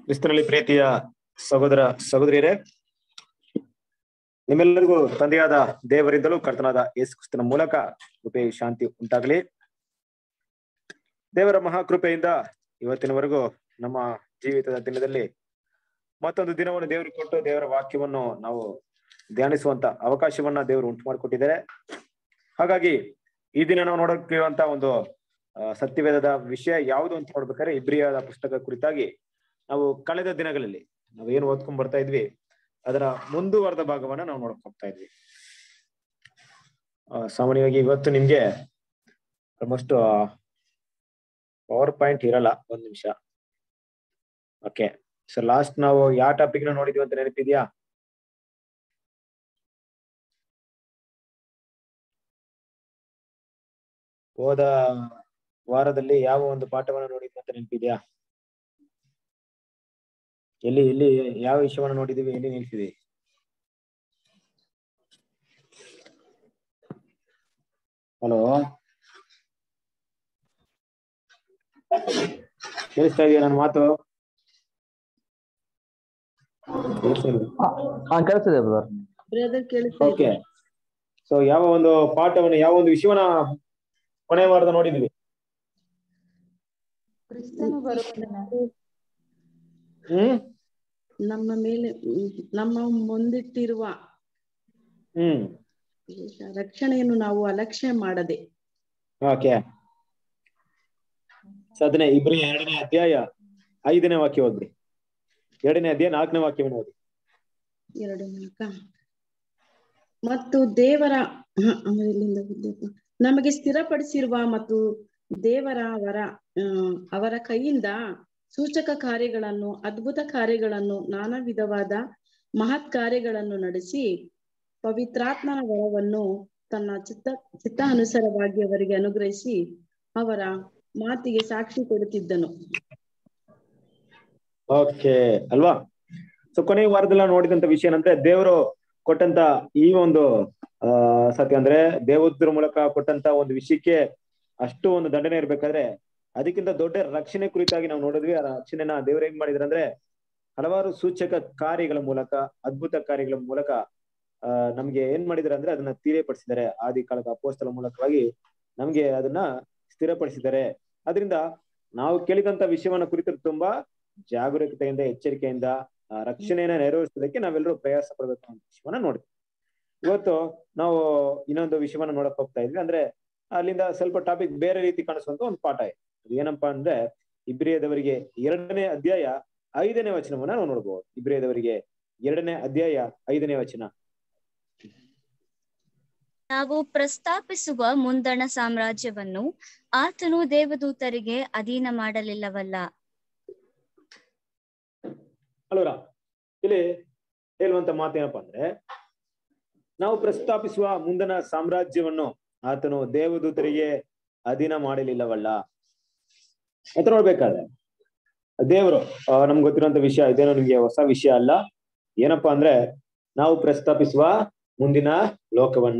ಕ್ರಿಸ್ತನಲ್ಲಿ ಪ್ರೀತಿಯ ಸಹೋದರ ಸಹೋದರಿಯರೇ ನಿಮ್ಮೆಲ್ಲರಿಗೂ ತಂದೆಯಾದ ದೇವರಿಂದಲೂ ಕರ್ತನಾದ ಯೇಸು ಕ್ರಿಸ್ತನ ಮೂಲಕ ಕೃಪೆ ಶಾಂತಿ ಉಂಟಾಗಲಿ ದೇವರ ಮಹಾಕೃಪೆಯಿಂದ ಇವತ್ತಿನವರೆಗೂ ನಮ್ಮ ಜೀವಿತದ ದಿನದಲ್ಲಿ ಮತ್ತೊಂದು ದಿನವನ್ನು ದೇವರು ಕೊಟ್ಟು ದೇವರ ವಾಕ್ಯವನ್ನು ನಾವು ಧ್ಯಾನಿಸುವಂತ ಅವಕಾಶವನ್ನ ದೇವರು ಉಂಟು ಮಾಡಿಕೊಟ್ಟಿದ್ದಾರೆ ಹಾಗಾಗಿ ಈ ದಿನ ನಾವು ನೋಡೋಕಿರುವಂತ ಒಂದು ಆ, ಸತ್ಯವೇದದ ವಿಷಯ ಯಾವುದು ಅಂತ ನೋಡ್ಬೇಕಾದ್ರೆ ಇಬ್ರಿಯಾದ ಪುಸ್ತಕ ಕುರಿತಾಗಿ ನಾವು ಕಳೆದ ದಿನಗಳಲ್ಲಿ ನಾವು ಏನು ಓದ್ಕೊಂಡ್ ಬರ್ತಾ ಇದ್ವಿ ಅದರ ಮುಂದುವರೆದ ಭಾಗವನ್ನ ನಾವು ನೋಡಕ್ ಹೋಗ್ತಾ ಇದ್ವಿ ಆ, ಸಾಮಾನ್ಯವಾಗಿ ಇವತ್ತು ನಿಮ್ಗೆ ಆಲ್ಮೋಸ್ಟ್ ಪವರ್ ಪಾಯಿಂಟ್ ಇರಲ್ಲ ಒಂದ್ ನಿಮಿಷ ಓಕೆ ಸೊ ಲಾಸ್ಟ್ ನಾವು ಯಾವ ಟಾಪಿಕ್ ನ ನೋಡಿದ್ವಿ ಅಂತ ನೆನಪಿದ್ಯಾ ಹೋದ ವಾರದಲ್ಲಿ ಯಾವ ಒಂದು ಪಾಠವನ್ನ ನೋಡಿದ್ವಿ ಅಂತ ನೆನಪಿದ್ಯಾ ಎಲ್ಲಿ ಎಲ್ಲಿ ಯಾವ ವಿಷಯವನ್ನ ನೋಡಿದೀವಿ ಎಲ್ಲಿ ನಿಲ್ಸಿದ್ವಿ ಹಲೋ ಕೇಳಿಸ್ತಾ ಇದೆಯಾ ನನ್ನ ಮಾತು ಕೇಳಿಸ್ತಾ ಇದೆಯಾ? ಹಾ ಕೇಳಿಸ್ತಿದೆ ಬ್ರದರ್ ಬ್ರದರ್ ಕೇಳಿಸ್ತಾ ಓಕೆ ಸೊ ಯಾವ ಒಂದು ಪಾಠವನ್ನು ಯಾವ ಒಂದು ವಿಷಯವನ್ನ ಕೊನೆ ವಾರದ ನೋಡಿದ್ವಿ ಕ್ರಿಸ್ತನು ಬರುವುದನ್ನು ಹ್ಮ್ ನಮ್ಮ ಮೇಲೆ ಹ್ಮ್, ನಮ್ಮ ಮುಂದಿಟ್ಟಿರುವ ಹ್ಮ್ ರಕ್ಷಣೆಯನ್ನು ನಾವು ಅಲಕ್ಷ್ಯ ಮಾಡದೆ ಓಕೆ ಸೊ ಅದನ್ನೇ ಇಬ್ರಿ ಎರಡನೇ ಅಧ್ಯಾಯ ಐದನೇ ವಾಕ್ಯ ಓದ್ಬಿಡಿ ಎರಡನೇ ಅಧ್ಯಾಯ ನಾಲ್ಕನೇ ವಾಕ್ಯವನ್ನು ಓದಿ ಎರಡು ನಾಲ್ಕ ಮತ್ತು ದೇವರ ಹ, ಆಮೇಲೆ ಇಲ್ಲಿಂದ ಓದ್ಬೇಕು. ನಮಗೆ ಸ್ಥಿರಪಡಿಸಿರುವ ಮತ್ತು ದೇವರ ಅವರ ಆ, ಅವರ ಕೈಯಿಂದ ಸೂಚಕ ಕಾರ್ಯಗಳನ್ನು ಅದ್ಭುತ ಕಾರ್ಯಗಳನ್ನು ನಾನಾ ವಿಧವಾದ ಮಹತ್ ಕಾರ್ಯಗಳನ್ನು ನಡೆಸಿ ಪವಿತ್ರಾತ್ಮನ ವರವನ್ನು ತನ್ನ ಚಿತ್ತ ಚಿತ್ತ ಅನುಸಾರವಾಗಿ ಅವರಿಗೆ ಅನುಗ್ರಹಿಸಿ ಅವರ ಮಾತಿಗೆ ಸಾಕ್ಷಿ ಕೊಡುತ್ತಿದ್ದನು ಓಕೆ ಅಲ್ವಾ ಸೊ ಕೊನೆ ವಾರದಲ್ಲ ನೋಡಿದಂತ ವಿಷಯ ಏನಂದ್ರೆ ದೇವರು ಕೊಟ್ಟಂತ ಈ ಒಂದು ಆ ಸತ್ಯ ಅಂದ್ರೆ ದೇವದ್ರ ಮೂಲಕ ಕೊಟ್ಟಂತ ಒಂದು ವಿಷಯಕ್ಕೆ ಅಷ್ಟು ಒಂದು ದಂಡನೆ ಇರ್ಬೇಕಾದ್ರೆ ಅದಕ್ಕಿಂತ ದೊಡ್ಡ ರಕ್ಷಣೆ ಕುರಿತಾಗಿ ನಾವು ನೋಡಿದ್ವಿ ಆ ರಕ್ಷಣೆನ ದೇವ್ರು ಏನ್ ಮಾಡಿದ್ರ ಅಂದ್ರೆ ಹಲವಾರು ಸೂಚಕ ಕಾರ್ಯಗಳ ಮೂಲಕ ಅದ್ಭುತ ಕಾರ್ಯಗಳ ಮೂಲಕ ಆ ನಮ್ಗೆ ಏನ್ ಮಾಡಿದಾರೆ ಅಂದ್ರೆ ಅದನ್ನ ತೀರೆಪಡಿಸಿದ್ದಾರೆ ಆದಿ ಕಾಲದ ಅಪೋಸ್ತಲ ಮೂಲಕವಾಗಿ ನಮ್ಗೆ ಅದನ್ನ ಸ್ಥಿರಪಡಿಸಿದ್ದಾರೆ ಅದರಿಂದ ನಾವು ಕೇಳಿದಂತ ವಿಷಯವನ್ನ ಕುರಿತು ತುಂಬಾ ಜಾಗರೂಕತೆಯಿಂದ ಎಚ್ಚರಿಕೆಯಿಂದ ಆ ರಕ್ಷಣೆಯನ್ನ ನೆರವೇರಿಸೋದಕ್ಕೆ ನಾವೆಲ್ಲರೂ ಪ್ರಯಾಸ ಪಡ್ಬೇಕು ಅನ್ನೋ ವಿಷಯವನ್ನ ನೋಡ್ತೀವಿ ಇವತ್ತು ನಾವು ಇನ್ನೊಂದು ವಿಷಯವನ್ನ ನೋಡಕ್ ಹೋಗ್ತಾ ಇದ್ವಿ ಅಂದ್ರೆ ಅಲ್ಲಿಂದ ಸ್ವಲ್ಪ ಟಾಪಿಕ್ ಬೇರೆ ರೀತಿ ಕಾಣಿಸುವಂತ ಒಂದು ಪಾಠ ಇದೆ ಅದು ಏನಪ್ಪಾ ಅಂದ್ರೆ ಇಬ್ರಿಯದವರಿಗೆ ಎರಡನೇ ಅಧ್ಯಾಯ ಐದನೇ ವಚನವನ್ನ ನಾವು ನೋಡ್ಬೋದು ಇಬ್ರಿಯದವರಿಗೆ ಎರಡನೇ ಅಧ್ಯಾಯ ಐದನೇ ವಚನ ನಾವು ಪ್ರಸ್ತಾಪಿಸುವ ಮುಂದಣ ಸಾಮ್ರಾಜ್ಯವನ್ನು ಆತನು ದೇವದೂತರಿಗೆ ಅಧೀನ ಮಾಡಲಿಲ್ಲವಲ್ಲ ಅಲ್ವರ ಇಲ್ಲಿ ಹೇಳುವಂತ ಮಾತೇನಪ್ಪಾ ಅಂದ್ರೆ ನಾವು ಪ್ರಸ್ತಾಪಿಸುವ ಮುಂದನ ಸಾಮ್ರಾಜ್ಯವನ್ನು ಆತನು ದೇವದೂತರಿಗೆ ಅಧೀನ ಮಾಡಲಿಲ್ಲವಲ್ಲ ಅಂತ ನೋಡ್ಬೇಕಾದ್ರೆ ದೇವರು ನಮ್ಗೆ ಗೊತ್ತಿರುವಂತ ವಿಷಯ ಇದೇನೋ ನಿಮ್ಗೆ ಹೊಸ ವಿಷಯ ಅಲ್ಲ ಏನಪ್ಪಾ ಅಂದ್ರೆ ನಾವು ಪ್ರಸ್ತಾಪಿಸುವ ಮುಂದಿನ ಲೋಕವನ್ನ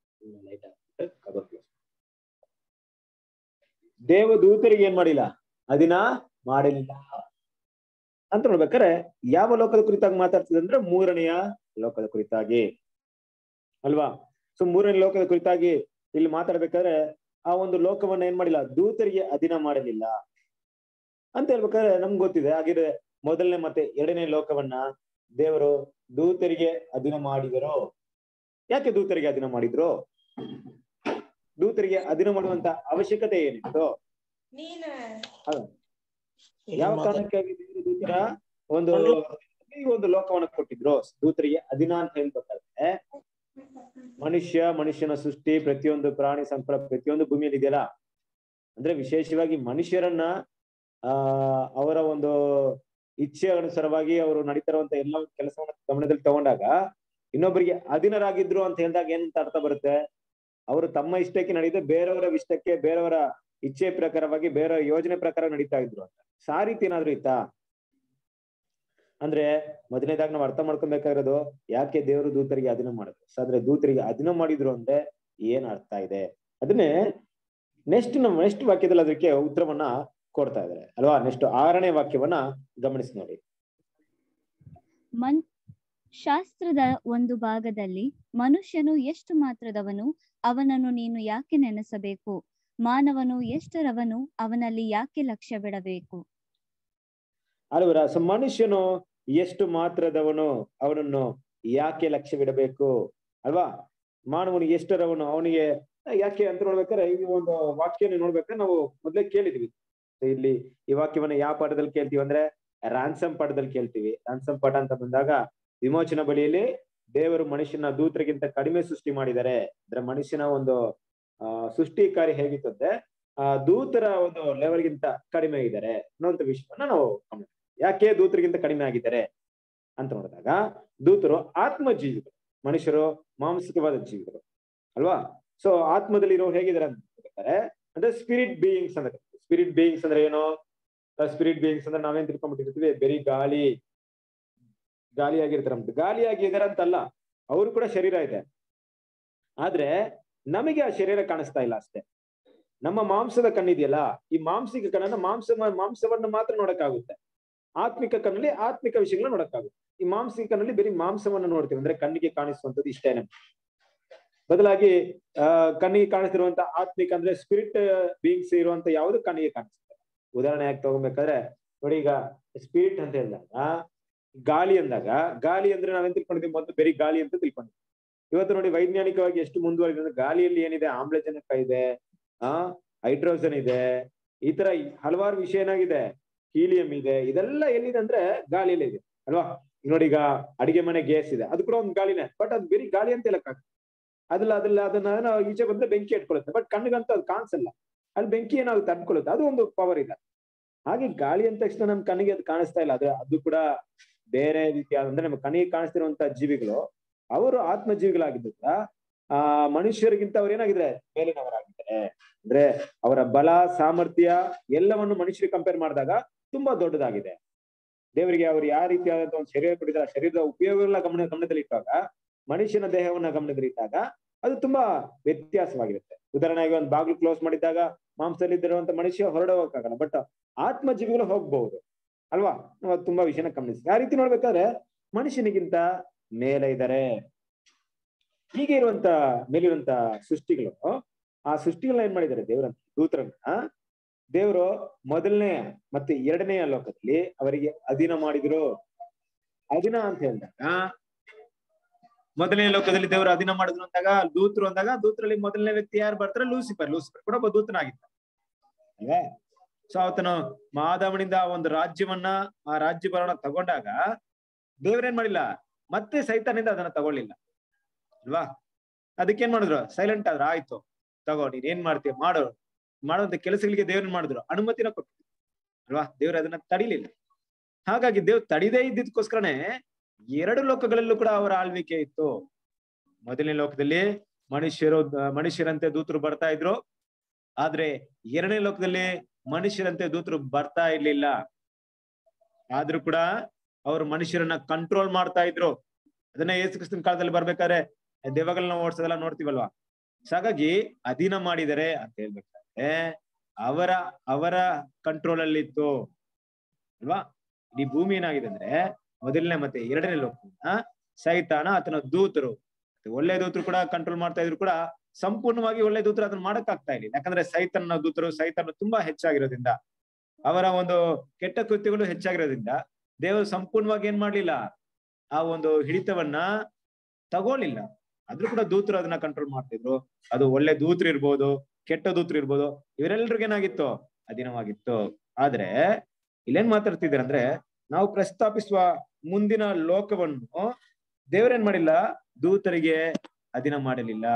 ದೇವದೂತರಿಗೆ ಏನ್ ಮಾಡಿಲ್ಲ ಅದಿನ ಮಾಡಲಿಲ್ಲ ಅಂತ ನೋಡ್ಬೇಕಾದ್ರೆ ಯಾವ ಲೋಕದ ಕುರಿತಾಗಿ ಮಾತಾಡ್ತಿದೆ ಅಂದ್ರೆ ಮೂರನೆಯ ಲೋಕದ ಕುರಿತಾಗಿ ಅಲ್ವಾ ಸೊ ಮೂರನೇ ಲೋಕದ ಕುರಿತಾಗಿ ಇಲ್ಲಿ ಮಾತಾಡ್ಬೇಕಾದ್ರೆ ಆ ಒಂದು ಲೋಕವನ್ನ ಏನ್ ಮಾಡಿಲ್ಲ ದೂತರಿಗೆ ಅಧೀನ ಮಾಡಲಿಲ್ಲ ಅಂತ ಹೇಳ್ಬೇಕಾದ್ರೆ ನಮ್ಗೆ ಗೊತ್ತಿದೆ ಹಾಗಿದ್ರೆ ಮೊದಲನೇ ಮತ್ತೆ ಎರಡನೇ ಲೋಕವನ್ನ ದೇವರು ದೂತರಿಗೆ ಅಧೀನ ಮಾಡಿದರು ಯಾಕೆ ದೂತರಿಗೆ ಅಧೀನ ಮಾಡಿದ್ರು ದೂತರಿಗೆ ಅಧೀನ ಮಾಡುವಂತ ಅವಶ್ಯಕತೆ ಏನಿತ್ತು ಅಲ್ಲ. ಯಾವ ಕಾರಣಕ್ಕಾಗಿ ದೇವರು ದೂತರ ಒಂದು ಈ ಒಂದು ಲೋಕವನ್ನ ಕೊಟ್ಟಿದ್ರು ದೂತರಿಗೆ ಅಧೀನ ಅಂತ ಹೇಳ್ಬೇಕಾದ್ರೆ ಮನುಷ್ಯ ಮನುಷ್ಯನ ಸೃಷ್ಟಿ ಪ್ರತಿಯೊಂದು ಪ್ರಾಣಿ ಸಂಕುಲ ಪ್ರತಿಯೊಂದು ಭೂಮಿಯಲ್ಲಿ ಇದೆಯಲ್ಲ ಅಂದ್ರೆ ವಿಶೇಷವಾಗಿ ಮನುಷ್ಯರನ್ನ ಆ ಅವರ ಒಂದು ಇಚ್ಛೆ ಅನುಸಾರವಾಗಿ ಅವರು ನಡೀತಿರುವಂತ ಎಲ್ಲ ಕೆಲಸವನ್ನ ಗಮನದಲ್ಲಿ ತಗೊಂಡಾಗ ಇನ್ನೊಬ್ಬರಿಗೆ ಅಧೀನರಾಗಿದ್ರು ಅಂತ ಹೇಳಿದಾಗ ಏನಂತ ಅರ್ಥ ಬರುತ್ತೆ ಅವರು ತಮ್ಮ ಇಷ್ಟಕ್ಕೆ ನಡೀದೆ ಬೇರೆಯವರ ಇಷ್ಟಕ್ಕೆ ಬೇರೆಯವರ ಇಚ್ಛೆ ಪ್ರಕಾರವಾಗಿ ಬೇರೆ ಯೋಜನೆ ಪ್ರಕಾರ ನಡೀತಾ ಇದ್ರು ಅಂತ ಸೊ ಆ ರೀತಿ ಏನಾದ್ರು ಇತ್ತಾ ಅಂದ್ರೆ ಮೊದಲನೇದಾಗಿ ನಾವು ಅರ್ಥ ಮಾಡ್ಕೊಬೇಕಾಗಿರೋದು ಯಾಕೆ ದೇವರು ದೂತರಿಗೆ ಅಧೀನ ಮಾಡಿದ್ರು ಸೊ ಆದ್ರೆ ದೂತರಿಗೆ ಅಧೀನ ಮಾಡಿದ್ರು ಅಂದ್ರೆ ಏನ್ ಅರ್ಥ ಇದೆ ಅದನ್ನೇ ನೆಕ್ಸ್ಟ್ ನಮ್ಮ ನೆಕ್ಸ್ಟ್ ವಾಕ್ಯದಲ್ಲಿ ಅದಕ್ಕೆ ಉತ್ತರವನ್ನ ಕೊಡ್ತಾ ಇದ್ದಾರೆ ಅಲ್ವಾ ನೆಕ್ಸ್ಟ್ ಆರನೇ ವಾಕ್ಯವನ್ನ ಗಮನಿಸಿ ನೋಡಿ ಮನ್ ಶಾಸ್ತ್ರದ ಒಂದು ಭಾಗದಲ್ಲಿ ಮನುಷ್ಯನು ಎಷ್ಟು ಮಾತ್ರದವನು ಅವನನ್ನು ನೀನು ಯಾಕೆ ನೆನೆಸಬೇಕು ಮಾನವನು ಎಷ್ಟರವನು ಅವನಲ್ಲಿ ಯಾಕೆ ಲಕ್ಷ್ಯ ಬಿಡಬೇಕು ಅಲ್ವರ ಸೊ ಮನುಷ್ಯನು ಎಷ್ಟು ಮಾತ್ರದವನು ಅವನನ್ನು ಯಾಕೆ ಲಕ್ಷ್ಯವಿಡಬೇಕು ಅಲ್ವಾ ಮಾನವನು ಎಷ್ಟರವನು ಅವನಿಗೆ ಯಾಕೆ ಅಂತ ನೋಡ್ಬೇಕಾದ್ರೆ ಈ ಒಂದು ವಾಕ್ಯನ ನೋಡ್ಬೇಕಾದ್ರೆ ನಾವು ಮೊದ್ಲೇ ಕೇಳಿದ್ವಿ ಇಲ್ಲಿ ಈ ವಾಕ್ಯವನ್ನ ಯಾವ ಪಾಠದಲ್ಲಿ ಕೇಳ್ತೀವಿ ಅಂದ್ರೆ ರಾನ್ಸಮ್ ಪಾಠದಲ್ಲಿ ಕೇಳ್ತೀವಿ ರಾನ್ಸಮ್ ಪಾಠ ಅಂತ ಬಂದಾಗ ವಿಮೋಚನಾ ಬಳಿಯಲ್ಲಿ ದೇವರು ಮನುಷ್ಯನ ದೂತರಿಗಿಂತ ಕಡಿಮೆ ಸೃಷ್ಟಿ ಮಾಡಿದ್ದಾರೆ ಅಂದ್ರೆ ಮನುಷ್ಯನ ಒಂದು ಆ ಸೃಷ್ಟಿ ಕಾರ್ಯ ಹೇಗಿತ್ತು ಅಂದ್ರೆ ಆ ದೂತರ ಒಂದು ಲೆವೆಲ್ಗಿಂತ ಕಡಿಮೆ ಇದ್ದಾರೆ ಅನ್ನೋಂಥ ವಿಷಯವನ್ನ ನಾವು ಗಮನಿಸ್ತೀವಿ. ಯಾಕೆ ದೂತರಿಗಿಂತ ಕಡಿಮೆ ಆಗಿದ್ದಾರೆ ಅಂತ ನೋಡಿದಾಗ ದೂತರು ಆತ್ಮ ಜೀವಿಗಳು ಮನುಷ್ಯರು ಮಾನಸಿಕವಾದ ಜೀವಿಗಳು ಅಲ್ವಾ ಸೊ ಆತ್ಮದಲ್ಲಿ ಇರೋ ಹೇಗಿದ್ದಾರೆ ಅಂತ ಹೇಳ್ತಾರೆ ಅಂದ್ರೆ ಸ್ಪಿರಿಟ್ ಬೀಯಿಂಗ್ಸ್ ಅಂತ ಸ್ಪಿರಿಟ್ ಬೀಯಿಂಗ್ಸ್ ಅಂದ್ರೆ ಏನು ಸ್ಪಿರಿಟ್ ಬೀಯಿಂಗ್ಸ್ ಅಂದ್ರೆ ನಾವೇನ್ ತಿಳ್ಕೊಂಡ್ಬಿಟ್ಟಿರ್ತೀವಿ ಬರೀ ಗಾಳಿ ಗಾಳಿಯಾಗಿರ್ತಾರಂತ ಗಾಳಿಯಾಗಿ ಇದಾರೆ ಅಂತಲ್ಲ ಅವರು ಕೂಡ ಶರೀರ ಇದೆ ಆದ್ರೆ ನಮಗೆ ಆ ಶರೀರ ಕಾಣಿಸ್ತಾ ಇಲ್ಲ ಅಷ್ಟೇ ನಮ್ಮ ಮಾಂಸದ ಕಣ್ಣಿದೆಯಲ್ಲ ಈ ಮಾಂಸಿಕ ಕಣ್ಣನ್ನ ಮಾಂಸ ಮಾಂಸವನ್ನು ಮಾತ್ರ ನೋಡಕ್ಕಾಗುತ್ತೆ ಆತ್ಮಿಕ ಕಣ್ಣಲ್ಲಿ ಆತ್ಮಿಕ ವಿಷಯಗಳನ್ನ ನೋಡಕ್ಕಾಗುತ್ತೆ ಈ ಮಾಂಸಿಕ ಕಣ್ಣಲ್ಲಿ ಬರೀ ಮಾಂಸವನ್ನು ನೋಡ್ತೀವಿ ಅಂದ್ರೆ ಕಣ್ಣಿಗೆ ಕಾಣಿಸುವಂತದ್ದು ಇಷ್ಟೇನೆ ಬದಲಾಗಿ ಆ ಕಣ್ಣಿಗೆ ಕಾಣಿಸ್ತಿರುವಂತ ಆತ್ಮಿಕ ಅಂದ್ರೆ ಸ್ಪಿರಿಟ್ ಬೀಯಿಂಗ್ಸ್ ಇರುವಂತ ಯಾವುದು ಕಣ್ಣಿಗೆ ಕಾಣಿಸ್ತದೆ ಉದಾಹರಣೆ ಯಾಕೆ ತಗೋಬೇಕಾದ್ರೆ ನೋಡಿ ಈಗ ಸ್ಪಿರಿಟ್ ಅಂತ ಹೇಳಿದಾಗ ಗಾಳಿ ಅಂದಾಗ ಗಾಳಿ ಅಂದ್ರೆ ನಾವೇನ್ ತಿಳ್ಕೊಂಡಿದ್ವಿ ಮೊದಲು ಬರೀ ಗಾಳಿ ಅಂತ ತಿಳ್ಕೊಂಡಿದ್ವಿ ಇವತ್ತು ನೋಡಿ ವೈಜ್ಞಾನಿಕವಾಗಿ ಎಷ್ಟು ಮುಂದುವರೆದಿದೆ ಅಂದ್ರೆ ಗಾಳಿಯಲ್ಲಿ ಏನಿದೆ ಆಮ್ಲಜನಕ ಇದೆ ಆ ಹೈಡ್ರೋಜನ್ ಇದೆ ಈ ತರ ಹಲವಾರು ವಿಷಯ ಏನಾಗಿದೆ ಹೀಲಿಯಂ ಇದೆ ಇದೆಲ್ಲ ಎಲ್ಲಿದೆ ಅಂದ್ರೆ ಗಾಳಿಯಲ್ಲಿ ಇದೆ ಅಲ್ವಾ ಈಗ ನೋಡಿ ಈಗ ಅಡಿಗೆ ಮನೆ ಗ್ಯಾಸ್ ಇದೆ ಅದು ಕೂಡ ಒಂದು ಗಾಳಿನೇ ಬಟ್ ಅದು ಬರೀ ಗಾಳಿ ಅಂತ ಹೇಳಕ್ಕಾಗ್ತದೆ ಅದಲ್ಲ ಅದಲ್ಲ ಅದನ್ನ ನಾವು ಈಚೆ ಬಂದ್ರೆ ಬೆಂಕಿ ಇಟ್ಕೊಳ್ಳುತ್ತೆ ಬಟ್ ಕಣ್ಣಿಗಂತೂ ಅದು ಕಾಣಿಸಲ್ಲ ಅಲ್ಲಿ ಬೆಂಕಿ ಏನಾಗುತ್ತೆ ತಡ್ಕೊಳ್ಳುತ್ತೆ ಅದು ಒಂದು ಪವರ್ ಇದೆ ಹಾಗೆ ಗಾಳಿ ಅಂದ ತಕ್ಷಣ ನಮ್ ಕಣ್ಣಿಗೆ ಅದು ಕಾಣಿಸ್ತಾ ಇಲ್ಲ ಅದು ಅದು ಕೂಡ ಬೇರೆ ರೀತಿಯಾದ ಅಂದ್ರೆ ನಮ್ಮ ಕಣ್ಣಿಗೆ ಕಾಣಿಸ್ತಿರುವಂತ ಜೀವಿಗಳು ಅವರು ಆತ್ಮ ಜೀವಿಗಳಾಗಿದ್ದ ಆ ಮನುಷ್ಯರಿಗಿಂತ ಅವ್ರು ಏನಾಗಿದ್ರೆ ಮೇಲಿನವರಾಗಿದ್ದಾರೆ ಅಂದ್ರೆ ಅವರ ಬಲ ಸಾಮರ್ಥ್ಯ ಎಲ್ಲವನ್ನು ಮನುಷ್ಯರಿಗೆ ಕಂಪೇರ್ ಮಾಡಿದಾಗ ತುಂಬಾ ದೊಡ್ಡದಾಗಿದೆ ದೇವರಿಗೆ ಅವರು ಯಾವ ರೀತಿಯಾದಂತ ಒಂದು ಶರೀರ ಕೊಟ್ಟಿದ್ದಾರೆ ಶರೀರದ ಉಪಯೋಗಗಳ ಗಮನ ಗಮನದಲ್ಲಿಟ್ಟಾಗ ಮನುಷ್ಯನ ದೇಹವನ್ನ ಗಮನದಲ್ಲಿಟ್ಟಾಗ ಅದು ತುಂಬಾ ವ್ಯತ್ಯಾಸವಾಗಿರುತ್ತೆ ಉದಾಹರಣೆಗೆ ಒಂದು ಬಾಗಿಲು ಕ್ಲೋಸ್ ಮಾಡಿದ್ದಾಗ ಮಾಂಸದಲ್ಲಿ ಇದ್ದಿರುವಂತ ಮನುಷ್ಯ ಹೊರಡ ಹೋಗಕ್ಕಾಗಲ್ಲ ಬಟ್ ಆತ್ಮ ಜೀವಿಗಳು ಹೋಗ್ಬಹುದು ಅಲ್ವಾ ನಾವು ಅದು ತುಂಬಾ ವಿಷಯನ ಗಮನಿಸಿ ಆ ರೀತಿ ನೋಡ್ಬೇಕಾದ್ರೆ ಮನುಷ್ಯನಿಗಿಂತ ಮೇಲೆ ಇದ್ದಾರೆ ಹೀಗೆ ಇರುವಂತ ಮೇಲಿರುವಂತ ಸೃಷ್ಟಿಗಳು ಆ ಸೃಷ್ಟಿಗಳನ್ನ ಏನ್ ಮಾಡಿದ್ದಾರೆ ದೇವರಂತ ದೂತರನ್ನ ದೇವರು ಮೊದಲನೇ ಮತ್ತೆ ಎರಡನೆಯ ಲೋಕದಲ್ಲಿ ಅವರಿಗೆ ಅಧೀನ ಮಾಡಿದ್ರು ಅಧೀನ ಅಂತ ಹೇಳಿದಾಗ ಮೊದಲನೇ ಲೋಕದಲ್ಲಿ ದೇವರು ಅಧೀನ ಮಾಡಿದ್ರು ಅಂದಾಗ ದೂತರು ಅಂದಾಗ ದೂತರಲ್ಲಿ ಮೊದಲನೇ ವ್ಯಕ್ತಿ ಯಾರು ಬರ್ತಾರೆ ಲೂಸಿಫರ್ ಲೂಸಿಫರ್ ಕೂಡ ಒಬ್ಬ ದೂತನಾಗಿದ್ದ ಅಲ್ವಾ ಸೊ ಆತನು ಮಾಧವನಿಂದ ಒಂದು ರಾಜ್ಯವನ್ನ ಆ ರಾಜ್ಯಭರಣ ತಗೊಂಡಾಗ ದೇವ್ರೇನ್ ಮಾಡಿಲ್ಲ ಮತ್ತೆ ಸೈತಾನಿಂದ ಅದನ್ನ ತಗೊಳ್ಳಿಲ್ಲ ಅಲ್ವಾ ಅದಕ್ಕೇನ್ ಮಾಡಿದ್ರು ಸೈಲೆಂಟ್ ಆದ್ರ ಆಯ್ತು ತಗೋ ನೀನ್ ಏನ್ ಮಾಡ್ತೀಯ ಮಾಡೋ ಮಾಡುವಂತ ಕೆಲಸಗಳಿಗೆ ದೇವ್ರನ್ನ ಮಾಡಿದ್ರು ಅನುಮತಿನ ಕೊಟ್ಟಿದ್ರು ಅಲ್ವಾ ದೇವ್ರು ಅದನ್ನ ತಡಿಲಿಲ್ಲ ಹಾಗಾಗಿ ದೇವ್ರು ತಡಿದೇ ಇದ್ದಿದ್ಕೋಸ್ಕರನೇ ಎರಡು ಲೋಕಗಳಲ್ಲೂ ಕೂಡ ಅವರ ಆಳ್ವಿಕೆ ಇತ್ತು ಮೊದಲನೇ ಲೋಕದಲ್ಲಿ ಮನುಷ್ಯರು ಮನುಷ್ಯರಂತೆ ದೂತರು ಬರ್ತಾ ಇದ್ರು ಆದ್ರೆ ಎರಡನೇ ಲೋಕದಲ್ಲಿ ಮನುಷ್ಯರಂತೆ ದೂತರು ಬರ್ತಾ ಇರ್ಲಿಲ್ಲ ಆದ್ರೂ ಕೂಡ ಅವರು ಮನುಷ್ಯರನ್ನ ಕಂಟ್ರೋಲ್ ಮಾಡ್ತಾ ಇದ್ರು ಅದನ್ನ ಯೇಸು ಕ್ರಿಸ್ತನ ಕಾಲದಲ್ಲಿ ಬರ್ಬೇಕಾದ್ರೆ ದೆವ್ವಗಳನ್ನ ಓಡಿಸೋದೆಲ್ಲ ನೋಡ್ತೀವಲ್ವಾ ಸೊ ಹಾಗಾಗಿ ಅಧೀನ ಮಾಡಿದರೆ ಅಂತ ಹೇಳ್ಬೇಕಾದ್ರೆ ಅವರ ಅವರ ಕಂಟ್ರೋಲ್ ಅಲ್ಲಿ ಇತ್ತು ಅಲ್ವಾ ಇಡೀ ಭೂಮಿ ಏನಾಗಿದೆ ಅಂದ್ರೆ ಮೊದಲನೇ ಮತ್ತೆ ಎರಡನೇ ಲೋಕವನ್ನ ಸೈತಾನ ಆತನ ದೂತರು ಒಳ್ಳೆ ದೂತರು ಕೂಡ ಕಂಟ್ರೋಲ್ ಮಾಡ್ತಾ ಇದ್ರು ಕೂಡ ಸಂಪೂರ್ಣವಾಗಿ ಒಳ್ಳೆ ದೂತರು ಅದನ್ನ ಮಾಡಕ್ ಆಗ್ತಾ ಇಲ್ಲ ಯಾಕಂದ್ರೆ ಸೈತನ ದೂತರು ಸೈತನ ತುಂಬಾ ಹೆಚ್ಚಾಗಿರೋದ್ರಿಂದ ಅವರ ಒಂದು ಕೆಟ್ಟ ಕೃತ್ಯಗಳು ಹೆಚ್ಚಾಗಿರೋದ್ರಿಂದ ದೇವರು ಸಂಪೂರ್ಣವಾಗಿ ಏನ್ ಮಾಡ್ಲಿಲ್ಲ ಆ ಒಂದು ಹಿಡಿತವನ್ನ ತಗೊಳ್ಳಿಲ್ಲ ಆದ್ರೂ ಕೂಡ ದೂತರು ಅದನ್ನ ಕಂಟ್ರೋಲ್ ಮಾಡ್ತಿದ್ರು ಅದು ಒಳ್ಳೆ ದೂತರು ಇರ್ಬೋದು ಕೆಟ್ಟ ದೂತರು ಇರ್ಬೋದು ಇವರೆಲ್ರಿಗೂ ಏನಾಗಿತ್ತು ಅಧೀನವಾಗಿತ್ತು ಆದ್ರೆ ಇಲ್ಲೇನ್ ಮಾತಾಡ್ತಿದ್ದಾರೆ ಅಂದ್ರೆ ನಾವು ಪ್ರಸ್ತಾಪಿಸುವ ಮುಂದಿನ ಲೋಕವನ್ನು ದೇವರೇನ್ ಮಾಡಿಲ್ಲ ದೂತರಿಗೆ ಅಧೀನ ಮಾಡಲಿಲ್ಲ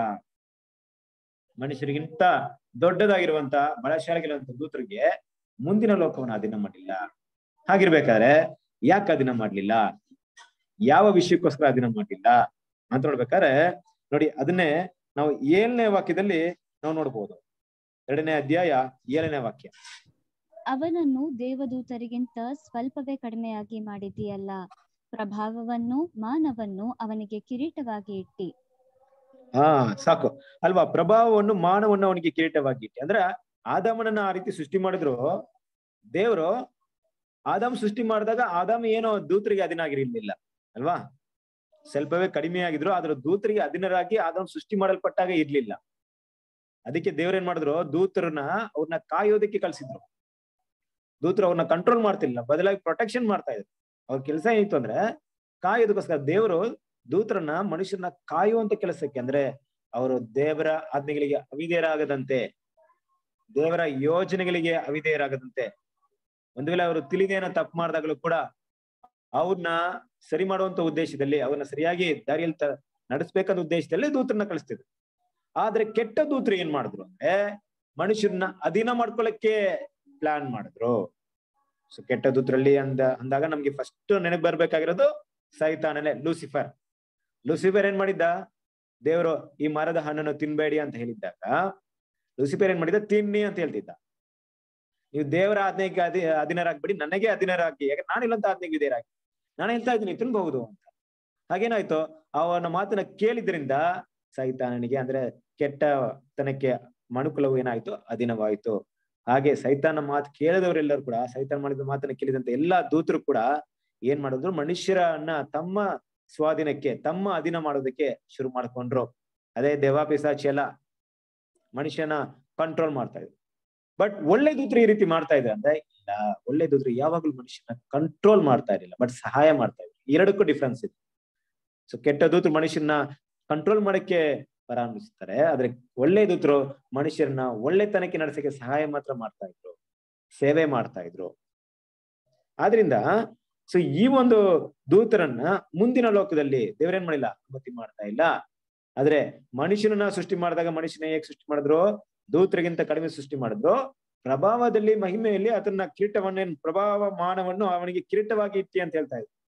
ಮನುಷ್ಯರಿಗಿಂತ ದೊಡ್ಡದಾಗಿರುವಂತ ಬಲಶಾಲಿಗಿರುವಂತ ದೂತರಿಗೆ ಮುಂದಿನ ಲೋಕವನ್ನು ಅಧೀನ ಮಾಡಿಲ್ಲ ಹಾಗಿರ್ಬೇಕಾದ್ರೆ ಯಾಕೆ ಅಧೀನ ಮಾಡ್ಲಿಲ್ಲ ಯಾವ ವಿಷಯಕ್ಕೋಸ್ಕರ ಅಧೀನ ಮಾಡ್ಲಿಲ್ಲ ಅಂತ ನೋಡ್ಬೇಕಾದ್ರೆ ನೋಡಿ ಅದನ್ನೇ ನಾವು ಏಳನೇ ವಾಕ್ಯದಲ್ಲಿ ನಾವು ನೋಡ್ಬೋದು ಎರಡನೇ ಅಧ್ಯಾಯ ಏಳನೇ ವಾಕ್ಯ ಅವನನ್ನು ದೇವದೂತರಿಗಿಂತ ಸ್ವಲ್ಪವೇ ಕಡಿಮೆಯಾಗಿ ಮಾಡಿದೆಯಲ್ಲ ಪ್ರಭಾವವನ್ನು ಮಾನವನ್ನು ಅವನಿಗೆ ಕಿರೀಟವಾಗಿ ಇಟ್ಟಿ ಹಾ ಸಾಕು ಅಲ್ವಾ ಪ್ರಭಾವವನ್ನು ಮಾನವನ್ನು ಅವನಿಗೆ ಕಿರೀಟವಾಗಿ ಇಟ್ಟಿ ಅಂದ್ರೆ ಆದಾಮನನ್ನ ಆ ರೀತಿ ಸೃಷ್ಟಿ ಮಾಡಿದ್ರು ದೇವರು ಆದಾಮ್ ಸೃಷ್ಟಿ ಮಾಡಿದಾಗ ಆದಾಮ್ ಏನೋ ದೂತರಿಗೆ ಅಧೀನ ಆಗಿರ್ಲಿಲ್ಲ ಅಲ್ವಾ ಸ್ವಲ್ಪವೇ ಕಡಿಮೆ ಆಗಿದ್ರು ಆದ್ರ ದೂತರಿಗೆ ಅಧೀನರಾಗಿ ಅದನ್ನು ಸೃಷ್ಟಿ ಮಾಡಲ್ಪಟ್ಟಾಗ ಇರ್ಲಿಲ್ಲ ಅದಕ್ಕೆ ದೇವ್ರೇನ್ ಮಾಡಿದ್ರು ದೂತರನ್ನ ಅವ್ರನ್ನ ಕಾಯೋದಕ್ಕೆ ಕಳ್ಸಿದ್ರು ದೂತರು ಅವ್ರನ್ನ ಕಂಟ್ರೋಲ್ ಮಾಡ್ತಿಲ್ಲ ಬದಲಾಗಿ ಪ್ರೊಟೆಕ್ಷನ್ ಮಾಡ್ತಾ ಇದ್ರು ಅವ್ರ ಕೆಲಸ ಏನಿತ್ತು ಅಂದ್ರೆ ಕಾಯೋದಕ್ಕೋಸ್ಕರ ದೇವರು ದೂತರನ್ನ ಮನುಷ್ಯರನ್ನ ಕಾಯುವಂತ ಕೆಲಸಕ್ಕೆ ಅಂದ್ರೆ ಅವರು ದೇವರ ಆಜ್ಞೆಗಳಿಗೆ ಅವಿಧೇಯರಾಗದಂತೆ ದೇವರ ಯೋಜನೆಗಳಿಗೆ ಅವಿಧೇಯರಾಗದಂತೆ ಒಂದು ವೇಳೆ ಅವರು ತಿಳಿದೇನ ತಪ್ಪು ಮಾಡಿದಾಗಲೂ ಕೂಡ ಅವ್ರನ್ನ ಸರಿ ಮಾಡುವಂತ ಉದ್ದೇಶದಲ್ಲಿ ಅವ್ರನ್ನ ಸರಿಯಾಗಿ ದಾರಿಯಲ್ಲಿ ತ ನಡೆಸ್ಬೇಕಂತ ಉದ್ದೇಶದಲ್ಲಿ ದೂತರನ್ನ ಕಳಿಸ್ತಿದ್ರು ಆದ್ರೆ ಕೆಟ್ಟ ದೂತರು ಏನ್ ಮಾಡಿದ್ರು ಅಂದ್ರೆ ಮನುಷ್ಯರನ್ನ ಅಧೀನ ಮಾಡ್ಕೊಳಕ್ಕೆ ಪ್ಲಾನ್ ಮಾಡಿದ್ರು ಸೊ ಕೆಟ್ಟ ದೂತರಲ್ಲಿ ಅಂದ ಅಂದಾಗ ನಮ್ಗೆ ಫಸ್ಟ್ ನೆನಪು ಬರ್ಬೇಕಾಗಿರೋದು ಸೈತಾನನೇ ಲೂಸಿಫರ್ ಲೂಸಿಫರ್ ಏನ್ ಮಾಡಿದ್ದ ದೇವರು ಈ ಮರದ ಹಣ್ಣನ್ನು ತಿನ್ಬೇಡಿ ಅಂತ ಹೇಳಿದ್ದಾಗ ಲೂಸಿಫರ್ ಏನ್ ಮಾಡಿದ ತಿನ್ನಿ ಅಂತ ಹೇಳ್ತಿದ್ದ ನೀವು ದೇವರ ಆಜ್ಞೆಗೆ ಅಧಿ ಅಧೀನರಾಗ್ಬೇಡಿ ನನಗೆ ಅಧೀನರಾಗಿ ಯಾಕೆ ನಾನಿಲ್ಲಂತ ಆಜ್ಞೆಗೆ ವಿಧೇಯರಾಗಿ ನಾನು ಹೇಳ್ತಾ ಇದ್ದೀನಿ ತಿನ್ಬಹುದು ಅಂತ ಹಾಗೇನಾಯ್ತು ಅವನ ಮಾತನ್ನ ಕೇಳಿದ್ರಿಂದ ಸೈತಾನನಿಗೆ ಅಂದ್ರೆ ಕೆಟ್ಟತನಕ್ಕೆ ಮನುಕುಲವು ಏನಾಯ್ತು ಅಧೀನವಾಯಿತು ಹಾಗೆ ಸೈತಾನ ಮಾತು ಕೇಳಿದವರೆಲ್ಲರೂ ಕೂಡ ಸೈತಾನ ಮಾಡಿದ ಮಾತನ್ನ ಕೇಳಿದಂತ ಎಲ್ಲಾ ದೂತರು ಕೂಡ ಏನ್ ಮಾಡಿದ್ರು ಮನುಷ್ಯರನ್ನ ತಮ್ಮ ಸ್ವಾಧೀನಕ್ಕೆ ತಮ್ಮ ಅಧೀನ ಮಾಡೋದಕ್ಕೆ ಶುರು ಮಾಡ್ಕೊಂಡ್ರು ಅದೇ ದೇವಾಪಿಸಾಚಿ ಎಲ್ಲ ಮನುಷ್ಯನ ಕಂಟ್ರೋಲ್ ಮಾಡ್ತಾ ಇದ್ರು ಬಟ್ ಒಳ್ಳೆ ದೂತರು ಈ ರೀತಿ ಮಾಡ್ತಾ ಇದ್ದಾರೆ ಅಂದ್ರೆ ಇಲ್ಲ ಒಳ್ಳೆ ದೂತರು ಯಾವಾಗ್ಲೂ ಮನುಷ್ಯನ ಕಂಟ್ರೋಲ್ ಮಾಡ್ತಾ ಇರಲಿಲ್ಲ ಬಟ್ ಸಹಾಯ ಮಾಡ್ತಾ ಇದ್ರು ಎರಡಕ್ಕೂ ಡಿಫ್ರೆನ್ಸ್ ಇದೆ ಸೊ ಕೆಟ್ಟ ದೂತರು ಮನುಷ್ಯನ ಕಂಟ್ರೋಲ್ ಮಾಡಕ್ಕೆ ಪ್ರಾರಂಭಿಸ್ತಾರೆ ಆದ್ರೆ ಒಳ್ಳೆ ದೂತರು ಮನುಷ್ಯರನ್ನ ಒಳ್ಳೆತನಕ್ಕೆ ನಡೆಸಕ್ಕೆ ಸಹಾಯ ಮಾತ್ರ ಮಾಡ್ತಾ ಇದ್ರು ಸೇವೆ ಮಾಡ್ತಾ ಇದ್ರು ಆದ್ರಿಂದ ಸೊ ಈ ಒಂದು ದೂತರನ್ನ ಮುಂದಿನ ಲೋಕದಲ್ಲಿ ದೇವರೇನ್ ಮಾಡಿಲ್ಲ ಅನುಮತಿ ಮಾಡ್ತಾ ಇಲ್ಲ ಆದ್ರೆ ಮನುಷ್ಯನನ್ನ ಸೃಷ್ಟಿ ಮಾಡಿದಾಗ ಮನುಷ್ಯನ ಹೇಗ್ ಸೃಷ್ಟಿ ಮಾಡಿದ್ರು ದೂತರಿಗಿಂತ ಕಡಿಮೆ ಸೃಷ್ಟಿ ಮಾಡಿದ್ರು ಪ್ರಭಾವದಲ್ಲಿ ಮಹಿಮೆಯಲ್ಲಿ ಅದನ್ನ ಕಿರೀಟವನ್ನೇನ್ ಪ್ರಭಾವ ಮಾನವನ್ನು ಅವನಿಗೆ ಕಿರೀಟವಾಗಿ ಇಟ್ಟಿ ಅಂತ ಹೇಳ್ತಾ ಇದ್ರು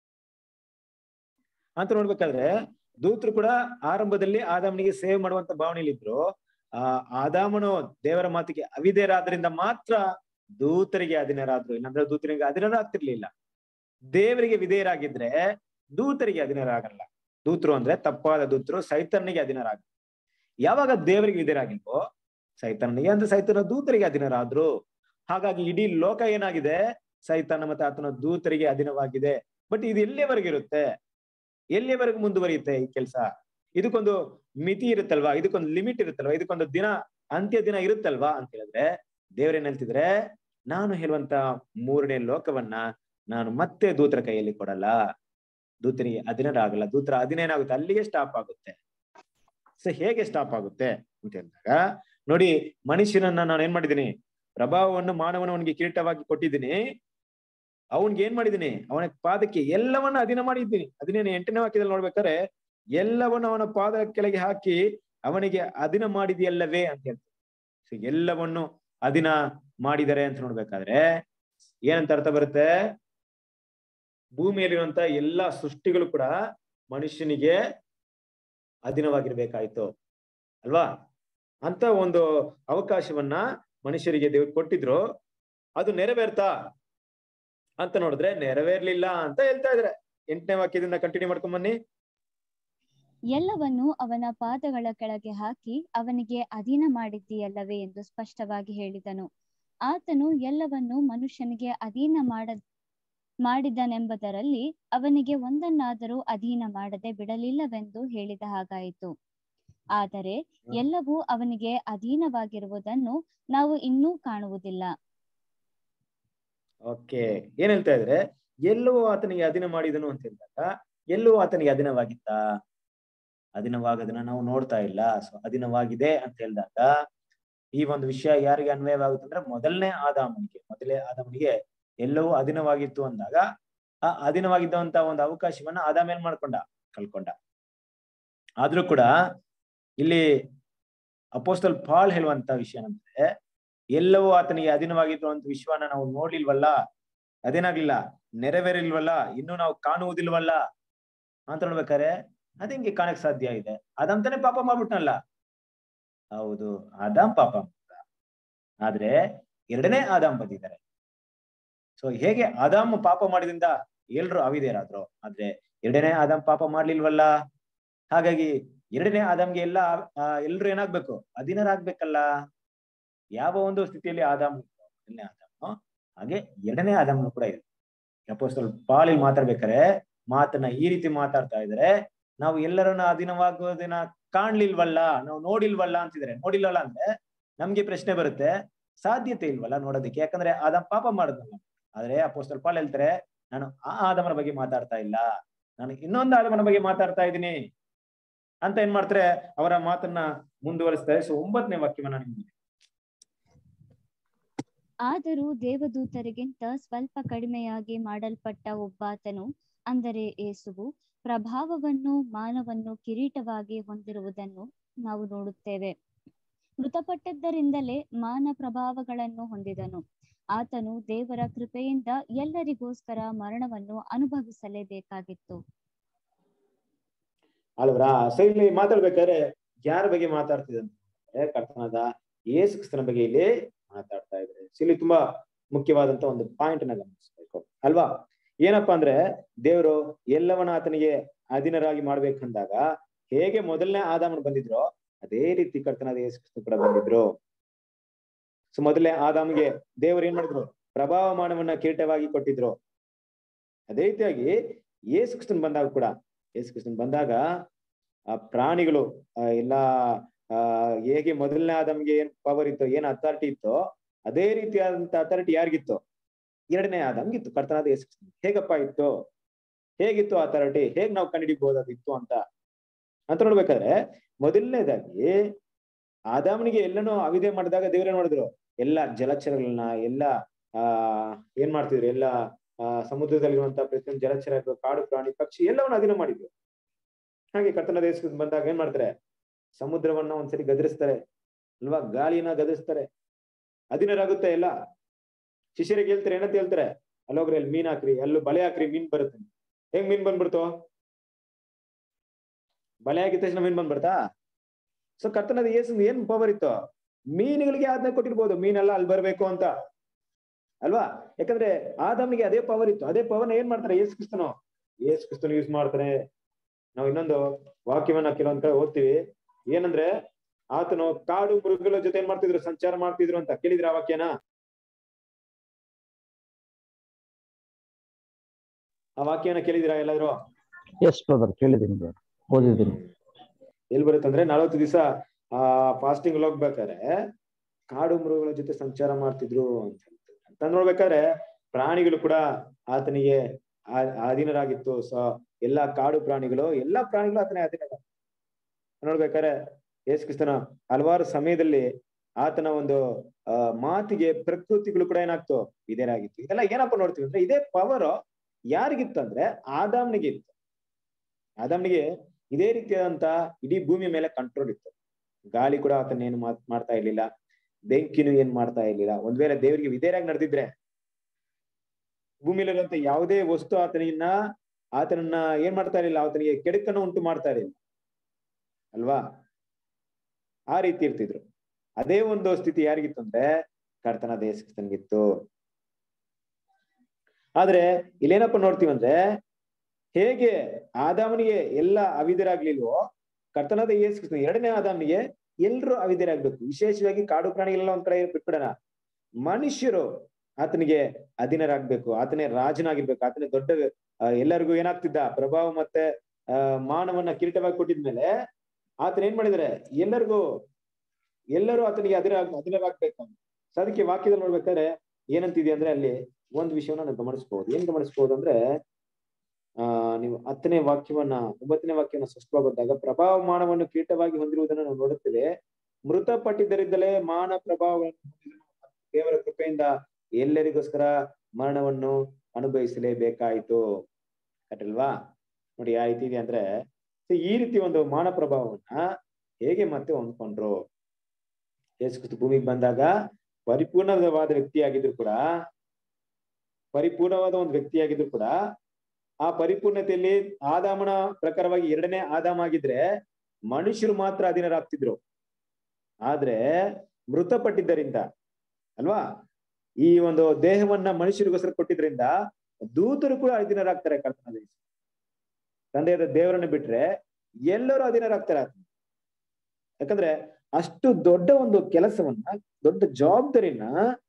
ಅಂತ ನೋಡ್ಬೇಕಾದ್ರೆ ದೂತರು ಕೂಡ ಆರಂಭದಲ್ಲಿ ಆದಾಮನಿಗೆ ಸೇವೆ ಮಾಡುವಂತ ಭಾವನೆಯಲ್ಲಿ ಇದ್ರು ಆ ಆದಾಮನು ದೇವರ ಮಾತಿಗೆ ಅವಿಧೇಯರಾದ್ರಿಂದ ಮಾತ್ರ ದೂತರಿಗೆ ಅಧೀನರಾದ್ರು ಇಲ್ಲಾಂದ್ರೆ ದೂತರಿಗೆ ಅಧೀನರಾಗ್ತಿರ್ಲಿಲ್ಲ ದೇವರಿಗೆ ವಿಧೇಯರಾಗಿದ್ರೆ ದೂತರಿಗೆ ಅಧೀನರಾಗಲ್ಲ ದೂತರು ಅಂದ್ರೆ ತಪ್ಪಾದ ದೂತರು ಸೈತನ್ನಿಗೆ ಅಧೀನರಾಗ ಯಾವಾಗ ದೇವರಿಗೆ ವಿಧೇಯರಾಗಿಲ್ವೋ ಸೈತನ್ನಿಗೆ ಅಂದ್ರೆ ಸೈತನ ದೂತರಿಗೆ ಅಧೀನರಾದ್ರು ಹಾಗಾಗಿ ಇಡೀ ಲೋಕ ಏನಾಗಿದೆ ಸೈತಾನ ಮತ್ತೆ ಆತನ ದೂತರಿಗೆ ಅಧೀನವಾಗಿದೆ ಬಟ್ ಇದು ಎಲ್ಲಿಯವರೆಗೆ ಇರುತ್ತೆ ಎಲ್ಲಿಯವರೆಗೂ ಮುಂದುವರಿಯುತ್ತೆ ಈ ಕೆಲಸ ಇದಕ್ಕೊಂದು ಮಿತಿ ಇರುತ್ತಲ್ವಾ ಇದಕ್ಕೊಂದು ಲಿಮಿಟ್ ಇರುತ್ತಲ್ವಾ ಇದಕ್ಕೊಂದು ದಿನ ಅಂತ್ಯ ದಿನ ಇರುತ್ತಲ್ವಾ ಅಂತ ಹೇಳಿದ್ರೆ ದೇವ್ರೇನ್ ಹೇಳ್ತಿದ್ರೆ ನಾನು ಹೇಳುವಂತ ಮೂರನೇ ಲೋಕವನ್ನ ನಾನು ಮತ್ತೆ ದೂತರ ಕೈಯಲ್ಲಿ ಕೊಡಲ್ಲ ದೂತರಿಗೆ ಅಧೀನರಾಗಲ್ಲ ದೂತರ ಅಧೀನ ಏನಾಗುತ್ತೆ ಅಲ್ಲಿಗೆ ಸ್ಟಾಪ್ ಆಗುತ್ತೆ ಸೊ ಹೇಗೆ ಸ್ಟಾಪ್ ಆಗುತ್ತೆ ಅಂತ ಹೇಳಿದಾಗ ನೋಡಿ ಮನುಷ್ಯನನ್ನ ನಾನು ಏನ್ ಮಾಡಿದ್ದೀನಿ ಪ್ರಭಾವವನ್ನು ಮಾನವನವನಿಗೆ ಕಿರೀಟವಾಗಿ ಕೊಟ್ಟಿದ್ದೀನಿ ಅವನ್ಗೆ ಏನ್ ಮಾಡಿದ್ದೀನಿ ಅವನ ಪಾದಕ್ಕೆ ಎಲ್ಲವನ್ನ ಅಧೀನ ಮಾಡಿದ್ದೀನಿ ಅದನ್ನೇನು ಎಂಟನೇ ವಾಕ್ಯದಲ್ಲಿ ನೋಡ್ಬೇಕಾದ್ರೆ ಎಲ್ಲವನ್ನು ಅವನ ಪಾದ ಕೆಳಗೆ ಹಾಕಿ ಅವನಿಗೆ ಅಧೀನ ಮಾಡಿದೆಯಲ್ಲವೇ ಅಂತ ಹೇಳ್ತಾರೆ ಸೊ ಎಲ್ಲವನ್ನು ಅಧೀನ ಮಾಡಿದರೆ ಅಂತ ನೋಡ್ಬೇಕಾದ್ರೆ ಏನಂತ ಅರ್ಥ ಬರುತ್ತೆ ಭೂಮಿಯಲ್ಲಿರುವಂತ ಎಲ್ಲಾ ಸೃಷ್ಟಿಗಳು ಕೂಡ ಮನುಷ್ಯನಿಗೆ ಅಧೀನವಾಗಿರ್ಬೇಕಾಯ್ತು ಅಲ್ವಾ ಅಂತ ಒಂದು ಅವಕಾಶವನ್ನ ಮನುಷ್ಯರಿಗೆ ದೇವ್ರು ಕೊಟ್ಟಿದ್ರು ಅದು ನೆರವೇರ್ತಾ ಅಂತ ನೋಡಿದ್ರೆ ನೆರವೇರ್ಲಿಲ್ಲ ಅಂತ ಹೇಳ್ತಾ ಇದ್ರೆ ಎಂಟನೇ ವಾಕ್ಯದಿಂದ ಕಂಟಿನ್ಯೂ ಮಾಡ್ಕೊಂಡ್ ಬನ್ನಿ ಎಲ್ಲವನ್ನು ಅವನ ಪಾದಗಳ ಕೆಳಗೆ ಹಾಕಿ ಅವನಿಗೆ ಅಧೀನ ಮಾಡಿದ್ದೀಯಲ್ಲವೇ ಎಂದು ಸ್ಪಷ್ಟವಾಗಿ ಹೇಳಿದನು ಆತನು ಎಲ್ಲವನ್ನು ಮನುಷ್ಯನಿಗೆ ಅಧೀನ ಮಾಡ ಮಾಡಿದನೆಂಬುದರಲ್ಲಿ ಅವನಿಗೆ ಒಂದನ್ನಾದರೂ ಅಧೀನ ಮಾಡದೆ ಬಿಡಲಿಲ್ಲವೆಂದು ಹೇಳಿದ ಹಾಗಾಯಿತು ಆದರೆ ಎಲ್ಲವೂ ಅವನಿಗೆ ಅಧೀನವಾಗಿರುವುದನ್ನು ನಾವು ಇನ್ನೂ ಕಾಣುವುದಿಲ್ಲ ಓಕೆ ಏನ್ ಹೇಳ್ತಾ ಇದ್ರೆ ಎಲ್ಲವೂ ಆತನಿಗೆ ಅಧೀನ ಮಾಡಿದನು ಅಂತ ಹೇಳಿದಾಗ ಎಲ್ಲವೂ ಆತನಿಗೆ ಅಧೀನವಾಗಿತ್ತ ಅಧೀನವಾಗದನ್ನ ನಾವು ನೋಡ್ತಾ ಇಲ್ಲ ಸೊ ಅಧೀನವಾಗಿದೆ ಅಂತ ಹೇಳಿದಾಗ ಈ ಒಂದು ವಿಷಯ ಯಾರಿಗೆ ಅನ್ವಯವಾಗುತ್ತೆ ಅಂದ್ರೆ ಮೊದಲನೇ ಆದಾಮನಿಗೆ ಮೊದಲೇ ಆದಾಮನಿಗೆ ಎಲ್ಲವೂ ಅಧೀನವಾಗಿತ್ತು ಅಂದಾಗ ಆ ಅಧೀನವಾಗಿದ್ದಂತ ಒಂದು ಅವಕಾಶವನ್ನ ಆದಾಮ ಏನ್ ಮಾಡ್ಕೊಂಡ ಕಳ್ಕೊಂಡ ಆದ್ರೂ ಕೂಡ ಇಲ್ಲಿ ಅಪೋಸ್ತಲ್ ಪಾಲ್ ಹೇಳುವಂತ ವಿಷಯ ಏನಂದ್ರೆ ಎಲ್ಲವೂ ಆತನಿಗೆ ಅಧೀನವಾಗಿತ್ತು ಅಂತ ವಿಶ್ವನ ನಾವು ನೋಡ್ಲಿಲ್ವಲ್ಲ ಅದೇನಾಗ್ಲಿಲ್ಲ ನೆರವೇರಿಲ್ವಲ್ಲ ಇನ್ನು ನಾವು ಕಾಣುವುದಿಲ್ವಲ್ಲ ಅಂತ ನೋಡ್ಬೇಕಾರೆ ಅದಂಗೆ ಕಾಣಕ್ ಸಾಧ್ಯ ಇದೆ ಅದಂತಾನೆ ಪಾಪ ಮಾಡ್ಬಿಟ್ನಲ್ಲ ಹೌದು ಆದಾಮ್ ಪಾಪ ಮಾಡ್ದ ಆದ್ರೆ ಎರಡನೇ ಆದಾಮ್ ಬಂದಿದ್ದಾರೆ ಸೊ ಹೇಗೆ ಆದಾಮ್ ಪಾಪ ಮಾಡಿದ್ರಿಂದ ಎಲ್ರು ಅವಿದೇರಾದ್ರು ಆದ್ರೆ ಎರಡನೇ ಆದಾಮ್ ಪಾಪ ಮಾಡ್ಲಿಲ್ವಲ್ಲ ಹಾಗಾಗಿ ಎರಡನೇ ಆದಾಮ್ಗೆ ಎಲ್ಲ ಎಲ್ರು ಏನಾಗ್ಬೇಕು ಅಧೀನರಾಗ್ಬೇಕಲ್ಲ ಯಾವ ಒಂದು ಸ್ಥಿತಿಯಲ್ಲಿ ಆದಾಮ್ ಮೊದಲನೇ ಆದಾಮ್ ಹಾಗೆ ಎರಡನೇ ಆದಾಮ್ನು ಕೂಡ ಇದೆ ಅಪೋಸ್ತಲ್ ಪಾಲಿಲ್ ಮಾತಾಡ್ಬೇಕಾರೆ ಮಾತನ್ನ ಈ ರೀತಿ ಮಾತಾಡ್ತಾ ಇದ್ರೆ ನಾವು ಎಲ್ಲರನ್ನ ಅಧೀನವಾಗೋದನ್ನ ಕಾಣ್ಲಿಲ್ವಲ್ಲ ನಾವು ನೋಡಿಲ್ವಲ್ಲ ಅಂತಿದ್ರೆ ನೋಡಿಲ್ವಲ್ಲ ಅಂದ್ರೆ ನಮ್ಗೆ ಪ್ರಶ್ನೆ ಬರುತ್ತೆ ಸಾಧ್ಯತೆ ಇಲ್ವಲ್ಲ ನೋಡೋದಕ್ಕೆ ಯಾಕಂದ್ರೆ ಆದ ಪಾಪ ಮಾಡಿದ್ನಲ್ಲ ಆದ್ರೆ ಅಪೋಸ್ತಲ್ ಪಾಲ್ ಹೇಳ್ತಾರೆ ನಾನು ಆ ಆದಮನ ಬಗ್ಗೆ ಮಾತಾಡ್ತಾ ಇಲ್ಲ ನಾನು ಇನ್ನೊಂದು ಆದಮನ ಬಗ್ಗೆ ಮಾತಾಡ್ತಾ ಇದ್ದೀನಿ ಅಂತ ಏನ್ ಮಾಡ್ತಾರೆ ಅವರ ಮಾತನ್ನ ಮುಂದುವರಿಸ್ತಾರೆ ಸೊ ಒಂಬತ್ತನೇ ವಾಕ್ಯವನ್ನ ನಿಮ್ಗೆ ಆದರೂ ದೇವದೂತರಿಗಿಂತ ಸ್ವಲ್ಪ ಕಡಿಮೆಯಾಗಿ ಮಾಡಲ್ಪಟ್ಟ ಒಬ್ಬಾತನು ಅಂದರೆ ಏಸುವು ಪ್ರಭಾವವನ್ನು ಮಾನವನ್ನು ಕಿರೀಟವಾಗಿ ಹೊಂದಿರುವುದನ್ನು ನಾವು ನೋಡುತ್ತೇವೆ ಮೃತಪಟ್ಟದ್ದರಿಂದಲೇ ಮಾನ ಪ್ರಭಾವಗಳನ್ನು ಹೊಂದಿದನು ಆತನು ದೇವರ ಕೃಪೆಯಿಂದ ಎಲ್ಲರಿಗೋಸ್ಕರ ಮರಣವನ್ನು ಅನುಭವಿಸಲೇಬೇಕಾಗಿತ್ತು ಅಲ್ವರಾ ಸೊ ಇಲ್ಲಿ ಮಾತಾಡ್ಬೇಕಾದ್ರೆ ಯಾರ ಬಗ್ಗೆ ಮಾತಾಡ್ತಿದ್ರೆ ಕರ್ತನಾದ ಯೇಸು ಕ್ರಿಸ್ತನ ಬಗ್ಗೆ ಇಲ್ಲಿ ಮಾತಾಡ್ತಾ ಇದ್ದಾರೆ ಸೊ ಇಲ್ಲಿ ತುಂಬಾ ಮುಖ್ಯವಾದಂತ ಒಂದು ಪಾಯಿಂಟ್ ನ ಗಮನಿಸ್ಬೇಕು ಅಲ್ವಾ ಏನಪ್ಪಾ ಅಂದ್ರೆ ದೇವರು ಎಲ್ಲವನ್ನ ಆತನಿಗೆ ಅಧೀನರಾಗಿ ಮಾಡ್ಬೇಕಂದಾಗ ಹೇಗೆ ಮೊದಲನೇ ಆದಾಮನ್ ಬಂದಿದ್ರೋ ಅದೇ ರೀತಿ ಕರ್ತನಾದ ಯೇಸು ಕ್ರಿಸ್ತ ಕೂಡ ಬಂದಿದ್ರು ಸೊ ಮೊದಲನೇ ಆದಾಮ್ಗೆ ದೇವರು ಏನ್ ಮಾಡಿದ್ರು ಪ್ರಭಾವಮಾನವನ್ನ ಕಿರೀಟವಾಗಿ ಕೊಟ್ಟಿದ್ರು ಅದೇ ರೀತಿಯಾಗಿ ಯೇಸು ಕ್ರಿಸ್ತನ್ ಬಂದಾಗ ಕೂಡ ಯೇಸು ಕ್ರಿಸ್ತನ್ ಬಂದಾಗ ಆ ಪ್ರಾಣಿಗಳು ಆ ಎಲ್ಲಾ ಆ ಹೇಗೆ ಮೊದಲನೇ ಆದಮ್ಗೆ ಏನ್ ಪವರ್ ಇತ್ತು ಏನ್ ಅಥಾರಿಟಿ ಇತ್ತೋ ಅದೇ ರೀತಿಯಾದಂತ ಅಥಾರಿಟಿ ಯಾರಿಗಿತ್ತು ಎರಡನೇ ಆದಮ್ಗಿತ್ತು ಕರ್ತನಾದ ಯೇಸು ಕ್ರಿಸ್ತನ್ ಹೇಗಪ್ಪ ಇತ್ತು ಹೇಗಿತ್ತು ಅಥಾರಿಟಿ ಹೇಗ್ ನಾವು ಕಂಡುಹಿಡಿಬಹುದಾದಿತ್ತು ಅಂತ ಅಂತ ನೋಡ್ಬೇಕಾದ್ರೆ ಮೊದಲನೇದಾಗಿ ಆದಾಮನಿಗೆ ಎಲ್ಲನೂ ಅವಿದೆ ಮಾಡಿದಾಗ ದೇವ್ರೇ ನೋಡಿದ್ರು ಎಲ್ಲಾ ಜಲಚರಗಳನ್ನ ಎಲ್ಲಾ ಆ ಏನ್ ಮಾಡ್ತಿದ್ರು ಎಲ್ಲಾ ಆ ಸಮುದ್ರದಲ್ಲಿರುವಂತಹ ಪ್ರತಿಯೊಂದು ಜಲಚರ ಕಾಡು ಪ್ರಾಣಿ ಪಕ್ಷಿ ಎಲ್ಲವನ್ನ ಅಧೀನ ಮಾಡಿದ್ರು ಹಾಗೆ ಕರ್ತನ ದೇಶ ಬಂದಾಗ ಏನ್ ಮಾಡ್ತಾರೆ ಸಮುದ್ರವನ್ನ ಒಂದ್ಸರಿ ಗದರಿಸ್ತಾರೆ ಅಲ್ವಾ ಗಾಳಿನ ಗದರಿಸ್ತಾರೆ ಅಧೀನರಾಗುತ್ತೆ ಎಲ್ಲ ಶಿಷ್ಯರಿಗೆ ಹೇಳ್ತಾರೆ ಏನಂತ ಹೇಳ್ತಾರೆ ಅಲ್ಲೋಗ್ರಿ ಅಲ್ಲಿ ಮೀನ್ ಹಾಕ್ರಿ ಅಲ್ಲೂ ಬಲೆ ಹಾಕ್ರಿ ಮೀನ್ ಬರುತ್ತೆ ಹೆಂಗ್ ಮೀನ್ ಬಂದ್ಬಿಡ್ತು ಬಲೆ ಹಾಕಿದ ತಕ್ಷಣ ಮೀನ್ ಬಂದ್ಬಿಡ್ತಾ ಸೊ ಕರ್ತನದ ಯೇಸು ಏನ್ ಪವರ್ ಇತ್ತು ಮೀನುಗಳಿಗೆ ಆಜ್ಞೆ ಕೊಟ್ಟಿರ್ಬೋದು ಮೀನೆಲ್ಲ ಅಲ್ಲಿ ಬರ್ಬೇಕು ಅಂತ ಅಲ್ವಾ ಯಾಕಂದ್ರೆ ಆದಮ್ನಿಗೆ ಅದೇ ಪವರ್ ಇತ್ತು ಅದೇ ಪವರ್ನ ಏನ್ ಮಾಡ್ತಾರೆ ಯೇಸು ಕ್ರಿಸ್ತನು ಯೇಸು ಕ್ರಿಸ್ತನು ಯೂಸ್ ಮಾಡ್ತಾರೆ ನಾವು ಇನ್ನೊಂದು ವಾಕ್ಯವನ್ನ ಕೆಲವೊಂದ್ ಕಡೆ ಓದ್ತೀವಿ ಏನಂದ್ರೆ ಆತನು ಕಾಡು ಮೃಗಗಳ ಜೊತೆ ಏನ್ ಮಾಡ್ತಿದ್ರು ಸಂಚಾರ ಮಾಡ್ತಿದ್ರು ಅಂತ ಕೇಳಿದ್ರ ಆ ವಾಕ್ಯನ ಆ ವಾಕ್ಯನ ಕೇಳಿದಿರಾ ಎಲ್ಲಾದ್ರು ಎಸ್ ಬ್ರದರ್ ಕೇಳಿದ್ದೀನಿ ಬ್ರದರ್ ಓದಿದ್ದೀನಿ ಎಲ್ಲಿ ಬರುತ್ತಂದ್ರೆ ನಲವತ್ತು ದಿವಸ ಆ ಫಾಸ್ಟಿಂಗ್ ಹೋಗ್ಬೇಕಾದ್ರೆ ಕಾಡು ಮೃಗಗಳ ಜೊತೆ ಸಂಚಾರ ಮಾಡ್ತಿದ್ರು ಅಂತ ಹೇಳ್ತಾರೆ. ಅಂತ ನೋಡ್ಬೇಕಾದ್ರೆ ಪ್ರಾಣಿಗಳು ಕೂಡ ಆತನಿಗೆ ಆ- ಅಧೀನರಾಗಿತ್ತು ಸೊ ಎಲ್ಲಾ ಕಾಡು ಪ್ರಾಣಿಗಳು ಎಲ್ಲಾ ಪ್ರಾಣಿಗಳು ಆತನೇ ಅಧೀನ ನೋಡ್ಬೇಕಾದ್ರೆ ಯೇಸು ಕ್ರಿಸ್ತನ ಹಲವಾರು ಸಮಯದಲ್ಲಿ ಆತನ ಒಂದು ಆ ಮಾತಿಗೆ ಪ್ರಕೃತಿಗಳು ಕೂಡ ಏನಾಗ್ತು ಇದೇನಾಗಿತ್ತು ಇದೆಲ್ಲ ಏನಪ್ಪ ನೋಡ್ತೀವಿ ಅಂದ್ರೆ ಇದೇ ಪವರ್ ಯಾರಿಗಿತ್ತು ಅಂದ್ರೆ ಆದಾಮ್ನಿಗೆ ಇತ್ತು ಆದಾಮ್ನಿಗೆ ಇದೇ ರೀತಿಯಾದಂತ ಇಡೀ ಭೂಮಿ ಮೇಲೆ ಕಂಟ್ರೋಲ್ ಇತ್ತು ಗಾಳಿ ಕೂಡ ಆತನ ಏನು ಮಾತ್ ಮಾಡ್ತಾ ಇರ್ಲಿಲ್ಲ ಬೆಂಕಿನೂ ಏನ್ ಮಾಡ್ತಾ ಇರ್ಲಿಲ್ಲ ಒಂದ್ ವೇಳೆ ದೇವರಿಗೆ ವಿಧೇಯರಾಗಿ ನಡೆದಿದ್ರೆ ಭೂಮಿಯಲ್ಲಿರುವಂತ ಯಾವುದೇ ವಸ್ತು ಆತನಿನ್ನ ಆತನನ್ನ ಏನ್ ಮಾಡ್ತಾ ಇರ್ಲಿಲ್ಲ ಆತನಿಗೆ ಕೆಡುಕನ್ನು ಉಂಟು ಮಾಡ್ತಾ ಇರಲಿಲ್ಲ ಅಲ್ವಾ ಆ ರೀತಿ ಇರ್ತಿದ್ರು ಅದೇ ಒಂದು ಸ್ಥಿತಿ ಯಾರಿಗಿತ್ತು ಅಂದ್ರೆ ಕರ್ತನ ದೇಶಕ್ತನಿಗಿತ್ತು ಆದ್ರೆ ಇಲ್ಲೇನಪ್ಪ ನೋಡ್ತೀವಂದ್ರೆ ಹೇಗೆ ಆದಾಮನಿಗೆ ಎಲ್ಲ ಅವಿಧರಾಗ್ಲಿಲ್ವೋ ಕರ್ತನಾದ ಯೇಸು ಕ್ರಿಸ್ತನು ಎರಡನೇ ಆದಾಮನಿಗೆ ಎಲ್ರು ಅವಿಧರಾಗ್ಬೇಕು ವಿಶೇಷವಾಗಿ ಕಾಡು ಪ್ರಾಣಿಗಳೆಲ್ಲ ಒಂದ್ ಕಡೆ ಬಿಟ್ಬಿಡೋಣ ಮನುಷ್ಯರು ಆತನಿಗೆ ಅಧೀನರಾಗ್ಬೇಕು ಆತನೇ ರಾಜನಾಗಿರ್ಬೇಕು ಆತನೇ ದೊಡ್ಡ ಆ, ಎಲ್ಲರಿಗೂ ಏನಾಗ್ತಿದ್ದ ಪ್ರಭಾವ ಮತ್ತೆ ಆ ಮಾನವನ್ನ ಕಿರೀಟವಾಗಿ ಕೊಟ್ಟಿದ್ಮೇಲೆ ಆತನ ಏನ್ ಮಾಡಿದಾರೆ ಎಲ್ಲರಿಗೂ ಎಲ್ಲರೂ ಆತನಿಗೆ ಅಧೀರ ಅಧೀನರಾಗ್ಬೇಕು ಸೊ ಅದಕ್ಕೆ ವಾಕ್ಯದಲ್ಲಿ ನೋಡ್ಬೇಕಾದ್ರೆ ಏನಂತಿದೆ ಅಂದ್ರೆ ಅಲ್ಲಿ ಒಂದ್ ವಿಷಯವನ್ನ ನಾವು ಗಮನಿಸಬಹುದು ಏನ್ ಗಮನಿಸಬಹುದು ಅಂದ್ರೆ ಆ ನೀವು ಹತ್ತನೇ ವಾಕ್ಯವನ್ನ ಒಂಬತ್ತನೇ ವಾಕ್ಯವನ್ನ ಸ್ಪಷ್ಟವಾಗಿ ಬಂದಾಗ ಪ್ರಭಾವ ಮಾನವನ್ನು ಕೀಟವಾಗಿ ಹೊಂದಿರುವುದನ್ನು ನಾವು ನೋಡುತ್ತೇವೆ ಮೃತಪಟ್ಟಿದ್ದರಿಂದಲೇ ಮಾನ ಪ್ರಭಾವವನ್ನು ಹೊಂದಿದನು. ದೇವರ ಕೃಪೆಯಿಂದ ಎಲ್ಲರಿಗೋಸ್ಕರ ಮರಣವನ್ನು ಅನುಭವಿಸಲೇಬೇಕಾಯಿತು ಕರೆಲ್ವಾ ನೋಡಿ ಯಾವ ರೀತಿ ಇದೆ ಅಂದ್ರೆ so ಈ ರೀತಿ ಒಂದು ಮಾನ ಪ್ರಭಾವವನ್ನ ಹೇಗೆ ಮತ್ತೆ ಹೊಂದ್ಕೊಂಡ್ರು ಯೇಸು ಕ್ರಿಸ್ತ ಭೂಮಿಗೆ ಬಂದಾಗ ಪರಿಪೂರ್ಣವಾದ ವ್ಯಕ್ತಿಯಾಗಿದ್ರು ಕೂಡ ಪರಿಪೂರ್ಣವಾದ ಒಂದು ವ್ಯಕ್ತಿಯಾಗಿದ್ರು ಕೂಡ ಆ ಪರಿಪೂರ್ಣತೆಯಲ್ಲಿ ಆದಾಮನ ಪ್ರಕಾರವಾಗಿ ಎರಡನೇ ಆದಾಮ ಆಗಿದ್ರೆ ಮನುಷ್ಯರು ಮಾತ್ರ ಅಧೀನರಾಗ್ತಿದ್ರು ಆದ್ರೆ ಮೃತಪಟ್ಟಿದ್ದರಿಂದ ಅಲ್ವಾ ಈ ಒಂದು ದೇಹವನ್ನ ಮನುಷ್ಯರಿಗೋಸ್ಕರ ಕೊಟ್ಟಿದ್ರಿಂದ ದೂತರು ಕೂಡ ಅಧೀನರಾಗ್ತಾರೆ ಕರ್ತನ ದೇಶ ತಂದೆಯಾದ ದೇವರನ್ನ ಬಿಟ್ರೆ ಎಲ್ಲರೂ ಅಧೀನರಾಗ್ತಾರೆ ಆತನಿಗೆ. ಯಾಕಂದ್ರೆ ಅಷ್ಟು ದೊಡ್ಡ ಒಂದು ಕೆಲಸವನ್ನ ದೊಡ್ಡ ಜವಾಬ್ದಾರಿನ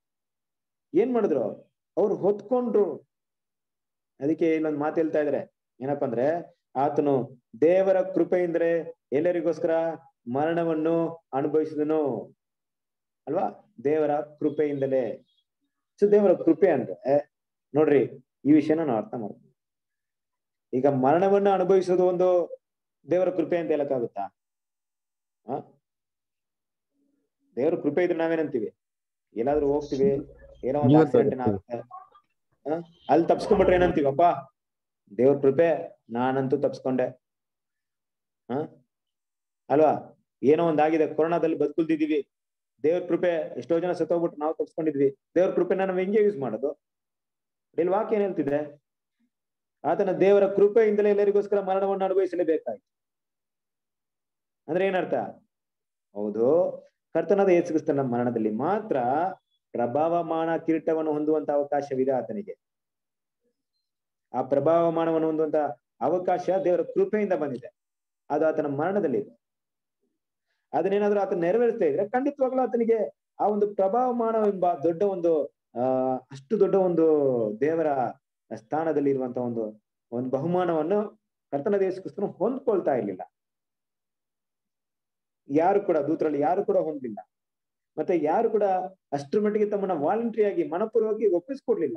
ಏನ್ ಮಾಡಿದ್ರು ಅವ್ರು ಹೊತ್ಕೊಂಡ್ರು ಅದಕ್ಕೆ ಇಲ್ಲೊಂದು ಮಾತು ಹೇಳ್ತಾ ಇದಾರೆ ಏನಪ್ಪಾ ಅಂದ್ರೆ ಆತನು ದೇವರ ಕೃಪೆಯಿಂದಲೇ ಎಲ್ಲರಿಗೋಸ್ಕರ ಮರಣವನ್ನು ಅನುಭವಿಸಿದನು ಅಲ್ವಾ ದೇವರ ಕೃಪೆಯಿಂದಲೇ ಸೊ ದೇವರ ಕೃಪೆ ಅಂದ್ರೆ ನೋಡ್ರಿ ಈ ವಿಷಯನ ನಾವು ಅರ್ಥ ಮಾಡ್ತೀವಿ ಈಗ ಮರಣವನ್ನು ಅನುಭವಿಸೋದು ಒಂದು ದೇವರ ಕೃಪೆ ಅಂತ ಹೇಳಕ್ಕಾಗುತ್ತಾ ಆ ದೇವರ ಕೃಪೆ ಇದ್ರೆ ನಾವೇನಂತೀವಿ ಎಲ್ಲಾದ್ರೂ ಹೋಗ್ತೀವಿ ಏನೋ ಒಂದು ಜೀವ ಆಕ್ಸಿಡೆಂಟ್ ಆಗುತ್ತೆ ಆ? ಅಲ್ಲಿ ತಪ್ಸ್ಕೊಂಡ್ಬಿಟ್ರೆ ಏನಂತೀವಪ್ಪ ದೇವ್ರ ಕೃಪೆ ನಾನಂತೂ ತಪ್ಸ್ಕೊಂಡೆ ಹ ಅಲ್ವಾ ಏನೋ ಒಂದಾಗಿದೆ ಕೊರೋನಾದಲ್ಲಿ ಬದುಕುಲ್ದಿದೀವಿ ದೇವ್ರ ಕೃಪೆ ಎಷ್ಟೋ ಜನ ಸತ್ತೋಗ್ಬಿಟ್ಟು ನಾವು ತಪ್ಸ್ಕೊಂಡಿದ್ವಿ ದೇವ್ರ ಕೃಪೆನ ನಾವು ಹೆಂಗೆ ಯೂಸ್ ಮಾಡೋದು ಇಲ್ಲಿ ವಾಕ್ಯ ಏನ್ ಹೇಳ್ತಿದೆ ಆತನ ದೇವರ ಕೃಪೆಯಿಂದಲೇ ಎಲ್ಲರಿಗೋಸ್ಕರ ಮರಣವನ್ನು ಅನುಭವಿಸಲೇಬೇಕಾಯ್ತು ಅಂದ್ರೆ ಏನರ್ಥ ಹೌದು ಕರ್ತನಾದ ಯೇಸುಕ್ರಿಸ್ತನ ಮರಣದಲ್ಲಿ ಮಾತ್ರ ಪ್ರಭಾವಮಾನ ಕಿರೀಟವನ್ನು ಹೊಂದುವಂತ ಅವಕಾಶವಿದೆ ಆತನಿಗೆ ಆ ಪ್ರಭಾವಮಾನವನ್ನು ಹೊಂದುವಂತ ಅವಕಾಶ ದೇವರ ಕೃಪೆಯಿಂದ ಬಂದಿದೆ ಅದು ಆತನ ಮರಣದಲ್ಲಿ ಇದೆ ಅದನ್ನೇನಾದ್ರೂ ಆತನ ನೆರವೇರಿಸ್ತಾ ಇದ್ರೆ ಖಂಡಿತವಾಗ್ಲೂ ಆತನಿಗೆ ಆ ಒಂದು ಪ್ರಭಾವಮಾನ ಎಂಬ ದೊಡ್ಡ ಒಂದು ಆ ಅಷ್ಟು ದೊಡ್ಡ ಒಂದು ದೇವರ ಸ್ಥಾನದಲ್ಲಿ ಇರುವಂತ ಒಂದು ಒಂದು ಬಹುಮಾನವನ್ನು ಕರ್ತನ ದೇಶಕ್ರಿಸ್ತನು ಹೊಂದ್ಕೊಳ್ತಾ ಇರ್ಲಿಲ್ಲ ಯಾರು ಕೂಡ ದೂತರಲ್ಲಿ ಯಾರು ಕೂಡ ಹೊಂದಿಲ್ಲ ಮತ್ತೆ ಯಾರು ಕೂಡ ಅಷ್ಟರ ಮಟ್ಟಿಗೆ ತಮ್ಮನ್ನ ವಾಲಂಟ್ರಿಯಾಗಿ ಮನಪೂರ್ವಕವಾಗಿ ಒಪ್ಪಿಸ್ಕೊಡ್ಲಿಲ್ಲ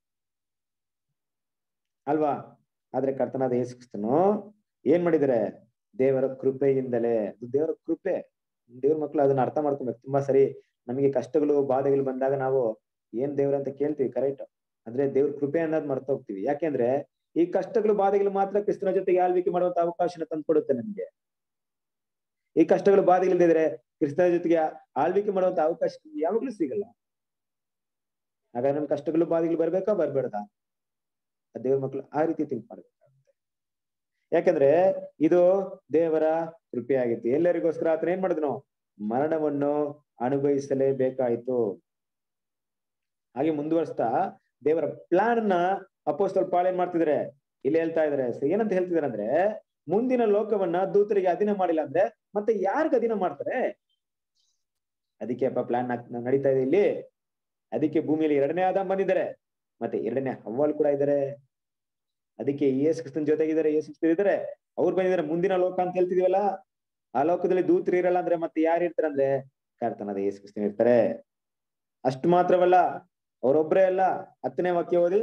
ಅಲ್ವಾ ಆದ್ರೆ ಕರ್ತನಾದ ಯೇಸುಕ್ರಿಸ್ತನು ಏನ್ ಮಾಡಿದರೆ ದೇವರ ಕೃಪೆಯಿಂದಲೇ ಅದು ದೇವರ ಕೃಪೆ ದೇವ್ರ ಮಕ್ಕಳು ಅದನ್ನ ಅರ್ಥ ಮಾಡ್ಕೊಬೇಕು ತುಂಬಾ ಸರಿ ನಮಗೆ ಕಷ್ಟಗಳು ಬಾಧೆಗಳು ಬಂದಾಗ ನಾವು ಏನ್ ದೇವ್ರ ಅಂತ ಕೇಳ್ತೀವಿ ಕರೆಕ್ಟ್ ಅಂದ್ರೆ ದೇವ್ರ ಕೃಪೆ ಅನ್ನೋದು ಮರ್ತ ಹೋಗ್ತೀವಿ ಯಾಕೆಂದ್ರೆ ಈ ಕಷ್ಟಗಳು ಬಾಧೆಗಳು ಮಾತ್ರ ಕ್ರಿಸ್ತನ ಜೊತೆಗೆ ಆಳ್ವಿಕೆ ಮಾಡುವಂತ ಅವಕಾಶನ ತಂದ್ಕೊಡುತ್ತೆ ನಮ್ಗೆ ಈ ಕಷ್ಟಗಳು ಬಾಧೆಗಳಿದ್ರೆ ಕ್ರಿಸ್ತನ ಜೊತೆಗೆ ಆಳ್ವಿಕೆ ಮಾಡುವಂತ ಅವಕಾಶ ನಮ್ಗೆ ಯಾವಾಗ್ಲೂ ಸಿಗಲ್ಲ ಹಾಗಾದ್ರೆ ನಮ್ ಕಷ್ಟಗಳು ಬಾಧೆಗಳು ಬರ್ಬೇಕಾ ಬರ್ಬೇಡ್ದ ದೇವ್ರ ಮಕ್ಕಳು ಆ ರೀತಿ ಥಿಂಕ್ ಮಾಡ್ಬೇಕಾಗುತ್ತೆ ಯಾಕಂದ್ರೆ ಇದು ದೇವರ ಕೃಪೆ ಆಗಿತ್ತು ಎಲ್ಲರಿಗೋಸ್ಕರ ಆತನ ಏನ್ ಮಾಡಿದ್ನು ಮರಣವನ್ನು ಅನುಭವಿಸಲೇಬೇಕಾಯ್ತು ಹಾಗೆ ಮುಂದುವರಿಸ್ತಾ ದೇವರ ಪ್ಲಾನ್ ನ ಅಪೋಸ್ತಲ್ ಪಾಳ್ ಏನ್ ಮಾಡ್ತಿದಾರೆ ಇಲ್ಲಿ ಹೇಳ್ತಾ ಇದಾರೆ So ಏನಂತ ಹೇಳ್ತಿದಾರೆ ಅಂದ್ರೆ ಮುಂದಿನ ಲೋಕವನ್ನ ದೂತರಿಗೆ ಅಧೀನ ಮಾಡಿಲ್ಲ ಅಂದ್ರೆ ಮತ್ತೆ ಯಾರಿಗ ಅಧೀನ ಮಾಡ್ತಾರೆ ಅದಕ್ಕೆ ಅಪ್ಪ ಪ್ಲಾನ್ ನಡೀತಾ ಇದೆ ಇಲ್ಲಿ ಅದಕ್ಕೆ ಭೂಮಿಯಲ್ಲಿ ಎರಡನೇ ಆದಾಮ್ ಬಂದಿದ್ದಾರೆ ಮತ್ತೆ ಎರಡನೇ ಹವ್ವಾಲ್ ಕೂಡ ಇದ್ದಾರೆ ಅದಕ್ಕೆ ಯೇಸು ಕ್ರಿಸ್ತನ್ ಜೊತೆಗಿದ್ದಾರೆ ಯೇಸು ಕ್ರಿಸ್ತನ್ ಇದ್ದಾರೆ ಅವ್ರು ಬಂದಿದ್ದಾರೆ ಮುಂದಿನ ಲೋಕ ಅಂತ ಹೇಳ್ತಿದೀವಲ್ಲ ಆ ಲೋಕದಲ್ಲಿ ದೂತರು ಇರಲ್ಲ ಅಂದ್ರೆ ಮತ್ತೆ ಯಾರು ಇರ್ತಾರೆ ಅಂದ್ರೆ ಕರ್ತನಾದ ಯೇಸು ಕ್ರಿಸ್ತನ್ ಇರ್ತಾರೆ ಅಷ್ಟು ಮಾತ್ರವಲ್ಲ ಅವರೊಬ್ಬರೇ ಅಲ್ಲ ಹತ್ತನೇ ವಾಕ್ಯ ಓದಿ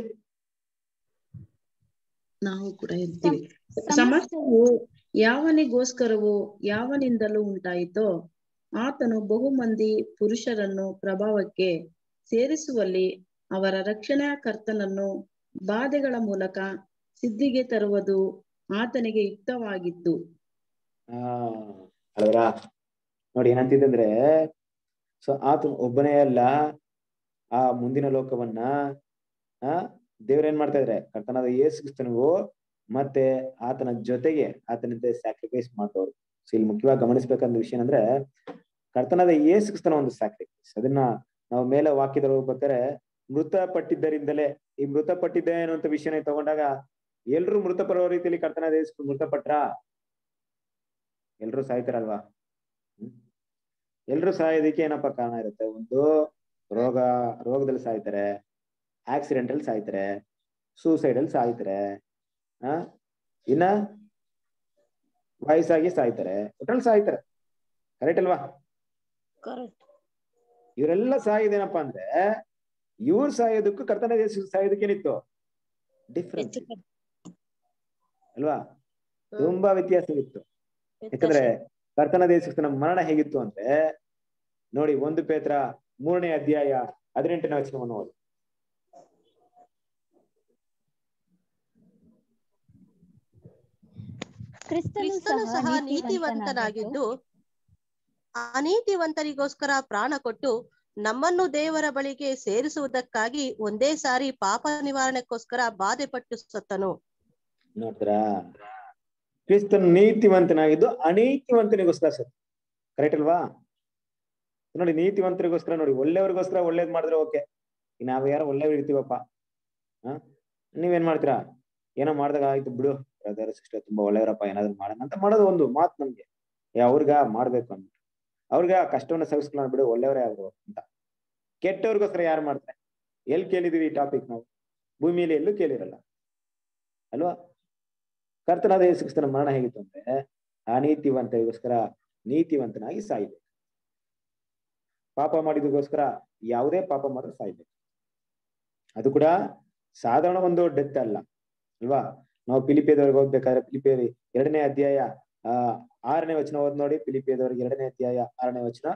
ನಾವು ಕೂಡ ಇರ್ತೀವಿ ಸಮಸ್ತವು ಯಾವನಿಗೋಸ್ಕರವೋ ಯಾವನಿಂದಲೂ ಉಂಟಾಯಿತೋ ಆತನು ಬಹುಮಂದಿ ಪುರುಷರನ್ನು ಪ್ರಭಾವಕ್ಕೆ ಸೇರಿಸುವಲ್ಲಿ ಅವರ ರಕ್ಷಣಾ ಕರ್ತನನ್ನು ಬಾಧೆಗಳ ಮೂಲಕ ಸಿದ್ಧಿಗೆ ತರುವುದು ಆತನಿಗೆ ಯುಕ್ತವಾಗಿತ್ತು ಆ ಅಲ್ವರ ನೋಡಿ ಏನಂತಿದೆ ಅಂದ್ರೆ ಸೊ ಆತ ಒಬ್ಬನೇ ಅಲ್ಲ ಆ ಮುಂದಿನ ಲೋಕವನ್ನ ಆ ದೇವ್ರ ಏನ್ ಮಾಡ್ತಾ ಇದ್ರೆ ಕರ್ತನಾದ ಯೇಸು ಕ್ರಿಸ್ತನಿಗೂ ಮತ್ತೆ ಆತನ ಜೊತೆಗೆ ಆತನಂತೆ ಸ್ಯಾಕ್ರಿಫೈಸ್ ಮಾಡೋರು ಸೊ ಇಲ್ಲಿ ಮುಖ್ಯವಾಗಿ ಗಮನಿಸ್ಬೇಕಂದ ವಿಷಯ ಅಂದ್ರೆ ಕರ್ತನಾದ ಯೇಸು ಕ್ರಿಸ್ತನ ಒಂದು ಸ್ಯಾಕ್ರಿಫೈಸ್ ಅದನ್ನ ನಾವು ಮೇಲೆ ವಾಕ್ಯದಲ್ಲಿ ಹೋಗ್ಬೇಕಾದ್ರೆ ಮೃತಪಟ್ಟಿದ್ದರಿಂದಲೇ ಈ ಮೃತಪಟ್ಟಿದ್ದೆ ಅನ್ನುವಂತ ವಿಷಯನ ತಗೊಂಡಾಗ ಎಲ್ರು ಮೃತಪಡುವ ರೀತಿಯಲ್ಲಿ ಕರ್ತನಾದ ಯೇಸು ಮೃತಪಟ್ರ ಎಲ್ರು ಸಾಯ್ತಾರಲ್ವಾ ಹ್ಮ್ ಎಲ್ರು ಸಾಯೋದಕ್ಕೆ ಏನಪ್ಪ ಕಾರಣ ಇರುತ್ತೆ ಒಂದು ರೋಗ ರೋಗದಲ್ಲಿ ಸಾಯ್ತಾರೆ ಆಕ್ಸಿಡೆಂಟ್ ಅಲ್ಲಿ ಸಾಯ್ತಾರೆ ಸೂಸೈಡ್ ಅಲ್ಲಿ ಸಾಯ್ತಾರೆ ಆ ಇನ್ನ ವಯಸ್ಸಾಗಿ ಸಾಯ್ತಾರೆ ಒಟ್ರಲ್ಲಿ ಸಾಯ್ತಾರೆ ಕರೆಕ್ಟ್ ಅಲ್ವಾ ಇವರೆಲ್ಲ ಸಾಯೋದೇನಪ್ಪಾ ಅಂದ್ರೆ ಇವ್ರು ಸಾಯೋದಕ್ಕೂ ಕರ್ತನ ಸಾಯೋದಕ್ಕೆ ಏನಿತ್ತು ಡಿಫ್ರೆನ್ಸ್ ಅಲ್ವಾ ತುಂಬಾ ವ್ಯತ್ಯಾಸವಿತ್ತು ಯಾಕಂದ್ರೆ ಕರ್ತನ ದೇಶಕ್ತನ ಮರಣ ಹೇಗಿತ್ತು ಅಂದ್ರೆ ನೋಡಿ ಒಂದು ಪೇತ್ರ ಮೂರನೇ ಅಧ್ಯಾಯ ಹದಿನೆಂಟನೇ ವಚನವನ್ನು ಓದಿ ಕ್ರಿಸ್ತನು ಕ್ರಿಸ್ತನು ಸಹ ನೀತಿವಂತನಾಗಿದ್ದು ಅನೀತಿವಂತರಿಗೋಸ್ಕರ ಪ್ರಾಣ ಕೊಟ್ಟು ನಮ್ಮನ್ನು ದೇವರ ಬಳಿಗೆ ಸೇರಿಸುವುದಕ್ಕಾಗಿ ಒಂದೇ ಸಾರಿ ಪಾಪ ನಿವಾರಣೆಗೋಸ್ಕರ ಬಾಧೆ ಪಟ್ಟು ಸತ್ತನು ನೋಡ್ತೀರಾ ಕ್ರಿಸ್ತನು ನೀತಿವಂತನಾಗಿದ್ದು ಅನೀತಿವಂತನಿಗೋಸ್ಕರ ಸತ್ತು ಕರೆಕ್ಟ್ ಅಲ್ವಾ ನೋಡಿ ನೀತಿವಂತರಿಗೋಸ್ಕರ ನೋಡಿ ಒಳ್ಳೆಯವ್ರಿಗೋಸ್ಕರ ಒಳ್ಳೇದ್ ಮಾಡಿದ್ರೆ ಓಕೆ ನಾವ್ ಯಾರೋ ಒಳ್ಳೆಯವ್ರು ಇರ್ತೀವಪ್ಪ ಹ ನೀವೇನ್ ಮಾಡ್ತೀರಾ ಏನೋ ಮಾಡ್ದಾಗ ಆಯ್ತು ಬಿಡು ಬ್ರದರ್ ಸಿಸ್ಟರ್ ತುಂಬಾ ಒಳ್ಳೆಯವರಪ್ಪ ಏನಾದ್ರು ಮಾಡೋಣ ಅಂತ ಮಾಡೋದು ಒಂದು ಮಾತು ನಮ್ಗೆ ಏ ಅವ್ರಿಗ ಮಾಡ್ಬೇಕು ಅಂದ್ಬಿಟ್ಟು ಅವ್ರಿಗ ಕಷ್ಟವನ್ನ ಸಹಿಸ್ಕೊಳ್ಳೋಣ ಬಿಡು ಒಳ್ಳೆಯವರೇ ಆಗ್ರು ಅಂತ ಕೆಟ್ಟವ್ರಿಗೋಸ್ಕರ ಯಾರು ಮಾಡ್ತಾರೆ ಎಲ್ಲಿ ಕೇಳಿದೀವಿ ಈ ಟಾಪಿಕ್ ನಾವು ಭೂಮಿಯಲ್ಲಿ ಎಲ್ಲೂ ಕೇಳಿರಲ್ಲ ಅಲ್ವಾ ಕರ್ತನಾದ ಯೇಸು ಕ್ರಿಸ್ತನ ಮರಣ ಹೇಗಿತ್ತು ಅಂದ್ರೆ ಅನೀತಿವಂತರಿಗೋಸ್ಕರ ನೀತಿವಂತನಾಗಿ ಸಾಯ್ಬೇಕು ಪಾಪ ಮಾಡಿದಕ್ಕೋಸ್ಕರ ಯಾವುದೇ ಪಾಪ ಮಾಡಿದ್ರೆ ಸಾಯ್ಬೇಕು ಅದು ಕೂಡ ಸಾಧಾರಣ ಒಂದು ಡೆತ್ ಅಲ್ಲ ಅಲ್ವಾ ನಾವು ಪಿಲಿಪಿಯದವ್ರಿಗೆ ಹೋಗ್ಬೇಕಾದ್ರೆ ಪಿಲಿಪಿಯರಿ ಎರಡನೇ ಅಧ್ಯಾಯ ಆ ಆರನೇ ವಚನ ಓದ್ ನೋಡಿ ಪಿಲಿಪಿಯದವರಿಗೆ ಎರಡನೇ ಅಧ್ಯಾಯ ಆರನೇ ವಚನ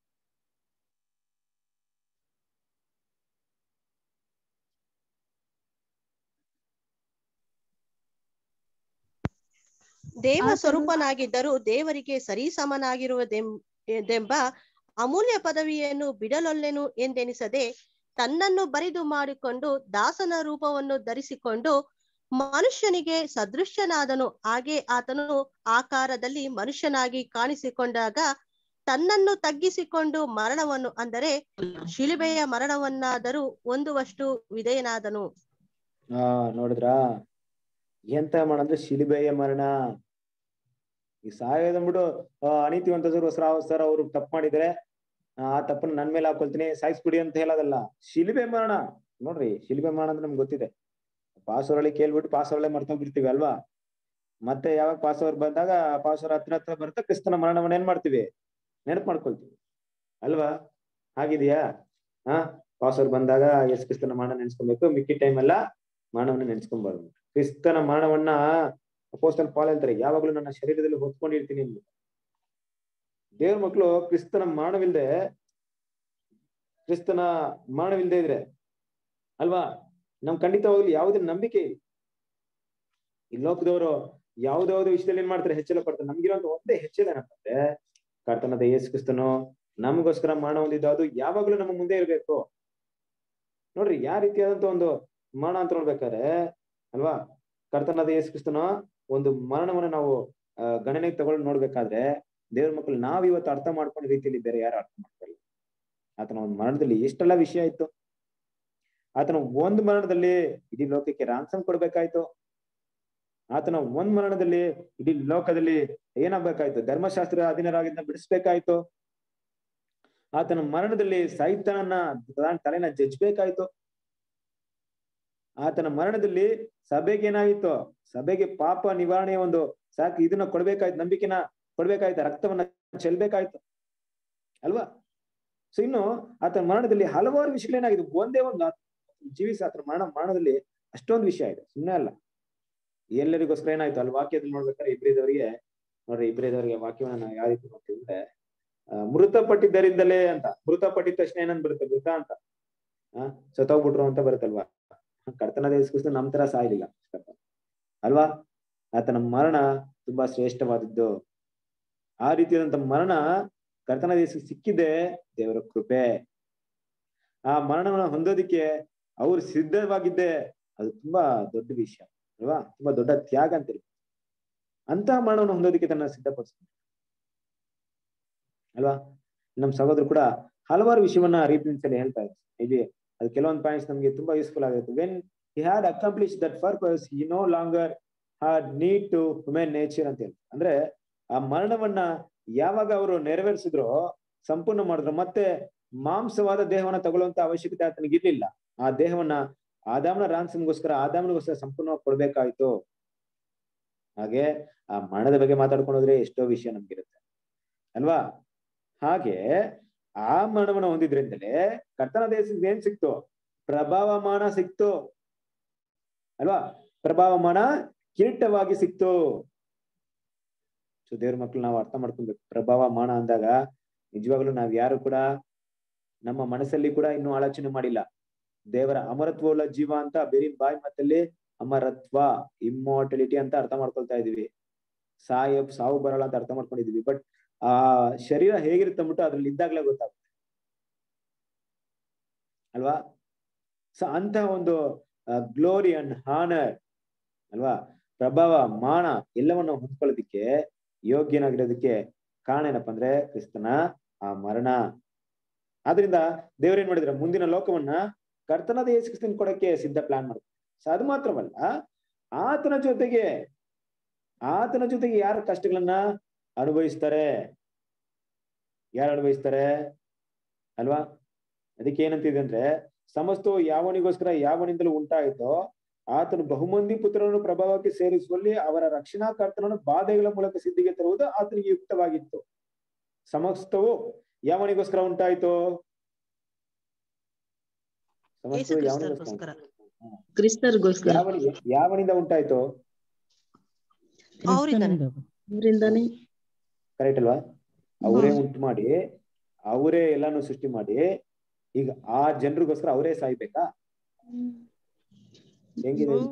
ದೇವ ಆತನು- ಸ್ವರೂಪನಾಗಿದ್ದರೂ ದೇವರಿಗೆ ಸರಿಸಮನಾಗಿರುವುದೆಂಬ ಅಮೂಲ್ಯ ಪದವಿಯನ್ನು ಬಿಡಲೊಲ್ಲೆನು ಎಂದೆನಿಸದೆ ತನ್ನನ್ನು ಬರಿದು ಮಾಡಿಕೊಂಡು ದಾಸನ ರೂಪವನ್ನು ಧರಿಸಿಕೊಂಡು ಮನುಷ್ಯನಿಗೆ ಸದೃಶ್ಯನಾದನು ಹಾಗೆ ಆತನು ಆಕಾರದಲ್ಲಿ ಮನುಷ್ಯನಾಗಿ ಕಾಣಿಸಿಕೊಂಡಾಗ ತನ್ನನ್ನು ತಗ್ಗಿಸಿಕೊಂಡು ಮರಣವನ್ನು ಅಂದರೆ ಶಿಲುಬೆಯ ಮರಣವನ್ನಾದರೂ ಹೊಂದುವಷ್ಟು ವಿಧೇಯನಾದನು ಆ ನೋಡಿದ್ರಾ ಎಂತ ಮರಣ ಅಂದ್ರೆ ಶಿಲುಬೆಯ ಮರಣ ಈ ಸಾಯೋದಂದ್ಬಿಟ್ಟು ಅನೀತಿವಂತ ಸರ್ ಅವರು ತಪ್ಪು ಮಾಡಿದ್ರೆ ಆ ತಪ್ಪನ್ನ ನನ್ ಮೇಲೆ ಹಾಕೊಳ್ತೀನಿ ಸಾಯಿಸ್ಬಿಡಿ ಅಂತ ಹೇಳೋದಲ್ಲ ಶಿಲುಬೆ ಮರಣ ನೋಡ್ರಿ ಶಿಲುಬೆ ಮರಣ ಅಂದ್ರೆ ನಮ್ಗೆ ಗೊತ್ತಿದೆ ಪಾಸವರಳಿ ಕೇಳ್ಬಿಟ್ಟು ಪಾಸವರಳೆ ಮರ್ತೋಗ್ಬಿಡ್ತೀವಿ ಅಲ್ವಾ ಮತ್ತೆ ಯಾವಾಗ ಪಾಸವರ್ ಬಂದಾಗ ಪಾಸವರ್ ಹತ್ರ ಹತ್ರ ಬರ್ತಾ ಕ್ರಿಸ್ತನ ಮರಣವನ್ನ ಏನ್ ಮಾಡ್ತೀವಿ ನೆನಪು ಮಾಡ್ಕೊಳ್ತೀವಿ ಅಲ್ವಾ ಆಗಿದೆಯಾ ಹಾ ಪಾಸವರ್ ಬಂದಾಗ ಎಸ್ ಕ್ರಿಸ್ತನ ಮರಣ ನೆನ್ಸ್ಕೊಬೇಕು ಮಿಕ್ಕಿ ಟೈಮ್ ಎಲ್ಲ ಮರಣವನ್ನ ನೆನ್ಸ್ಕೊಂಬಾರ್ದು ಕ್ರಿಸ್ತನ ಮರಣವನ್ನ ಅಪೋಸ್ಟಲ್ ಪಾಲ್ ಹೇಳ್ತಾರೆ ಯಾವಾಗ್ಲೂ ನನ್ನ ಶರೀರದಲ್ಲಿ ಹೊತ್ಕೊಂಡಿರ್ತೀನಿ ಎಂದು ದೇವ್ರ ಮಕ್ಕಳು ಕ್ರಿಸ್ತನ ಮರಣವಿಲ್ದೆ ಕ್ರಿಸ್ತನ ಮರಣವಿಲ್ದೆ ಇದ್ರೆ ಅಲ್ವಾ ನಮ್ ಖಂಡಿತವಾಗ್ಲೂ ಯಾವುದೇ ನಂಬಿಕೆ ಇಲ್ಲ ಈ ಲೋಕದವರು ಯಾವ್ದಾವ್ದು ವಿಷಯದಲ್ಲಿ ಏನ್ ಮಾಡ್ತಾರೆ ಹೆಚ್ಚಳ ಪಡ್ತಾರೆ ನಮ್ಗಿರುವಂತ ಒಂದೇ ಹೆಚ್ಚೇದೇನಂತಂದ್ರೆ ಕರ್ತನದ ಯೇಸು ಕ್ರಿಸ್ತನು ನಮಗೋಸ್ಕರ ಮರಣ ಹೊಂದಿದ್ದು ಅದು ಯಾವಾಗ್ಲೂ ನಮ್ಮ ಮುಂದೆ ಇರ್ಬೇಕು ನೋಡ್ರಿ ಯಾವ ರೀತಿಯಾದಂತ ಒಂದು ಮರಣ ಅಂತ ನೋಡ್ಬೇಕಾದ್ರೆ ಅಲ್ವಾ ಕರ್ತನಾದ ಯೇಸು ಕ್ರಿಸ್ತನ ಒಂದು ಮರಣವನ್ನು ನಾವು ಆ, ಗಣನೆಗೆ ತಗೊಂಡು ನೋಡ್ಬೇಕಾದ್ರೆ ದೇವ್ರ ಮಕ್ಕಳು ನಾವ್ ಇವತ್ತು ಅರ್ಥ ಮಾಡ್ಕೊಂಡ ರೀತಿಯಲ್ಲಿ ಬೇರೆ ಯಾರು ಅರ್ಥ ಮಾಡ್ಕೊಳ್ಳಿ ಆತನ ಒಂದು ಮರಣದಲ್ಲಿ ಎಷ್ಟೆಲ್ಲ ವಿಷಯ ಇತ್ತು ಆತನ ಒಂದ್ ಮರಣದಲ್ಲಿ ಇಡೀ ಲೋಕಕ್ಕೆ ರಾನ್ಸಮ್ ಕೊಡ್ಬೇಕಾಯ್ತು ಆತನ ಒಂದ್ ಮರಣದಲ್ಲಿ ಇಡೀ ಲೋಕದಲ್ಲಿ ಏನಾಗ್ಬೇಕಾಯ್ತು ಧರ್ಮಶಾಸ್ತ್ರ ಅಧೀನರಾಗಿದ್ದ ಬಿಡಿಸ್ಬೇಕಾಯ್ತು ಆತನ ಮರಣದಲ್ಲಿ ಸೈತಾನನ್ನ ತನ್ನ ತಲೆನ ಜಜ್ಬೇಕಾಯ್ತು ಆತನ ಮರಣದಲ್ಲಿ ಸಭೆಗೆ ಏನಾಗಿತ್ತು ಸಭೆಗೆ ಪಾಪ ನಿವಾರಣೆಯ ಒಂದು ಸಾಕು ಇದನ್ನ ಕೊಡ್ಬೇಕಾಯ್ತು ನಂಬಿಕೆನ ಕೊಡ್ಬೇಕಾಯ್ತು ರಕ್ತವನ್ನ ಚೆಲ್ಬೇಕಾಯ್ತು ಅಲ್ವಾ ಸೊ ಇನ್ನು ಆತನ ಮರಣದಲ್ಲಿ ಹಲವಾರು ವಿಷಯಗಳೇನಾಗಿದೆ ಒಂದೇ ಒಂದು ಆತ ಜೀವಿಸಿ ಆತನ ಮರಣ ಮರಣದಲ್ಲಿ ಅಷ್ಟೊಂದು ವಿಷಯ ಇದೆ ಸುಮ್ಮನೆ ಅಲ್ಲ ಎಲ್ಲರಿಗೋಸ್ಕರ ಏನಾಯ್ತು ಅಲ್ಲಿ ವಾಕ್ಯದಲ್ಲಿ ನೋಡ್ಬೇಕಾದ್ರೆ ಇಬ್ರಿದವರಿಗೆ ನೋಡ್ರಿ ಇಬ್ರಿದವರಿಗೆ ವಾಕ್ಯವನ್ನ ನಾವು ಯಾವ ರೀತಿ ನೋಡ್ತೀವಿ ಅಂದ್ರೆ ಆ, ಮೃತಪಟ್ಟಿದ್ದರಿಂದಲೇ ಅಂತ ಮೃತಪಟ್ಟಿದ ತಕ್ಷಣ ಏನಂತ ಬರುತ್ತೆ ಮೃತ ಅಂತ ಆ ಸತ್ತೋಗ್ಬಿಟ್ರು ಅಂತ ಬರುತ್ತಲ್ವಾ ಕರ್ತನ ದೇವಸ್ಕೃತ ನಮ್ ತರ ಸಾಯ್ಲಿಲ್ಲ ಅಲ್ವಾ ಆತನ ಮರಣ ತುಂಬಾ ಶ್ರೇಷ್ಠವಾದದ್ದು ಆ ರೀತಿಯಾದಂತ ಮರಣ ಕರ್ತನ ದೇಶಕ್ಕೆ ಸಿಕ್ಕಿದೆ ದೇವರ ಕೃಪೆ ಆ ಮರಣವನ್ನ ಹೊಂದೋದಿಕ್ಕೆ ಅವ್ರು ಸಿದ್ಧವಾಗಿದ್ದೆ ಅದು ತುಂಬಾ ದೊಡ್ಡ ವಿಷಯ ಅಲ್ವಾ ತುಂಬಾ ದೊಡ್ಡ ತ್ಯಾಗ ಅಂತೀರಿ ಅಂತ ಮರಣವನ್ನು ಹೊಂದೋದಿಕ್ಕೆ ತನ್ನ ಸಿದ್ಧಪಡಿಸ್ತಾರೆ ಅಲ್ವಾ ನಮ್ ಸಹೋದರು ಕೂಡ ಹಲವಾರು ವಿಷಯವನ್ನ ರೀತಿಯಲ್ಲಿ ಹೇಳ್ತಾ ಇದ್ದಾರೆ ಇಲ್ಲಿ ಅದು ಕೆಲವೊಂದು ಪಾಯಿಂಟ್ಸ್ ನಮ್ಗೆ ತುಂಬಾ ಯೂಸ್ಫುಲ್ ಆಗುತ್ತೆ when he had accomplish that purpose he no longer had need to human nature ಅಂತ ಹೇಳಿ ಅಂದ್ರೆ ಆ ಮರಣವನ್ನ ಯಾವಾಗ ಅವರು ನೆರವೇರಿಸಿದ್ರು ಸಂಪೂರ್ಣ ಮಾಡಿದ್ರು ಮತ್ತೆ ಮಾಂಸವಾದ ದೇಹವನ್ನ ತಗೊಳ್ಳುವಂತ ಅವಶ್ಯಕತೆ ಆತನಿಗೆ ಇರ್ಲಿಲ್ಲ ಆ ದೇಹವನ್ನ ಆದಾಮನ ರಾನ್ಸಮ್ಗೋಸ್ಕರ ಆದಾಮನಿಗೋಸ್ಕರ ಸಂಪೂರ್ಣವಾಗಿ ಕೊಡ್ಬೇಕಾಯ್ತು ಹಾಗೆ ಆ ಮರಣದ ಬಗ್ಗೆ ಮಾತಾಡ್ಕೊಂಡು ಹೋದ್ರೆ ಎಷ್ಟೋ ವಿಷಯ ನಮ್ಗಿರುತ್ತೆ ಅಲ್ವಾ ಹಾಗೆ ಆ ಮರಣವನ್ನ ಹೊಂದಿದ್ರಿಂದಲೇ ಕರ್ತನ ದೇಶಕ್ಕೆ ಏನ್ ಸಿಕ್ತು ಪ್ರಭಾವಮಾನ ಸಿಕ್ತು ಅಲ್ವಾ ಪ್ರಭಾವಮಾನ ಕಿರೀಟವಾಗಿ ಸಿಕ್ತು ಸೊ ದೇವ್ರ ಮಕ್ಳು ನಾವು ಅರ್ಥ ಮಾಡ್ಕೊಬೇಕು ಪ್ರಭಾವಮಾನ ಅಂದಾಗ ನಿಜವಾಗ್ಲೂ ನಾವ್ ಯಾರು ಕೂಡ ನಮ್ಮ ಮನಸ್ಸಲ್ಲಿ ಕೂಡ ಇನ್ನೂ ಆಲೋಚನೆ ಮಾಡಿಲ್ಲ ದೇವರ ಅಮರತ್ವವುಳ್ಳ ಜೀವ ಅಂತ ಬೇರೆ ಬಾಯಿ ಮತ್ತಲ್ಲಿ ಅಮರತ್ವ ಇಮ್ಮೋರ್ಟಲಿಟಿ ಅಂತ ಅರ್ಥ ಮಾಡ್ಕೊಳ್ತಾ ಇದೀವಿ ಸಾಯ ಸಾವು ಬರಲ್ಲ ಅಂತ ಅರ್ಥ ಮಾಡ್ಕೊಂಡಿದೀವಿ ಬಟ್ ಆ ಶರೀರ ಹೇಗಿರುತ್ತೆ ಅಂದ್ಬಿಟ್ಟು ಅದ್ರಲ್ಲಿ ಇದ್ದಾಗ್ಲೇ ಗೊತ್ತಾಗುತ್ತೆ ಅಲ್ವಾ ಸೊ ಅಂತ ಒಂದು ಗ್ಲೋರಿ ಅಂಡ್ ಹಾನರ್ ಅಲ್ವಾ ಪ್ರಭಾವ ಮಾನ ಎಲ್ಲವನ್ನ ಹೊಂದ್ಕೊಳ್ಳೋದಿಕ್ಕೆ ಯೋಗ್ಯನಾಗಿರೋದಕ್ಕೆ ಕಾರಣ ಏನಪ್ಪಾ ಅಂದ್ರೆ ಕ್ರಿಸ್ತನ ಆ ಮರಣ ಆದ್ರಿಂದ ದೇವ್ರೇನ್ ಮಾಡಿದ್ರೆ ಮುಂದಿನ ಲೋಕವನ್ನ ಕರ್ತನಾದ ಯೇಸು ಕ್ರಿಸ್ತನ್ ಕೊಡಕ್ಕೆ ಸಿದ್ಧ ಪ್ಲಾನ್ ಮಾಡ್ತಾರೆ ಸೊ ಅದು ಮಾತ್ರವಲ್ಲ ಆತನ ಜೊತೆಗೆ ಆತನ ಜೊತೆಗೆ ಯಾರ ಕಷ್ಟಗಳನ್ನ ಅನುಭವಿಸ್ತಾರೆ ಯಾರು ಅನುಭವಿಸ್ತಾರೆ ಅಲ್ವಾ ಅದಕ್ಕೆ ಏನಂತಿದೆ ಅಂದ್ರೆ ಸಮಸ್ತವು ಯಾವನಿಗೋಸ್ಕರ ಯಾವನಿಂದಲೂ ಉಂಟಾಯಿತೋ ಆತನು ಬಹುಮಂದಿ ಪುತ್ರರನ್ನು ಪ್ರಭಾವಕ್ಕೆ ಸೇರಿಸುವಲ್ಲಿ ಅವರ ರಕ್ಷಣಾ ಕರ್ತನನ್ನು ಬಾಧೆಗಳ ಮೂಲಕ ಸಿದ್ಧಿಗೆ ತರುವುದು ಆತನಿಗೆ ಯುಕ್ತವಾಗಿತ್ತು ಸಮಸ್ತವು ಯಾವನಿಗೋಸ್ಕರ ಉಂಟಾಯಿತು ಯೇಸು ಸಮಸ್ತವು ಯಾವನಿಗೋಸ್ಕರ ಕ್ರಿಸ್ತರಿಗೋಸ್ಕರ ಕ್ರಿಸ್ತರಿಗೋಸ್ಕರ ಯಾವನಿಗೆ ಯಾವನಿಂದ ಉಂಟಾಯ್ತು ಅವರಿಂದನೇ ಅವರಿಂದಾನೇ ಕರೆಕ್ಟ್ ಅಲ್ವಾ ಅವರೇ ಉಂಟು ಮಾಡಿ ಅವರೇ ಎಲ್ಲಾನು ಸೃಷ್ಟಿ ಮಾಡಿ ಈಗ ಆ ಜನರಿಗೋಸ್ಕರ ಅವರೇ ಸಾಯ್ಬೇಕಾ ಹೆಂಗಿದೆ ಹ್ಮ್.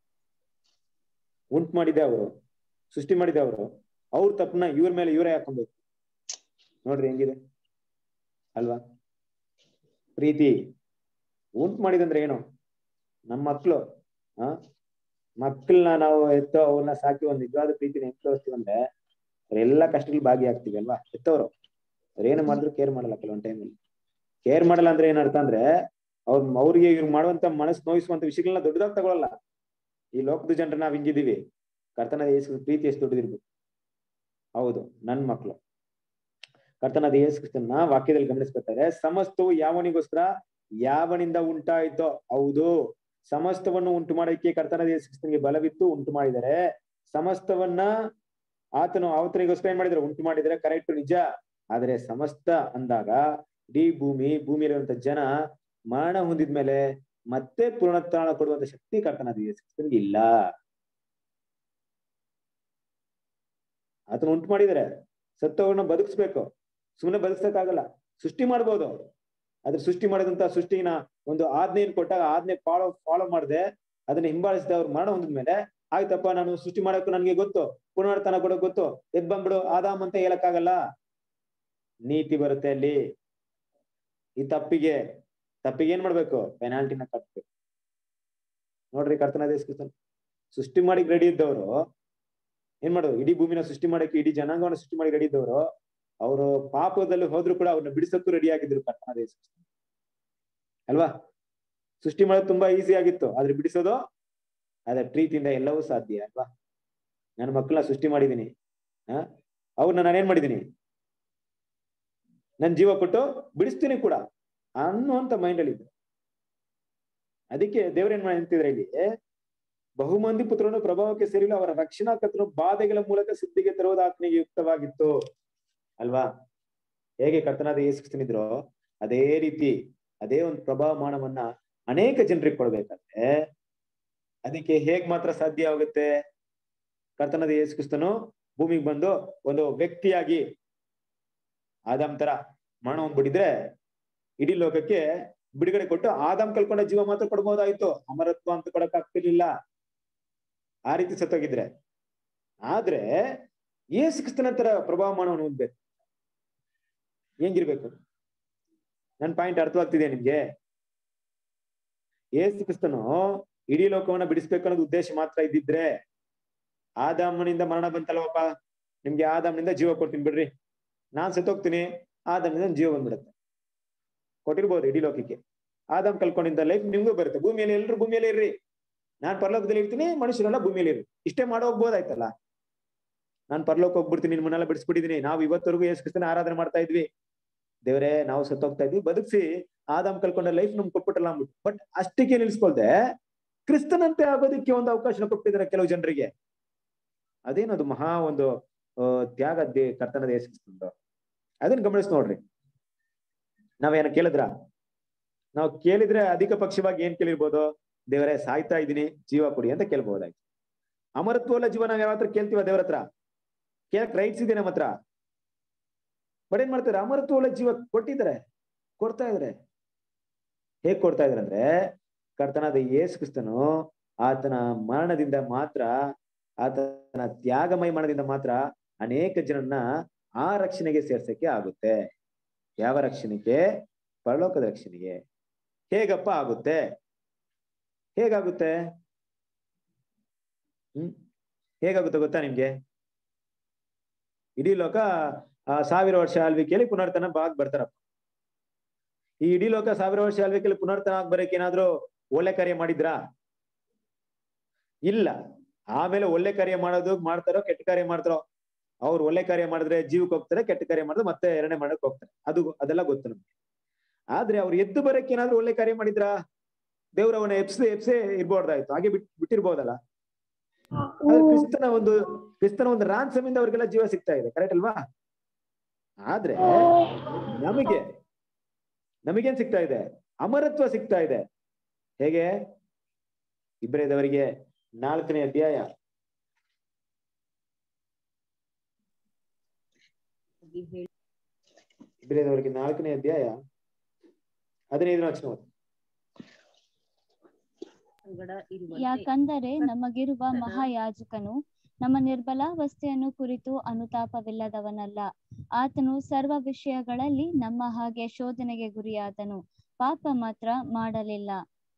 ಉಂಟು ಮಾಡಿದೆ ಅವರು ಸೃಷ್ಟಿ ಮಾಡಿದೆ ಅವರು ಅವ್ರ ತಪ್ಪನ್ನ ಇವ್ರ ಮೇಲೆ ಇವರೇ ಹಾಕೊಬೇಕು ನೋಡ್ರಿ ಹೆಂಗಿದೆ ಅಲ್ವಾ ಪ್ರೀತಿ ಉಂಟು ಮಾಡಿದಂದ್ರೆ ಏನು ನಮ್ಮ ಮಕ್ಳು ಆ ಮಕ್ಕಳನ್ನ ನಾವು ಎತ್ತೋ ಅವ್ರನ್ನ ಸಾಕಿ ಒಂದ್ ನಿಜವಾದ ಪ್ರೀತಿನ ಹೆಂಗ್ ತೋರಿಸ್ತೀವಂದ್ರೆ ಅವ್ರೆಲ್ಲ ಕಷ್ಟದಲ್ಲಿ ಭಾಗಿಯಾಗ್ತೀವಿ ಅಲ್ವಾ ಎತ್ತವ್ರು ಅವ್ರೇನು ಮಾಡಿದ್ರು ಕೇರ್ ಮಾಡಲ್ಲ ಕೆಲವೊಂದ್ ಟೈಮಲ್ಲಿ ಕೇರ್ ಮಾಡಲ್ಲ ಅಂದ್ರೆ ಏನ್ ಅರ್ಥ ಅಂದ್ರೆ ಅವ್ರ ಅವ್ರಿಗೆ ಇವ್ರು ಮಾಡುವಂತ ಮನಸ್ಸು ನೋಯಿಸುವಂತ ವಿಷಯಗಳನ್ನ ದೊಡ್ಡದಾಗಿ ತಗೊಳಲ್ಲ ಈ ಲೋಕದ ಜನರ ನಾವ್ ಹಿಂಗಿದೀವಿ ಕರ್ತನ ಯೇಸು ಪ್ರೀತಿ ಎಷ್ಟು ದೊಡ್ಡದಿರ್ಬೇಕು ಹೌದು ನನ್ ಮಕ್ಳು ಕರ್ತನಾದ ಯೇಸು ಕ್ರಿಸ್ತನ ವಾಕ್ಯದಲ್ಲಿ ಗಮನಿಸ್ಬೇಕಾದ್ರೆ ಸಮಸ್ತವು ಯಾವನಿಗೋಸ್ಕರ ಯಾವನಿಂದ ಉಂಟಾಯಿತೋ ಹೌದು ಸಮಸ್ತವನ್ನು ಉಂಟು ಮಾಡೋಕೆ ಕರ್ತನಾದ ಯೇಸು ಕ್ರಿಸ್ತನಿಗೆ ಬಲವಿತ್ತು ಉಂಟು ಮಾಡಿದರೆ ಸಮಸ್ತವನ್ನ ಆತನು ಅವತನಿಗೋಸ್ಕರ ಏನ್ ಮಾಡಿದ್ರೆ ಉಂಟು ಮಾಡಿದರೆ ಕರೆಕ್ಟ್ ನಿಜ ಆದ್ರೆ ಸಮಸ್ತ ಅಂದಾಗ ಇಡೀ ಭೂಮಿ ಭೂಮಿಯಲ್ಲಿರುವಂತ ಜನ ಮರಣ ಹೊಂದಿದ್ಮೇಲೆ ಮತ್ತೆ ಪೂರ್ಣತ್ರಾಣ ಕೊಡುವಂತ ಶಕ್ತಿ ಕರ್ತನಾದ ಯೇಸು ಕ್ರಿಸ್ತನಿಗೆ ಇಲ್ಲ ಆತನ ಉಂಟು ಮಾಡಿದರೆ ಸತ್ತವರನ್ನ ಬದುಕಿಸ್ಬೇಕು ಸುಮ್ಮನೆ ಬದುಕ್ಸಕ್ಕಾಗಲ್ಲ ಸೃಷ್ಟಿ ಮಾಡ್ಬೋದು ಆದ್ರೆ ಸೃಷ್ಟಿ ಮಾಡಿದಂತ ಸೃಷ್ಟಿನ ಒಂದು ಆಜ್ಞೆಯನ್ನು ಕೊಟ್ಟಾಗ ಆಜ್ಞೆ ಫಾಲೋ ಫಾಲೋ ಮಾಡದೆ ಅದನ್ನ ಹಿಂಬಾಲಿಸಿದ ಅವ್ರು ಮರಣ ಹೊಂದಿದ್ಮೇಲೆ ಆಯ್ತಪ್ಪ ನಾನು ಸೃಷ್ಟಿ ಮಾಡಕ್ಕೂ ನನಗೆ ಗೊತ್ತು ಪುನರ್ತನ ಕೊಡೋಕ್ ಗೊತ್ತು ಎದ್ ಬಂದ್ಬಿಡು ಆದಾಮ್ ಅಂತ ಹೇಳಕ್ಕಾಗಲ್ಲ ನೀತಿ ಬರುತ್ತೆ ಅಲ್ಲಿ ಈ ತಪ್ಪಿಗೆ ತಪ್ಪಿಗೆ ಏನ್ ಮಾಡ್ಬೇಕು ಪೆನಾಲ್ಟಿನ ಕಟ್ಬೇಕು ನೋಡ್ರಿ ಕರ್ತನ ದೇಶ ಸೃಷ್ಟಿ ಮಾಡಿ ರೆಡಿ ಇದ್ದವರು ಏನ್ ಮಾಡೋದು ಇಡೀ ಭೂಮಿನ ಸೃಷ್ಟಿ ಮಾಡಕ್ಕೆ ಇಡೀ ಜನಾಂಗವನ್ನ ಸೃಷ್ಟಿ ಮಾಡಿ ರೆಡಿ ಇದ್ದವರು ಅವರು ಪಾಪದಲ್ಲಿ ಹೋದ್ರು ಕೂಡ ಅವ್ರನ್ನ ಬಿಡಿಸಕ್ಕೂ ರೆಡಿ ಆಗಿದ್ರು ಕರ್ತನ ದೇಶ ಅಲ್ವಾ ಸೃಷ್ಟಿ ಮಾಡೋದು ತುಂಬಾ ಈಸಿ ಆಗಿತ್ತು ಆದ್ರೆ ಬಿಡಿಸೋದು ಅದೇ ಪ್ರೀತಿಯಿಂದ ಎಲ್ಲವೂ ಸಾಧ್ಯ ಅಲ್ವಾ ನನ್ನ ಮಕ್ಕಳನ್ನ ಸೃಷ್ಟಿ ಮಾಡಿದೀನಿ ಆ ಅವ್ರನ್ನ ನಾನೇನ್ ಮಾಡಿದೀನಿ ನನ್ ಜೀವ ಕೊಟ್ಟು ಬಿಡಿಸ್ತೀನಿ ಕೂಡ ಅನ್ನುವಂತ ಮೈಂಡ್ ಅಲ್ಲಿ ಇದ್ದು ಅದಕ್ಕೆ ದೇವ್ರೇನ್ ಮಾಡಿ ಅಂತಿದ್ರೆ ಇಲ್ಲಿ ಬಹುಮಂದಿ ಪುತ್ರನು ಪ್ರಭಾವಕ್ಕೆ ಸೇರಿಲ್ಲ ಅವರ ರಕ್ಷಣಾ ಕರ್ತನು ಬಾಧೆಗಳ ಮೂಲಕ ಸಿದ್ಧಿಗೆ ತರುವುದು ಆತ್ಮನಿಗೆ ಯುಕ್ತವಾಗಿತ್ತು ಅಲ್ವಾ ಹೇಗೆ ಕರ್ತನಾದ ಯೇಸುಕ್ರಿಸ್ತನಿದ್ರೋ ಅದೇ ರೀತಿ ಅದೇ ಒಂದು ಪ್ರಭಾವಮಾನವನ್ನ ಅನೇಕ ಜನರಿಗೆ ಕೊಡ್ಬೇಕಾದ್ರೆ ಅದಕ್ಕೆ ಹೇಗ್ ಮಾತ್ರ ಸಾಧ್ಯ ಆಗುತ್ತೆ ಕರ್ತನಾದ ಯೇಸುಕ್ರಿಸ್ತನು ಭೂಮಿಗೆ ಬಂದು ಒಂದು ವ್ಯಕ್ತಿಯಾಗಿ ಆದಾಮ್ ತರ ಮರಣ ಹೊಂದ್ಬಿಟ್ಟಿದ್ರೆ ಇಡೀ ಲೋಕಕ್ಕೆ ಬಿಡುಗಡೆ ಕೊಟ್ಟು ಆದಾಮ್ ಕಲ್ಕೊಂಡ ಜೀವ ಮಾತ್ರ ಕೊಡ್ಬೋದಾಯ್ತು ಅಮರತ್ವ ಅಂತ ಕೊಡಕ್ ಆಗ್ತಿರ್ಲಿಲ್ಲ ಆ ರೀತಿ ಸತ್ತೋಗಿದ್ರೆ ಆದ್ರೆ ಏಸು ಕ್ರಿಸ್ತನ ತರ ಪ್ರಭಾವಮಾನವನ್ನು ಹೊಂದ್ಬೇಕು ಹೆಂಗಿರ್ಬೇಕು ನನ್ ಪಾಯಿಂಟ್ ಅರ್ಥವಾಗ್ತಿದೆ ನಿಮ್ಗೆ ಏಸು ಕ್ರಿಸ್ತನು ಇಡೀ ಲೋಕವನ್ನ ಬಿಡಿಸ್ಬೇಕು ಅನ್ನೋದು ಉದ್ದೇಶ ಮಾತ್ರ ಇದ್ದಿದ್ರೆ ಆದಾಮನಿಂದ ಮರಣ ಬಂತಲ್ವಪ್ಪ ನಿಮ್ಗೆ ಆದಾಮನಿಂದ ಜೀವ ಕೊಡ್ತೀನಿ ಬಿಡ್ರಿ ನಾನ್ ಸತ್ತೋಗ್ತೀನಿ ಆದಾಮನಿಂದ ಜೀವ ಬಂದ್ಬಿಡುತ್ತೆ ಕೊಟ್ಟಿರ್ಬೋದು ಇಡೀ ಲೋಕಕ್ಕೆ ಆದಾಮ್ ಕಲ್ಕೊಂಡಿದ್ದ ಲೈಫ್ ನಿಮ್ಗೂ ಬರುತ್ತೆ ಭೂಮಿಯಲ್ಲಿ ಎಲ್ರು ಭೂಮಿಯಲ್ಲಿ ಇರ್ರಿ ನಾನ್ ಪರಲೋಕದಲ್ಲಿ ಇರ್ತೀನಿ ಮನುಷ್ಯರೆಲ್ಲ ಭೂಮಿಯಲ್ಲಿ ಇರ್ರಿ ಇಷ್ಟೇ ಮಾಡೋ ಹೋಗ್ಬೋದಾಯ್ತಲ್ಲ ನಾನ್ ಪರಲೋಕ ಹೋಗ್ಬಿಡ್ತೀನಿ ನಿಮ್ಮನ್ನೆಲ್ಲ ಬಿಡಿಸ್ಬಿಟ್ಟಿದೀನಿ ನಾವು ಇವತ್ತವರೆಗೂ ಯೇಸು ಕ್ರಿಸ್ತನ ಆರಾಧನೆ ಮಾಡ್ತಾ ಇದ್ವಿ ದೇವರೇ ನಾವು ಸತ್ತೋಗ್ತಾ ಇದ್ವಿ ಬದುಕ್ಸಿ ಆದಾಮ್ ಕಲ್ಕೊಂಡ ಲೈಫ್ ನಮ್ಗೆ ಕೊಟ್ಬಿಟ್ಟಲ್ಲ ಅಂದ್ಬಿಟ್ಟು ಬಟ್ ಅಷ್ಟಕ್ಕೆ ನಿಲ್ಸ್ಕೊಳ್ದೆ ಕ್ರಿಸ್ತನಂತೆ ಆಗೋದಕ್ಕೆ ಒಂದು ಅವಕಾಶ ಕೊಟ್ಟಿದ್ದಾರೆ ಕೆಲವು ಜನರಿಗೆ ಅದೇನದು ಮಹಾ ಒಂದು ತ್ಯಾಗ ದೇ ಕರ್ತನ ದೇಶ ಅದನ್ನ ಗಮನಿಸ್ ನೋಡ್ರಿ ನಾವೇನ ಕೇಳಿದ್ರ ನಾವು ಕೇಳಿದ್ರೆ ಅಧಿಕ ಪಕ್ಷವಾಗಿ ಏನ್ ಕೇಳಿರ್ಬೋದು ದೇವರೇ ಸಾಯ್ತಾ ಇದ್ದೀನಿ ಜೀವ ಕೊಡಿ ಅಂತ ಕೇಳ್ಬಹುದಾಯ್ತು ಅಮರತ್ವಲ್ಲ ಜೀವ ನಾವ್ ಯಾವ ಹತ್ರ ಕೇಳ್ತೀವ ದೇವ್ರ ಹತ್ರ ಕೇಳಕ್ ರೈಟ್ಸ್ ಇದೆ ನಮ್ಮ ಹತ್ರ ಬಟ್ ಏನ್ ಮಾಡ್ತಾರೆ ಅಮರತ್ವಲ್ಲ ಜೀವ ಕೊಟ್ಟಿದ್ದಾರೆ ಕೊಡ್ತಾ ಇದಾರೆ ಹೇಗ್ ಕೊಡ್ತಾ ಇದಾರೆ ಅಂದ್ರೆ ಕರ್ತನಾದ ಯೇಸು ಕ್ರಿಸ್ತನು ಆತನ ಮರಣದಿಂದ ಮಾತ್ರ ಆತನ ತ್ಯಾಗಮಯ ಮರಣದಿಂದ ಮಾತ್ರ ಅನೇಕ ಜನನ್ನ ಆ ರಕ್ಷಣೆಗೆ ಸೇರ್ಸಕ್ಕೆ ಆಗುತ್ತೆ ಯಾವ ರಕ್ಷಣೆಗೆ ಪರಲೋಕದ ರಕ್ಷಣೆಗೆ ಹೇಗಪ್ಪ ಆಗುತ್ತೆ ಹೇಗಾಗುತ್ತೆ ಹ್ಮ್ ಹೇಗಾಗುತ್ತೆ ಗೊತ್ತಾ ನಿಮ್ಗೆ ಇಡೀ ಲೋಕ ಆ ಸಾವಿರ ವರ್ಷ ಆಳ್ವಿಕೆಯಲ್ಲಿ ಪುನರ್ತನ ಬಾಗ್ ಬರ್ತಾರಪ್ಪ ಈ ಇಡೀ ಲೋಕ ಸಾವಿರ ವರ್ಷ ಆಳ್ವಿಕೆಯಲ್ಲಿ ಪುನರ್ತನ ಆಗ್ ಬರಕ್ಕೆ ಏನಾದ್ರು ಒಳ್ಳೆ ಕಾರ್ಯ ಮಾಡಿದ್ರಾ ಇಲ್ಲ ಆಮೇಲೆ ಒಳ್ಳೆ ಕಾರ್ಯ ಮಾಡೋದು ಮಾಡ್ತಾರೋ ಕೆಟ್ಟ ಕಾರ್ಯ ಮಾಡ್ತಾರೋ ಅವ್ರು ಒಳ್ಳೆ ಕಾರ್ಯ ಮಾಡಿದ್ರೆ ಜೀವಕ್ಕೆ ಹೋಗ್ತಾರೆ ಕೆಟ್ಟ ಕಾರ್ಯ ಮಾಡಿದ್ರೆ ಮತ್ತೆ ಎರಡನೇ ಮಾಡಕ್ ಹೋಗ್ತಾರೆ ಅದು ಅದೆಲ್ಲ ಗೊತ್ತು ನಮ್ಗೆ ಆದ್ರೆ ಅವ್ರು ಎದ್ದು ಬರಕ್ಕೆ ಏನಾದ್ರು ಒಳ್ಳೆ ಕಾರ್ಯ ಮಾಡಿದ್ರಾ ದೇವ್ರು ಅವನ ಎಪ್ಸೆ ಎಪ್ಸೆ ಇರ್ಬೋದಾಯ್ತು ಹಾಗೆ ಬಿಟ್ ಬಿಟ್ಟಿರ್ಬೋದಲ್ಲ ಆದ್ರೆ ಕ್ರಿಸ್ತನ ಒಂದು ಕ್ರಿಸ್ತನ ಒಂದು ರಾನ್ಸಮ್ ಇಂದ ಅವ್ರಿಗೆಲ್ಲ ಜೀವ ಸಿಗ್ತಾ ಇದೆ ಕರೆಕ್ಟ್ ಅಲ್ವಾ ಆದ್ರೆ ನಮಗೆ ನಮಗೇನ್ ಸಿಗ್ತಾ ಇದೆ ಅಮರತ್ವ ಸಿಗ್ತಾ ಇದೆ ಹೇಗೆ ಇಬ್ಬರೇದವರಿಗೆ ನಾಲ್ಕನೇ ಅಧ್ಯಾಯ ಇಬ್ಬರೇದವರಿಗೆ ನಾಲ್ಕನೇ ಅಧ್ಯಾಯ ಹದಿನೈದನೇ ವಚನ ಓದಿ. ಯಾಕಂದರೆ ನಮಗಿರುವ ಮಹಾಯಾಜಕನು ನಮ್ಮ ನಿರ್ಬಲಾವಸ್ಥೆಯನ್ನು ಕುರಿತು ಅನುತಾಪವಿಲ್ಲದವನಲ್ಲ ಆತನು ಸರ್ವ ವಿಷಯಗಳಲ್ಲಿ ನಮ್ಮ ಹಾಗೆ ಶೋಧನೆಗೆ ಗುರಿಯಾದನು ಪಾಪ ಮಾತ್ರ ಮಾಡಲಿಲ್ಲ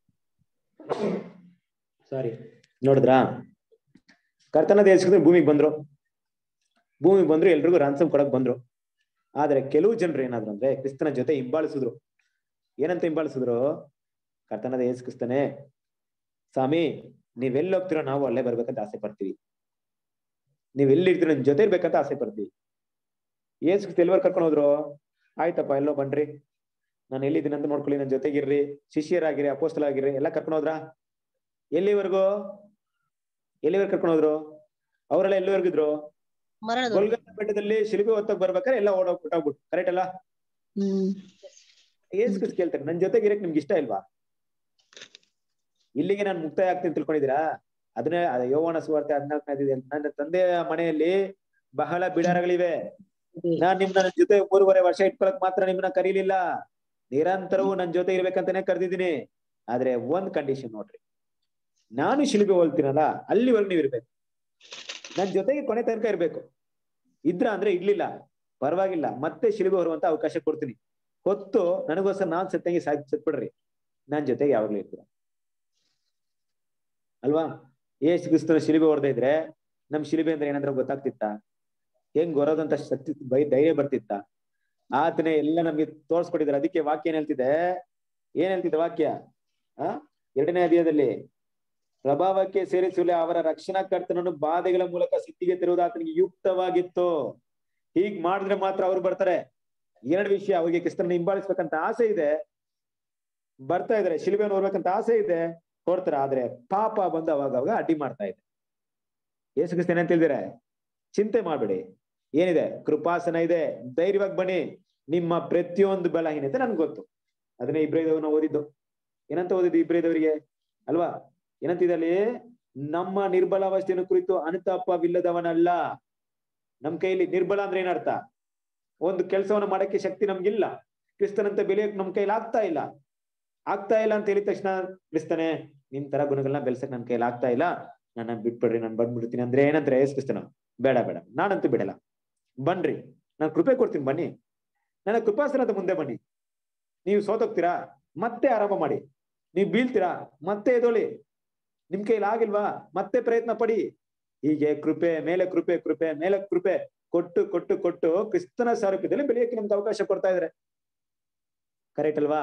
ಸಾರಿ ನೋಡಿದ್ರಾ ಕರ್ತನ ದೇಶಕ್ಕೆ ಭೂಮಿಗೆ ಬಂದ್ರು ಭೂಮಿಗೆ ಬಂದ್ರು ಎಲ್ರಿಗೂ ರಾನ್ಸಮ್ ಕೊಡಕ್ ಬಂದ್ರು ಆದ್ರೆ ಕೆಲವು ಜನರು ಏನಾದ್ರು ಅಂದ್ರೆ ಕ್ರಿಸ್ತನ ಜೊತೆ ಹಿಂಬಾಲಿಸಿದ್ರು ಏನಂತ ಹಿಂಬಾಲಿಸಿದ್ರು ಕರ್ತನದ ಯೇಸು ಕ್ರಿಸ್ತನೇ ಸ್ವಾಮಿ ನೀವೆಲ್ಲಿ ಹೋಗ್ತಿರೋ ನಾವು ಅಲ್ಲೇ ಬರ್ಬೇಕಂತ ಆಸೆ ಪಡ್ತೀವಿ ನೀವ್ ಎಲ್ಲಿರ್ತೀರೋ ನಿಮ್ ಜೊತೆ ಇರ್ಬೇಕಂತ ಆಸೆ ಪಡ್ತೀವಿ ಯೇಸು ಕ್ರಿಸ್ತ ಎಲ್ವರ್ ಕರ್ಕೊಂಡು ಹೋದ್ರು ಆಯ್ತಪ್ಪ ಎಲ್ಲೋ ಬನ್ರಿ ನಾನು ಎಲ್ಲಿದ್ದೀನಿ ಅಂತ ನೋಡ್ಕೊಳ್ಳಿ ನನ್ನ ಜೊತೆಗಿರ್ರಿ ಶಿಷ್ಯರಾಗಿರಿ ಅಪೋಸ್ತಲಾಗಿರಿ ಎಲ್ಲ ಕರ್ಕೊಂಡು ಹೋದ್ರಾ ಎಲ್ಲಿವರೆಗೂ ಎಲ್ಲಿವರೆಗೂ ಕರ್ಕೊಂಡು ಹೋದ್ರು ಅವರೆಲ್ಲ ಎಲ್ಲಿವರೆಗಿದ್ರು ಮರಣದ ಗೊಲ್ಗತ್ತ ಬೆಟ್ಟದಲ್ಲಿ ಶಿಲ್ಬೆ ಹೊತ್ತಕ್ ಬರ್ಬೇಕಾದ್ರೆ ಎಲ್ಲ ಓಡೋಗ್ ಬಿಟ್ಟೋಗ್ಬಿಟ್ಟು ಕರೆಕ್ಟ್ ಅಲ್ಲ ಹ್ಮ್ ಏಸ್ ಕ್ರಿಸ್ ಕೇಳ್ತಾರೆ ನನ್ ಜೊತೆಗೆ ಇರಕ್ ನಿಮ್ಗೆ ಇಷ್ಟ ಇಲ್ವಾ ಇಲ್ಲಿಗೆ ನಾನು ಮುಕ್ತಾಯ ಆಗ್ತೀನಿ ತಿಳ್ಕೊಂಡಿದ್ದೀರಾ ಅದನ್ನೇ ಅದ್ ಯೋವನ ಸುವಾರ್ತೆ ಹದಿನಾಲ್ಕನೇ ನನ್ನ ತಂದೆಯ ಮನೆಯಲ್ಲಿ ಬಹಳ ಬಿಡಾರಗಳಿವೆ ನಾನ್ ನಿಮ್ನ ನನ್ ಜೊತೆ ಮೂರುವರೆ ವರ್ಷ ಇಟ್ಕೊಳಕ್ ಮಾತ್ರ ನಿಮ್ನ ಕರೀಲಿಲ್ಲ ನಿರಂತರವೂ ನನ್ ಜೊತೆ ಇರ್ಬೇಕಂತಾನೆ ಕರೆದಿದ್ದೀನಿ ಆದ್ರೆ ಒಂದ್ ಕಂಡೀಷನ್ ನೋಡ್ರಿ ನಾನು ಶಿಲ್ಬೆ ಹೋಲ್ತೀನಲ್ಲ ಅಲ್ಲಿವರೆಗೂ ನೀವ್ ಇರ್ಬೇಕು ನನ್ ಜೊತೆಗೆ ಕೊನೆ ತನಕ ಇರ್ಬೇಕು ಇದ್ರ ಅಂದ್ರೆ ಇಡ್ಲಿಲ್ಲ ಪರವಾಗಿಲ್ಲ ಮತ್ತೆ ಶಿಲ್ಬೆ ಹೊರುವಂತ ಅವಕಾಶ ಕೊಡ್ತೀನಿ ಹೊತ್ತು ನನಗೋಸ್ಕರ ನಾನ್ ಸತ್ತಂಗೆ ಸಾಕ್ ಸತ್ಬಿಡ್ರಿ ನನ್ ಜೊತೆಗೆ ಯಾವಾಗ್ಲೂ ಇರ್ತೀರ ಅಲ್ವಾ ಏಸು ಕ್ರಿಸ್ತನ ಶಿಲಿಬೆ ಹೊಡೆದ ಇದ್ರೆ ನಮ್ ಶಿಲಿಬೆ ಅಂದ್ರೆ ಏನಂದ್ರೆ ಗೊತ್ತಾಗ್ತಿತ್ತ ಹೆಂಗ್ ಹೊರೋದಂತ ಶಕ್ತಿ ಬೈ ಧೈರ್ಯ ಬರ್ತಿತ್ತ ಆತನೇ ಎಲ್ಲ ನಮ್ಗೆ ತೋರ್ಸ್ಕೊಟ್ಟಿದ್ದಾರೆ ಅದಕ್ಕೆ ವಾಕ್ಯ ಏನ್ ಹೇಳ್ತಿದೆ ಏನ್ ಹೇಳ್ತಿದೆ ವಾಕ್ಯ ಆ ಎರಡನೇ ಅಧ್ಯಾಯದಲ್ಲಿ ಪ್ರಭಾವಕ್ಕೆ ಸೇರಿಸಲು ಅವರ ರಕ್ಷಣಾ ಕರ್ತನನ್ನು ಬಾಧೆಗಳ ಮೂಲಕ ಸಿದ್ಧಿಗೆ ತರುವುದು ಆತನಿಗೆ ಯುಕ್ತವಾಗಿತ್ತು ಹೀಗ್ ಮಾಡಿದ್ರೆ ಮಾತ್ರ ಅವ್ರು ಬರ್ತಾರೆ ಎರಡು ವಿಷಯ ಅವ್ರಿಗೆ ಕ್ರಿಸ್ತನ ಹಿಂಬಾಲಿಸ್ಬೇಕಂತ ಆಸೆ ಇದೆ ಬರ್ತಾ ಇದಾರೆ ಶಿಲ್ಬೆಯನ್ನು ಹೊರ್ಬೇಕಂತ ಆಸೆ ಇದೆ ಹೊರ್ತಾರೆ ಆದ್ರೆ ಪಾಪ ಬಂದು ಅವಾಗ ಅವಾಗ ಅಡ್ಡಿ ಮಾಡ್ತಾ ಇದೆ ಯೇಸು ಕ್ರಿಸ್ತ ಏನಂತ ಹೇಳಿದ್ರೆ ಚಿಂತೆ ಮಾಡ್ಬೇಡಿ ಏನಿದೆ ಕೃಪಾಸನ ಇದೆ ಧೈರ್ಯವಾಗಿ ಬನ್ನಿ ನಿಮ್ಮ ಪ್ರತಿಯೊಂದು ಬಲಹೀನತೆ ನನ್ಗೆ ಗೊತ್ತು ಅದನ್ನೇ ಇಬ್ರೈದವ್ರನ್ನ ಓದಿದ್ದು ಏನಂತ ಓದಿದ್ದು ಇಬ್ರೈದವರಿಗೆ ಅಲ್ವಾ ಏನಂತಿದೆ ಅಲ್ಲಿ ನಮ್ಮ ನಿರ್ಬಲಾವಸ್ಥೆಯನ್ನು ಕುರಿತು ಅನುತಾಪವಿಲ್ಲದವನಲ್ಲ ನಮ್ ಕೈಲಿ ನಿರ್ಬಲ ಅಂದ್ರೆ ಏನರ್ಥ ಒಂದು ಕೆಲಸವನ್ನು ಮಾಡಕ್ಕೆ ಶಕ್ತಿ ನಮ್ಗಿಲ್ಲ ಕ್ರಿಸ್ತನಂತ ಬೆಳೆಯಕ್ ನಮ್ ಕೈಲಿ ಆಗ್ತಾ ಇಲ್ಲ ಆಗ್ತಾ ಇಲ್ಲ ಅಂತ ಹೇಳಿದ ತಕ್ಷಣ ಕ್ರಿಸ್ತನೇ ನಿಮ್ ತರ ಗುಣಗಳನ್ನ ಬೆಳ್ಸಕ್ ನನ್ ಕೈಲಿ ಆಗ್ತಾ ಇಲ್ಲ ನನ್ನ ಬಿಟ್ಬಿಡ್ರಿ ನಾನು ಬಂದ್ಬಿಡ್ತೀನಿ ಅಂದ್ರೆ ಏನಂದ್ರೆ ಏಸ್ ಕ್ರಿಸ್ತನ ಬೇಡ ಬೇಡ ನಾನಂತೂ ಬಿಡಲ್ಲ ಬನ್ರಿ ನಾನು ಕೃಪೆ ಕೊಡ್ತೀನಿ ಬನ್ನಿ ನನ್ನ ಕೃಪಾಸನದ ಮುಂದೆ ಬನ್ನಿ ನೀವು ಸೋತೋಗ್ತೀರಾ ಮತ್ತೆ ಆರಂಭ ಮಾಡಿ ನೀವು ಬೀಳ್ತೀರಾ ಮತ್ತೆ ಎದೋಳಿ ನಿಮ್ ಕೈಲಿ ಆಗಿಲ್ವಾ ಮತ್ತೆ ಪ್ರಯತ್ನ ಪಡಿ ಹೀಗೆ ಕೃಪೆ ಮೇಲೆ ಕೃಪೆ ಕೃಪೆ ಮೇಲೆ ಕೃಪೆ ಕೊಟ್ಟು ಕೊಟ್ಟು ಕೊಟ್ಟು ಕ್ರಿಸ್ತನ ಸಾರೂಪ್ಯದಲ್ಲಿ ಬೆಳೆಯಕ್ಕೆ ನಮ್ಗೆ ಅವಕಾಶ ಕೊಡ್ತಾ ಇದಾರೆ ಕರೆಕ್ಟ್ ಅಲ್ವಾ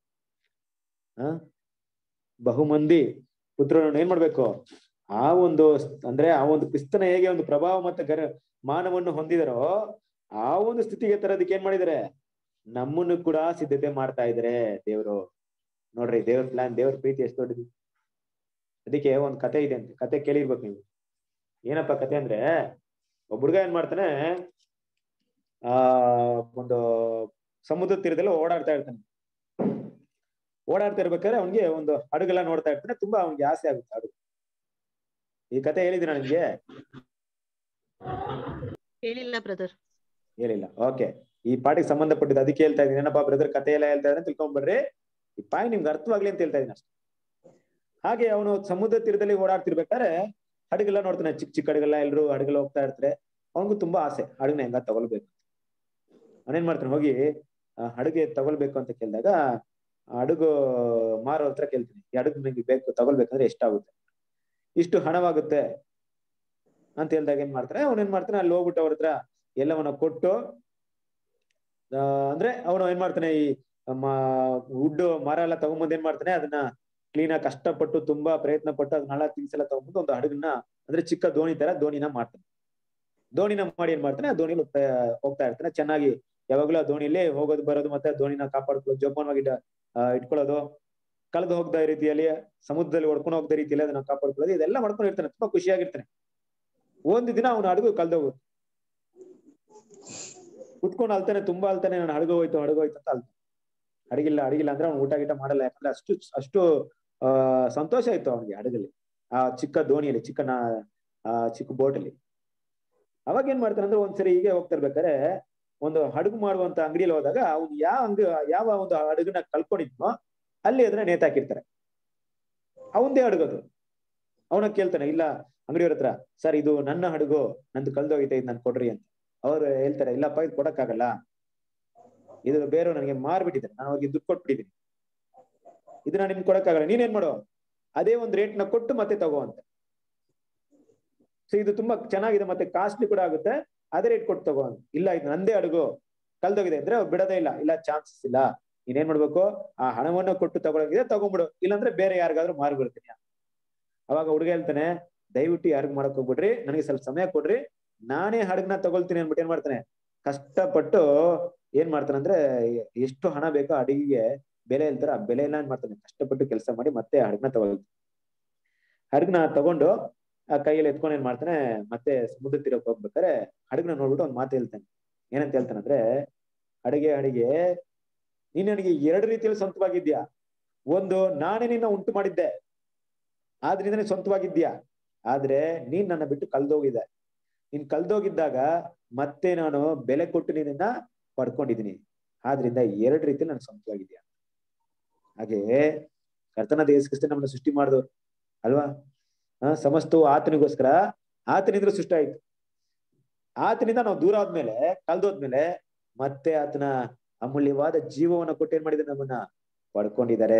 ಹ ಬಹುಮಂದಿ ಪುತ್ರರನ್ನು ಏನ್ ಮಾಡ್ಬೇಕು ಆ ಒಂದು ಅಂದ್ರೆ ಆ ಒಂದು ಕ್ರಿಸ್ತನ ಹೇಗೆ ಒಂದು ಪ್ರಭಾವ ಮತ್ತೆ ಗರ ಮಾನವನ್ನು ಹೊಂದಿದರೋ ಆ ಒಂದು ಸ್ಥಿತಿಗೆ ತರೋದಕ್ಕೆ ಏನ್ ಮಾಡಿದಾರೆ ನಮ್ಮನ್ನು ಕೂಡ ಸಿದ್ಧತೆ ಮಾಡ್ತಾ ಇದಾರೆ ದೇವ್ರು ನೋಡ್ರಿ ದೇವ್ರ ಪ್ಲಾನ್ ದೇವ್ರ ಪ್ರೀತಿ ಎಷ್ಟು ದೊಡ್ಡದು ಅದಕ್ಕೆ ಒಂದ್ ಕತೆ ಇದೆ ಅಂತ ಕತೆ ಕೇಳಿರ್ಬೇಕು ನೀವು ಏನಪ್ಪಾ ಕತೆ ಅಂದ್ರೆ ಒಬ್ಬ ಹುಡುಗ ಏನ್ ಮಾಡ್ತಾನೆ ಆ ಒಂದು ಸಮುದ್ರ ತೀರದಲ್ಲಿ ಓಡಾಡ್ತಾ ಇರ್ತಾನೆ ಓಡಾಡ್ತಾ ಇರ್ಬೇಕಾದ್ರೆ ಅವನ್ಗೆ ಒಂದು ಹಡಗೆಲ್ಲ ನೋಡ್ತಾ ಇರ್ತಾನೆ ತುಂಬಾ ಅವ್ನಿಗೆ ಆಸೆ ಆಗುತ್ತೆ ಹಡಗು ಈ ಕತೆ ಹೇಳಿದಿನ ನಿಮ್ಗೆ ಹೇಳಿಲ್ಲ ಬ್ರದರ್ ಹೇಳಿಲ್ಲ ಓಕೆ ಈ ಪಾಠಕ್ಕೆ ಸಂಬಂಧಪಟ್ಟಿದ್ದು ಅದಕ್ಕೆ ಹೇಳ್ತಾ ಇದೀನಿ ಏನಪ್ಪಾ ಬ್ರದರ್ ಕತೆ ಎಲ್ಲ ಹೇಳ್ತಾ ಇದ್ದಾನೆ ತಿಳ್ಕೊಂಡ್ಬರ್ರಿ ಈ ಪಾಯಿ ನಿಮ್ಗೆ ಅರ್ಥವಾಗ್ಲಿ ಅಂತ ಹೇಳ್ತಾ ಇದೀನಿ ಅಷ್ಟೇ ಹಾಗೆ ಅವನು ಸಮುದ್ರ ತೀರದಲ್ಲಿ ಓಡಾಡ್ತಿರ್ಬೇಕಾದ್ರೆ ಹಡಗೆಲ್ಲ ನೋಡ್ತಾನೆ ಚಿಕ್ಕ ಚಿಕ್ಕ ಹಡಗೆಲ್ಲ ಎಲ್ರು ಹಡಗೆಲ್ಲ ಹೋಗ್ತಾ ಇರ್ತಾರೆ ಅವನಿಗೂ ತುಂಬಾ ಆಸೆ ಹಡಗನ ಹೆಂಗ ತಗೊಳ್ಬೇಕು ಅವನೇನ್ ಮಾಡ್ತಾನೆ ಹೋಗಿ ಆ ಹಡಗೆ ತಗೊಳ್ಬೇಕು ಅಂತ ಕೇಳಿದಾಗ ಹಡಗು ಮಾರೋ ಹತ್ರ ಕೇಳ್ತೀನಿ ಈ ಹಡಗು ನಿಮ್ಗೆ ಬೇಕು ತಗೊಳ್ಬೇಕಂದ್ರೆ ಎಷ್ಟಾಗುತ್ತೆ ಇಷ್ಟು ಹಣವಾಗುತ್ತೆ ಅಂತ ಹೇಳಿದಾಗ ಏನ್ ಮಾಡ್ತಾನೆ ಅವನೇನ್ ಮಾಡ್ತಾನೆ ಅಲ್ಲಿ ಹೋಗ್ಬಿಟ್ಟು ಅವ್ರ ಹತ್ರ ಎಲ್ಲವನ್ನ ಕೊಟ್ಟು ಆ, ಅಂದ್ರೆ ಅವನು ಏನ್ ಮಾಡ್ತಾನೆ ಈ ವುಡ್ ಮರ ಎಲ್ಲ ತಗೊಂಬಂದ್ ಏನ್ ಮಾಡ್ತಾನೆ ಅದನ್ನ ಕ್ಲೀನ್ ಆಗಿ ಕಷ್ಟಪಟ್ಟು ತುಂಬಾ ಪ್ರಯತ್ನ ಪಟ್ಟು ಅದನ್ನೆಲ್ಲ ಥಿಂಗ್ಸ್ ಎಲ್ಲ ತಗೊಂಡ್ಬಂದು ಒಂದು ಹಡಗನ್ನ ಅಂದ್ರೆ ಚಿಕ್ಕ ದೋಣಿ ತರ ದೋಣಿನ ಮಾಡ್ತಾನೆ ದೋಣಿನ ಮಾಡಿ ಏನ್ ಮಾಡ್ತಾನೆ ಆ ದೋಣಿಲಿ ಹೋಗ್ತಾ ಹೋಗ್ತಾ ಇರ್ತಾನೆ ಚೆನ್ನಾಗಿ ಯಾವಾಗ್ಲೂ ಆ ದೋಣಿಲಿ ಹೋಗೋದು ಬರೋದು ಮತ್ತೆ ಆ ದೋಣಿನ ಕಾಪಾಡ್ಕೊಳ್ಳೋದು ಜೋಪಾನವಾಗಿ ಇಡ- ಆ, ಇಟ್ಕೊಳ್ಳೋದು ಕಳೆದು ಹೋಗದ ರೀತಿಯಲ್ಲಿ ಸಮುದ್ರದಲ್ಲಿ ಹೊಡ್ಕೊಂಡು ಹೋಗದ ರೀತಿಯಲ್ಲಿ ಅದನ್ನ ಕಾಪಾಡ್ಕೊಳ್ಳೋದು ಇದೆಲ್ಲ ಮಾಡ್ಕೊಂಡಿರ್ತಾನೆ ತುಂಬಾ ಖುಷಿಯಾಗಿರ್ತಾನೆ ಒಂದು ದಿನ ಅವನ ಹಡಗು ಕಳ್ದೋಗುತ್ತೆ ಕುತ್ಕೊಂಡು ಅಳ್ತಾನೆ ತುಂಬಾ ಅಳ್ತಾನೆ ನಾನು ಹಡಗು ಹೋಯ್ತು ಹಡಗು ಹೋಯ್ತು ಅಂತ ಅಳ್ತಾನೆ ಅಡಗಿಲ್ಲ ಅಡಗಿಲ್ಲ ಅಂದ್ರೆ ಅವ್ನು ಊಟ ಗೀಟ ಮಾಡಲ್ಲ ಯಾಕಂದ್ರೆ ಅಷ್ಟು ಅಷ್ಟು ಆ ಸಂತೋಷ ಆಯ್ತು ಅವನಿಗೆ ಹಡಗಲ್ಲಿ ಆ ಚಿಕ್ಕ ದೋಣಿಯಲ್ಲಿ ಚಿಕ್ಕ ನಾ ಆ ಚಿಕ್ಕ ಬೋಟಲ್ಲಿ ಅವಾಗ ಏನ್ ಮಾಡ್ತಾನೆ ಅಂದ್ರೆ ಒಂದ್ಸರಿ ಹೀಗೆ ಹೋಗ್ತಾ ಇರ್ಬೇಕಾದ್ರೆ ಒಂದು ಹಡಗು ಮಾಡುವಂತ ಅಂಗಡಿಯಲ್ಲಿ ಹೋದಾಗ ಅವ್ನು ಯಾವ ಅಂಗ ಯಾವ ಒಂದು ಹಡಗನ್ನ ಕಳ್ಕೊಂಡಿದ್ನೋ ಅಲ್ಲಿ ಅದನ್ನ ನೇತಾಕಿರ್ತಾರೆ ಅವಂದೇ ಹಡಗದು ಅವನ ಕೇಳ್ತಾನೆ ಇಲ್ಲ ಅಂಗಡಿಯವ್ರ ಹತ್ರ ಸರ್ ಇದು ನನ್ನ ಹಡಗು ನಂದು ಕಳ್ದೋಗೈತೆ ಇದು ನನ್ ಕೊಡ್ರಿ ಅಂತ ಅವ್ರು ಹೇಳ್ತಾರೆ ಇಲ್ಲಪ್ಪ ಇದು ಕೊಡಕ್ಕಾಗಲ್ಲ ಇದು ಬೇರೆ ನನಗೆ ಮಾರ್ಬಿಟ್ಟಿದ್ದಾರೆ ನಾನು ಅವ್ರಿಗೆ ದುಡ್ಡು ಕೊಟ್ಬಿಟ್ಟಿದ್ದೀನಿ ಇದು ನಾನು ನಿಮ್ಗೆ ಕೊಡಕ್ಕಾಗಲ್ಲ ನೀನೇನ್ ಮಾಡು ಅದೇ ಒಂದು ರೇಟ್ ನ ಕೊಟ್ಟು ಮತ್ತೆ ತಗೋ ಅಂತ ಸೊ ಇದು ತುಂಬಾ ಚೆನ್ನಾಗಿದೆ ಮತ್ತೆ ಕಾಸ್ಟ್ಲಿ ಕೂಡ ಆಗುತ್ತೆ ಅದೇ ರೇಟ್ ಕೊಟ್ಟು ತಗೋ ಅಂತ ಇಲ್ಲ ಇದು ನಂದೇ ಅಡುಗು ಕಲ್ದೋಗಿದೆ ಅಂದ್ರೆ ಅವ್ರು ಬಿಡೋದೇ ಇಲ್ಲ ಇಲ್ಲ ಚಾನ್ಸಸ್ ಇಲ್ಲ ನೀನೇನ್ ಮಾಡ್ಬೇಕು ಆ ಹಣವನ್ನ ಕೊಟ್ಟು ತಗೊಳಗಿದೆ ತಗೊಂಡ್ಬಿಡು ಇಲ್ಲಾಂದ್ರೆ ಬೇರೆ ಯಾರಿಗಾದ್ರೂ ಮಾರ್ಬಿಡ್ತೀನಿ ಅವಾಗ ಹುಡುಗ ಹೇಳ್ತಾನೆ ದಯವಿಟ್ಟು ಯಾರಿಗ್ ಮಾಡಕ್ ಹೋಗ್ಬಿಡ್ರಿ ನನಗೆ ಸ್ವಲ್ಪ ಸಮಯ ಕೊಡ್ರಿ ನಾನೇ ಹಡಗ್ನ ತಗೊಳ್ತೀನಿ ಅನ್ಬಿಟ್ಟು ಏನ್ ಮಾಡ್ತಾನೆ ಕಷ್ಟಪಟ್ಟು ಏನ್ ಮಾಡ್ತಾನೆ ಅಂದ್ರೆ ಎಷ್ಟು ಹಣ ಬೇಕೋ ಅಡಿಗೆಗೆ ಬೆಲೆ ಹೇಳ್ತಾರ ಆ ಬೆಲೆ ಎಲ್ಲ ಏನ್ ಮಾಡ್ತಾನೆ ಕಷ್ಟಪಟ್ಟು ಕೆಲಸ ಮಾಡಿ ಮತ್ತೆ ಹಡಗ್ನ ತಗೊಳ್ತಾನೆ ಹಡಗ್ನ ತಗೊಂಡು ಆ ಕೈಯಲ್ಲಿ ಎತ್ಕೊಂಡು ಏನ್ ಮಾಡ್ತಾನೆ ಮತ್ತೆ ಸಮುದ್ರ ತೀರಕ್ಕೆ ಹೋಗ್ಬೇಕಾರೆ ಹಡಗ್ನ ನೋಡ್ಬಿಟ್ಟು ಒಂದ್ ಮಾತು ಹೇಳ್ತಾನೆ ಏನಂತ ಹೇಳ್ತಾನಂದ್ರೆ ಅಡಿಗೆ ಅಡಿಗೆ ನೀನ್ ನನಗೆ ಎರಡು ರೀತಿಯಲ್ಲಿ ಸ್ವಂತವಾಗಿದ್ಯಾ ಒಂದು ನಾನೇ ನಿನ್ನ ಉಂಟು ಮಾಡಿದ್ದೆ ಆದ್ರಿಂದ ನೀನ್ ಸ್ವಂತವಾಗಿದ್ಯಾ ಆದ್ರೆ ನೀನ್ ನನ್ನ ಬಿಟ್ಟು ಕಳ್ದೋಗಿದೆ ನೀನ್ ಕಳ್ದೋಗಿದ್ದಾಗ ಮತ್ತೆ ನಾನು ಬೆಲೆ ಕೊಟ್ಟು ನಿನ್ನ ಪಡ್ಕೊಂಡಿದ್ದೀನಿ ಆದ್ರಿಂದ ಎರಡು ರೀತಿ ನನ್ ಸ್ವಂತವಾಗಿದ್ಯಾ ಹಾಗೆ ಕರ್ತನ ದೇಶಕ್ಕಿಷ್ಟ ನಮ್ಮನ್ನ ಸೃಷ್ಟಿ ಮಾಡಿದವ್ರು ಅಲ್ವಾ ಆ ಸಮಸ್ತವು ಆತನಿಗೋಸ್ಕರ ಆತನಿಂದ ಸೃಷ್ಟಿ ಆಯ್ತು ಆತನಿಂದ ನಾವು ದೂರ ಆದ್ಮೇಲೆ ಕಳ್ದೋದ್ಮೇಲೆ ಮತ್ತೆ ಆತನ ಅಮೂಲ್ಯವಾದ ಜೀವವನ್ನ ಕೊಟ್ಟು ಏನ್ ಮಾಡಿದ್ರೆ ನಮ್ಮನ್ನ ಪಡ್ಕೊಂಡಿದ್ದಾರೆ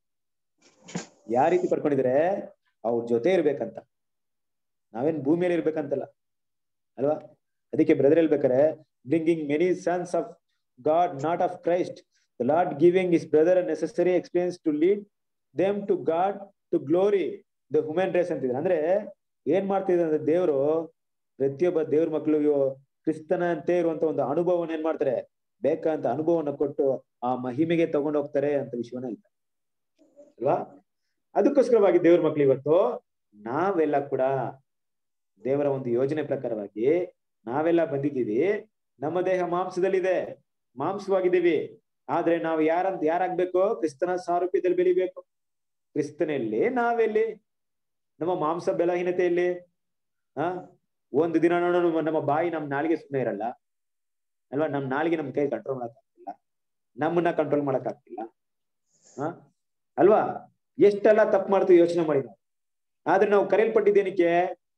ಯಾವ ರೀತಿ ಪಡ್ಕೊಂಡಿದ್ದಾರೆ ಅವ್ರ ಜೊತೆ ಇರ್ಬೇಕಂತ ನಾವೇನ್ ಭೂಮಿಯಲ್ಲಿ ಇರ್ಬೇಕಂತಲ್ಲ ಅಲ್ವಾ ಅದಕ್ಕೆ ಬ್ರದರ್ ಹೇಳ್ಬೇಕಾರೆ bringing many sons of God not of Christ the Lord giving is brother necessary experience to lead them to God to glory the human race ಅಂತಿದ್ರೆ ಅಂದ್ರೆ ಏನ್ ಮಾಡ್ತಿದ್ರೆ ಅಂದ್ರೆ ದೇವರು ಪ್ರತಿಯೊಬ್ಬ ದೇವ್ರ ಮಕ್ಳಿಗೂ ಕ್ರಿಸ್ತನಂತೆ ಇರುವಂತ ಒಂದು ಅನುಭವನ ಏನ್ ಮಾಡ್ತಾರೆ ಬೇಕಂತ ಅನುಭವನ ಕೊಟ್ಟು ಆ ಮಹಿಮೆಗೆ ತಗೊಂಡು ಹೋಗ್ತಾರೆ ಅಂತ ವಿಷಯವನ್ನ ಹೇಳ್ತಾರೆ ಅಲ್ವಾ ಅದಕ್ಕೋಸ್ಕರವಾಗಿ ದೇವ್ರ ಮಕ್ಳು ಇವತ್ತು ನಾವೆಲ್ಲ ಕೂಡ ದೇವರ ಒಂದು ಯೋಜನೆ ಪ್ರಕಾರವಾಗಿ ನಾವೆಲ್ಲ ಬಂದಿದ್ದೀವಿ ನಮ್ಮ ದೇಹ ಮಾಂಸದಲ್ಲಿದೆ ಮಾಂಸವಾಗಿದ್ದೀವಿ ಆದ್ರೆ ನಾವು ಯಾರಂತ ಯಾರಾಗ್ಬೇಕು ಕ್ರಿಸ್ತನ ಸಾರೂಪ್ಯದಲ್ಲಿ ಬೆಳಿಬೇಕು ಕ್ರಿಸ್ತನಲ್ಲಿ ನಾವೆಲ್ಲಿ ನಮ್ಮ ಮಾಂಸ ಬಲಹೀನತೆಯಲ್ಲಿ ಆ ಒಂದು ದಿನ ನೋಡೋಣ ನಮ್ಮ ಬಾಯಿ ನಮ್ ನಾಲಿಗೆ ಸುಮ್ಮನೆ ಇರಲ್ಲ ಅಲ್ವಾ ನಮ್ ನಾಲಿಗೆ ನಮ್ ಕೈ ಕಂಟ್ರೋಲ್ ಮಾಡಕ್ ಆಗ್ತಿಲ್ಲ ನಮ್ಮನ್ನ ಕಂಟ್ರೋಲ್ ಮಾಡಕ್ ಆಗ್ತಿಲ್ಲ ಹ ಅಲ್ವಾ ಎಷ್ಟೆಲ್ಲ ತಪ್ಪು ಮಾಡ್ತೀವಿ ಯೋಚನೆ ಮಾಡಿ ನಾವು ಆದ್ರೆ ನಾವು ಕರೆಯಲ್ಪಟ್ಟಿದ್ದೇನಕ್ಕೆ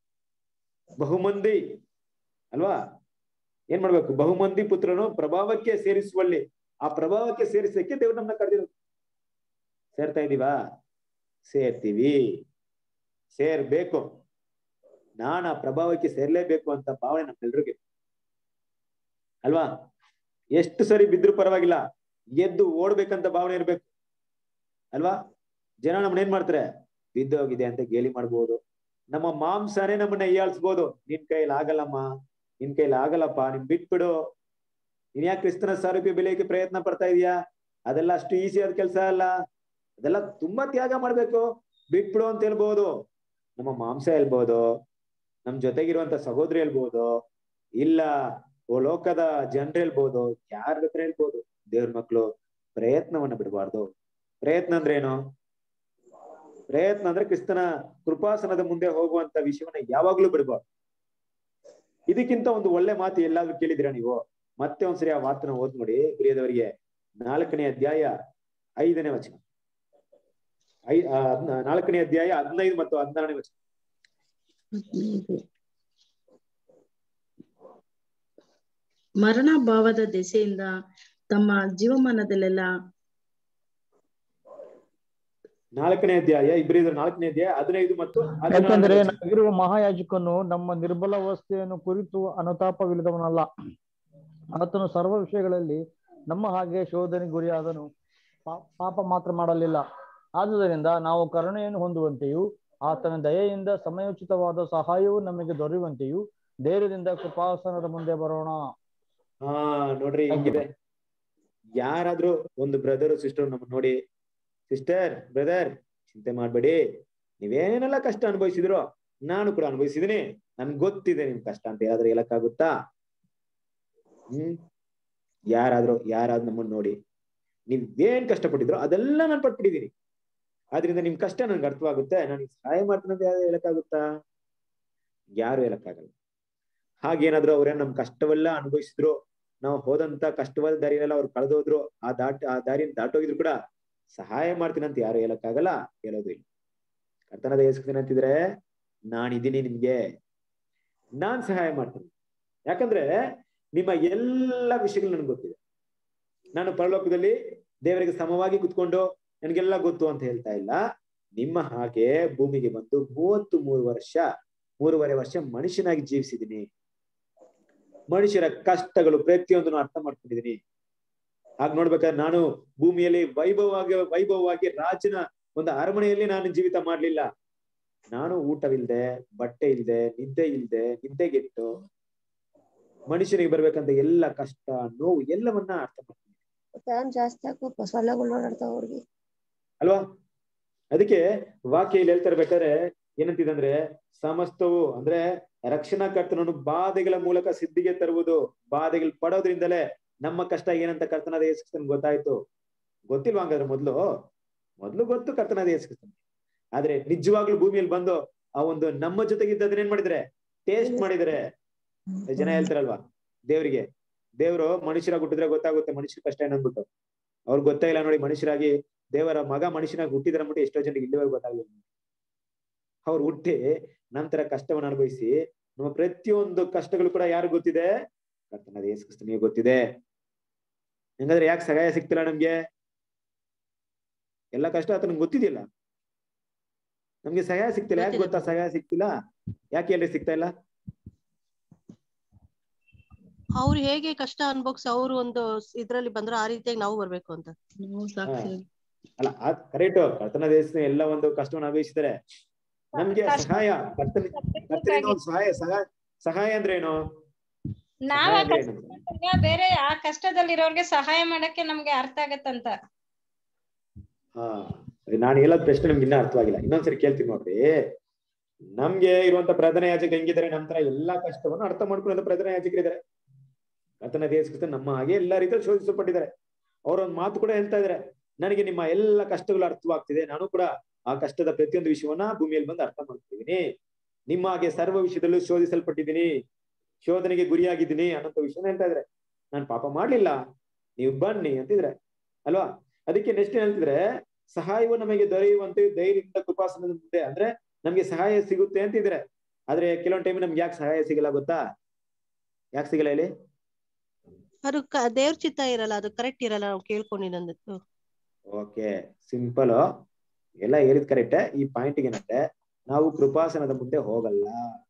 ಬಹುಮಂದಿ ಅಲ್ವಾ ಏನ್ ಮಾಡ್ಬೇಕು ಬಹುಮಂದಿ ಪುತ್ರನು ಪ್ರಭಾವಕ್ಕೆ ಸೇರಿಸುವಲ್ಲಿ ಆ ಪ್ರಭಾವಕ್ಕೆ ಸೇರಿಸಕ್ಕೆ ದೇವ್ರು ನಮ್ಮನ್ನ ಕರೆದಿರೋದು ಸೇರ್ತಾ ಇದೀವಾ ಸೇರ್ತೀವಿ ಸೇರ್ಬೇಕು ನಾನ್ ಆ ಪ್ರಭಾವಕ್ಕೆ ಸೇರ್ಲೇಬೇಕು ಅಂತ ಭಾವನೆ ನಮ್ಮೆಲ್ರಿಗೆ ಅಲ್ವಾ ಎಷ್ಟು ಸರಿ ಬಿದ್ರು ಪರವಾಗಿಲ್ಲ ಎದ್ದು ಓಡ್ಬೇಕಂತ ಭಾವನೆ ಇರ್ಬೇಕು ಅಲ್ವಾ ಜನ ನಮ್ಮನ್ನ ಏನ್ ಮಾಡ್ತಾರೆ ಬಿದ್ದೋಗಿದೆ ಅಂತ ಗೇಲಿ ಮಾಡ್ಬೋದು ನಮ್ಮ ಮಾಂಸನೇ ನಮ್ಮನ್ನ ಹೀಯಾಳ್ಸ್ಬೋದು ನಿನ್ ಕೈಲಿ ಆಗಲ್ಲಮ್ಮ ನಿನ್ ಕೈಲಿ ಆಗಲ್ಲಪ್ಪ ನಿನ್ ಬಿಟ್ಬಿಡು ನೀನ್ ಯಾಕೆ ಕ್ರಿಸ್ತನ ಸಾರೂಪ್ಯ ಬೆಳೆಯಕ್ಕೆ ಪ್ರಯತ್ನ ಪಡ್ತಾ ಇದೀಯಾ ಅದೆಲ್ಲ ಅಷ್ಟು ಈಸಿ ಆದ ಕೆಲಸ ಅಲ್ಲ ಅದೆಲ್ಲ ತುಂಬಾ ತ್ಯಾಗ ಮಾಡ್ಬೇಕು ಬಿಟ್ಬಿಡು ಅಂತ ಹೇಳ್ಬೋದು ನಮ್ಮ ಮಾಂಸ ಹೇಳ್ಬೋದು ನಮ್ ಜೊತೆಗಿರುವಂತ ಸಹೋದರಿ ಹೇಳ್ಬೋದು ಇಲ್ಲ ಓ ಲೋಕದ ಜನರು ಹೇಳ್ಬೋದು ಯಾರ ಹತ್ರ ಹೇಳ್ಬೋದು ದೇವ್ರ ಮಕ್ಳು ಪ್ರಯತ್ನವನ್ನ ಬಿಡಬಾರ್ದು ಪ್ರಯತ್ನ ಅಂದ್ರೆ ಏನು ಪ್ರಯತ್ನ ಅಂದ್ರೆ ಕ್ರಿಸ್ತನ ಕೃಪಾಸನದ ಮುಂದೆ ಹೋಗುವಂತ ವಿಷಯವನ್ನ ಯಾವಾಗ್ಲೂ ಬಿಡಬಾರ್ದು ಇದಕ್ಕಿಂತ ಒಂದು ಒಳ್ಳೆ ಮಾತು ಎಲ್ಲಾದ್ರೂ ಕೇಳಿದಿರಾ ನೀವು ಮತ್ತೆ ಒಂದ್ಸರಿ ಆ ಮಾತನ್ನ ಓದ್ ನೋಡಿ ಪ್ರಿಯದವರಿಗೆ ನಾಲ್ಕನೇ ಅಧ್ಯಾಯ ಐದನೇ ವಚನ ಐ ಆ, ಹದ್ನ- ನಾಲ್ಕನೇ ಅಧ್ಯಾಯ ಹದಿನೈದು ಮತ್ತು ಹದಿನಾರನೇ ವಚನ ಹದಿನೈದು ಮರಣ ಭಾವದ ದೆಸೆಯಿಂದ ತಮ್ಮ ಜೀವಮಾನದಲ್ಲೆಲ್ಲ ನಾಲ್ಕನೇ ಅಧ್ಯಾಯ ಇಬ್ಬರಿದ್ರು ನಾಲ್ಕನೇ ಅಧ್ಯಾಯ ಹದಿನೈದು ಮತ್ತು ಯಾಕಂದ್ರೆ ಹದಿನಾರನೇ ವಚನ. ನಮಗಿರುವ ಮಹಾಯಾಜಕನು ನಮ್ಮ ನಿರ್ಬಲ ಅವಸ್ಥೆಯನ್ನು ಕುರಿತು ಅನುತಾಪವಿಲ್ಲದವನಲ್ಲ ಆತನು ಸರ್ವ ವಿಷಯಗಳಲ್ಲಿ ನಮ್ಮ ಹಾಗೆ ಶೋಧನೆಗೆ ಗುರಿಯಾದನು ಪಾ- ಪಾಪ ಮಾತ್ರ ಮಾಡಲಿಲ್ಲ ಆದುದರಿಂದ ನಾವು ಕರುಣೆಯನ್ನು ಹೊಂದುವಂತೆಯೂ ಆತನ ದಯೆಯಿಂದ ಸಮಯೋಚಿತವಾದ ಸಹಾಯವು ನಮಗೆ ದೊರೆಯುವಂತೆಯೂ ಧೈರ್ಯದಿಂದ ಕೃಪಾಸನದ ಮುಂದೆ ಬರೋಣ ಹಾ ನೋಡ್ರಿ ಹೆಂಗಿದೆ ಯಾರಾದ್ರೂ ಒಂದು ಬ್ರದರ್ ಸಿಸ್ಟರ್ ನಮ್ಮನ್ನ ನೋಡಿ ಸಿಸ್ಟರ್ ಬ್ರದರ್ ಚಿಂತೆ ಮಾಡ್ಬೇಡಿ ನೀವೇನೆಲ್ಲ ಕಷ್ಟ ಅನುಭವಿಸಿದ್ರು ನಾನು ಕೂಡ ಅನುಭವಿಸಿದೀನಿ ನನ್ಗೆ ಗೊತ್ತಿದೆ ನಿಮ್ ಕಷ್ಟ ಅಂತ ಯಾರಾದ್ರೂ ಹೇಳಕ್ಕಾಗುತ್ತಾ ಹ್ಮ್ ಯಾರಾದ್ರೂ ಯಾರಾದ್ರೂ ನಮ್ಮನ್ನ ನೋಡಿ ನೀವ್ ಏನ್ ಕಷ್ಟಪಟ್ಟಿದ್ರು ಅದೆಲ್ಲ ನಾನು ಪಟ್ಬಿಟ್ಟಿದೀನಿ ಆದ್ರಿಂದ ನಿಮ್ ಕಷ್ಟ ನನ್ಗೆ ಅರ್ಥವಾಗುತ್ತೆ ನಾನು ಸಹಾಯ ಮಾಡ್ತೀನಿ ಅಂತ ಯಾರು ಹೇಳಕ್ಕಾಗುತ್ತಾ ಯಾರು ಹೇಳಕ್ಕಾಗಲ್ಲ ಹಾಗೇನಾದ್ರು ಅವ್ರೇನ್ ನಮ್ ಕಷ್ಟವೆಲ್ಲ ಅನುಭವಿಸಿದ್ರು ನಾವು ಹೋದಂತ ಕಷ್ಟವಾದ ದಾರಿನೆಲ್ಲ ಅವ್ರು ಕಳೆದೋದ್ರು ಆ ದಾಟ್ ಆ ದಾರಿನ ದಾಟೋಗಿದ್ರು ಕೂಡ ಸಹಾಯ ಮಾಡ್ತೀನಿ ಅಂತ ಯಾರು ಹೇಳಕ್ಕಾಗಲ್ಲ ಹೇಳೋದು ಇಲ್ಲ ಕರ್ತನದ ಯೇಸುಕ್ತೀನಿ ಅಂತಿದ್ರೆ ನಾನಿದ್ದೀನಿ ನಿಮ್ಗೆ ನಾನ್ ಸಹಾಯ ಮಾಡ್ತೀನಿ ಯಾಕಂದ್ರೆ ನಿಮ್ಮ ಎಲ್ಲ ವಿಷಯಗಳು ನನ್ಗೆ ಗೊತ್ತಿದೆ ನಾನು ಪರಲೋಕದಲ್ಲಿ ದೇವರಿಗೆ ಸಮವಾಗಿ ಕುತ್ಕೊಂಡು ನನಗೆಲ್ಲ ಗೊತ್ತು ಅಂತ ಹೇಳ್ತಾ ಇಲ್ಲ ನಿಮ್ಮ ಹಾಗೆ ಭೂಮಿಗೆ ಬಂದು ಮೂವತ್ತು ಮೂರು ವರ್ಷ ಮೂರುವರೆ ವರ್ಷ ಮನುಷ್ಯನಾಗಿ ಜೀವಿಸಿದೀನಿ ಮನುಷ್ಯರ ಕಷ್ಟಗಳು ಪ್ರತಿಯೊಂದನ್ನು ಅರ್ಥ ಮಾಡ್ಕೊಂಡಿದೀನಿ ಹಾಗೆ ನೋಡ್ಬೇಕಾದ್ರೆ ನಾನು ಭೂಮಿಯಲ್ಲಿ ವೈಭವವಾಗಿ ವೈಭವವಾಗಿ ರಾಜನ ಒಂದು ಅರಮನೆಯಲ್ಲಿ ನಾನು ಜೀವಿತ ಮಾಡ್ಲಿಲ್ಲ ನಾನು ಊಟವಿಲ್ದೆ ಬಟ್ಟೆ ಇಲ್ದೆ ನಿದ್ದೆ ಇಲ್ದೆ ನಿದ್ದೆಗೆಟ್ಟು ಮನುಷ್ಯನಿಗೆ ಬರ್ಬೇಕಂತ ಎಲ್ಲ ಕಷ್ಟ ನೋವು ಎಲ್ಲವನ್ನ ಅರ್ಥ ಮಾಡ್ತೀನಿ ಫ್ಯಾನ್ ಜಾಸ್ತಿ ಹಾಕೋ ಸೊಳ್ಳೆಗಳು ಓಡಾಡ್ತಾವ ಅವ್ರಿಗೆ ಅಲ್ವಾ ಅದಕ್ಕೆ ವಾಕ್ಯ ಇಲ್ಲಿ ಹೇಳ್ತಾ ಇರ್ಬೇಕಾದ್ರೆ ಏನಂತಿದಂದ್ರೆ ಸಮಸ್ತವು ಅಂದ್ರೆ ರಕ್ಷಣಾ ಕರ್ತನನ್ನು ಬಾಧೆಗಳ ಮೂಲಕ ಸಿದ್ಧಿಗೆ ತರುವುದು ಬಾಧೆಗಳು ಪಡೋದ್ರಿಂದಲೇ ನಮ್ಮ ಕಷ್ಟ ಏನಂತ ಕರ್ತನಾದ ಯೇಸುಕ್ರಿಸ್ತನ್ ಗೊತ್ತಾಯ್ತು ಗೊತ್ತಿಲ್ವಾ ಹಂಗಾದ್ರೆ ಮೊದ್ಲು ಮೊದ್ಲು ಗೊತ್ತು ಕರ್ತನಾದ ಯೇಸುಕ್ರಿಸ್ತನ್ ಆದ್ರೆ ನಿಜವಾಗ್ಲೂ ಭೂಮಿಯಲ್ಲಿ ಬಂದು ಆ ಒಂದು ನಮ್ಮ ಜೊತೆಗಿದ್ದದನ್ನ ಏನ್ ಮಾಡಿದ್ರೆ ಟೇಸ್ಟ್ ಮಾಡಿದ್ರೆ ಜನ ಹೇಳ್ತಾರಲ್ವಾ ದೇವರಿಗೆ ದೇವರು ಮನುಷ್ಯರಾಗಿ ಹುಟ್ಟಿದ್ರೆ ಗೊತ್ತಾಗುತ್ತೆ ಮನುಷ್ಯರ ಕಷ್ಟ ಏನಂದ್ಬಿಟ್ಟು ಅವ್ರಿಗೆ ಗೊತ್ತೇ ಇಲ್ಲ ನೋಡಿ ಮನುಷ್ಯರಾಗಿ ದೇವರ ಮಗ ಮನುಷ್ಯನಾಗಿ ಹುಟ್ಟಿದ್ರ ಮಟ್ಟ ಎಷ್ಟೋ ಜನರಿಗೆ ಇಲ್ಲಿವರೆಗೂ ಗೊತ್ತಾಗಲಿಲ್ಲ ಅವ್ರು ಹುಟ್ಟಿ ನಂತರ ಕಷ್ಟವನ್ನು ಅನುಭವಿಸಿ ನಮ್ಮ ಪ್ರತಿಯೊಂದು ಕಷ್ಟಗಳು ಕೂಡ ಯಾರು ಗೊತ್ತಿದೆ ಕರ್ತನಾದ ಯೇಸು ಕ್ರಿಸ್ತನಿಗೆ ಗೊತ್ತಿದೆ ಹಂಗಾದ್ರೆ ಯಾಕೆ ಸಹಾಯ ಸಿಗ್ತಿಲ್ಲ ನಮ್ಗೆ ಎಲ್ಲ ಕಷ್ಟ ಆತನಿಗೆ ಗೊತ್ತಿದೆಯಲ್ಲ ನಮ್ಗೆ ಸಹಾಯ ಸಿಗ್ತಿಲ್ಲ ಯಾಕೆ ಗೊತ್ತಾ ಸಹಾಯ ಸಿಗ್ತಿಲ್ಲ ಯಾಕೆ ಎಲ್ರಿ ಸಿಗ್ತಾ ಇಲ್ಲ ಅವ್ರು ಹೇಗೆ ಕಷ್ಟ ಅನ್ಭೋಗ್ಸಿ ಅವ್ರು ಒಂದು ಇದ್ರಲ್ಲಿ ಬಂದ್ರು ಆ ರೀತಿಯಾಗಿ ನಾವು ಬರ್ಬೇಕು ಅಂತ ನಾವು ಸಾಕ್ಷಿ ಅಲ್ಲ ಅದ್ ಕರೆಕ್ಟ್ ಕರ್ತನ ದೇಶ ಎಲ್ಲ ಒಂದು ಕಷ್ಟವನ್ನು ಅನುಭವಿಸಿದರೆ ನಮ್ಗೆ ಸಹಾಯ ಕರ್ತನ ಕರ್ತನಿಂದ ಒಂದು ಸಹಾಯ ಸಹಾಯ ಸಹಾಯ ಅಂದ್ರೆ ಏನು ನಾವ್ ಸಹಾಯ ಆ ಅಂದ್ರೆ ಏನು? ಕಷ್ಟದಾಗ ಬೇರೆ ಆ ಕಷ್ಟದಲ್ಲಿರೋರ್ಗೆ ಸಹಾಯ ಮಾಡಕ್ಕೆ ನಮ್ಗೆ ಅರ್ಥ ಆಗತ್ತಂತ ಹಾ ಅದೇ ನಾನು ಹೇಳೋದ್ ಪ್ರಶ್ನೆ ನಿಮ್ಗೆ ಇನ್ನೂ ಅರ್ಥವಾಗಿಲ್ಲ ಇನ್ನೊಂದ್ಸರಿ ಕೇಳ್ತೀನಿ ನೋಡ್ರಿ ನಮ್ಗೆ ಇರುವಂತ ಪ್ರಧಾನ ಯಾಜಕ ಹೆಂಗಿದ್ದಾರೆ ನಮ್ ತರ ಎಲ್ಲಾ ಕಷ್ಟವನ್ನು ಅರ್ಥ ಮಾಡ್ಕೊಳ್ಳೋ ಪ್ರಧಾನ ಯಾಜಕರಿದ್ದಾರೆ ಕರ್ತನ ದೇಶ ನಮ್ಮ ಹಾಗೆ ಎಲ್ಲಾ ರೀತಿಯಲ್ಲಿ ಶೋಧಿಸಲ್ಪಟ್ಟಿದ್ದಾರೆ ಅವ್ರೊಂದ್ ಮಾತು ಕೂಡ ಹೇಳ್ತಾ ಇದಾರೆ ನನಗೆ ನಿಮ್ಮ ಎಲ್ಲ ಕಷ್ಟಗಳು ಅರ್ಥವಾಗ್ತಿದೆ ನಾನು ಕೂಡ ಆ ಕಷ್ಟದ ಪ್ರತಿಯೊಂದು ವಿಷಯವನ್ನ ಭೂಮಿಯಲ್ಲಿ ಬಂದು ಅರ್ಥ ಮಾಡ್ತಿದ್ದೀನಿ ನಿಮ್ಮ ಹಾಗೆ ಸರ್ವ ವಿಷಯದಲ್ಲೂ ಶೋಧಿಸಲ್ಪಟ್ಟಿದ್ದೀನಿ ಶೋಧನೆಗೆ ಗುರಿಯಾಗಿದ್ದೀನಿ ಅನ್ನೋ ವಿಷಯನ ಹೇಳ್ತಾ ಇದ್ರೆ ನಾನು ಪಾಪ ಮಾಡ್ಲಿಲ್ಲ ನೀವು ಬನ್ನಿ ಅಂತಿದ್ರೆ ಅಲ್ವಾ ಅದಕ್ಕೆ ನೆಕ್ಸ್ಟ್ ಏನ್ ಹೇಳ್ತಿದ್ರೆ ಸಹಾಯವು ನಮಗೆ ದೊರೆಯುವಂತೆ ಧೈರ್ಯದಿಂದ ಕೃಪಾಸನದ ಮುಂದೆ ಅಂದ್ರೆ ನಮ್ಗೆ ಸಹಾಯ ಸಿಗುತ್ತೆ ಅಂತಿದ್ರೆ ಆದ್ರೆ ಕೆಲವೊಂದ್ ಟೈಮ್ ನಮ್ಗೆ ಯಾಕೆ ಸಹಾಯ ಸಿಗಲ್ಲ ಗೊತ್ತಾ ಯಾಕೆ ಸಿಗಲ್ಲ ಇಲ್ಲಿ ಅದು ಕ- ದೇವ್ರ ಚಿತ್ತ ಇರಲ್ಲ ಅದು ಕರೆಕ್ಟ್ ಇರಲ್ಲ ನಾವು ಕೇಳ್ಕೊಂಡಿದ್ದು ಓಕೆ ಸಿಂಪಲ್ ಎಲ್ಲ ಹೇಳಿದ್ ಕರೆಕ್ಟ್ ಈ ಪಾಯಿಂಟ್ ಏನಂದ್ರೆ ನಾವು ಕೃಪಾಸನದ ಮುಂದೆ ಹೋಗಲ್ಲ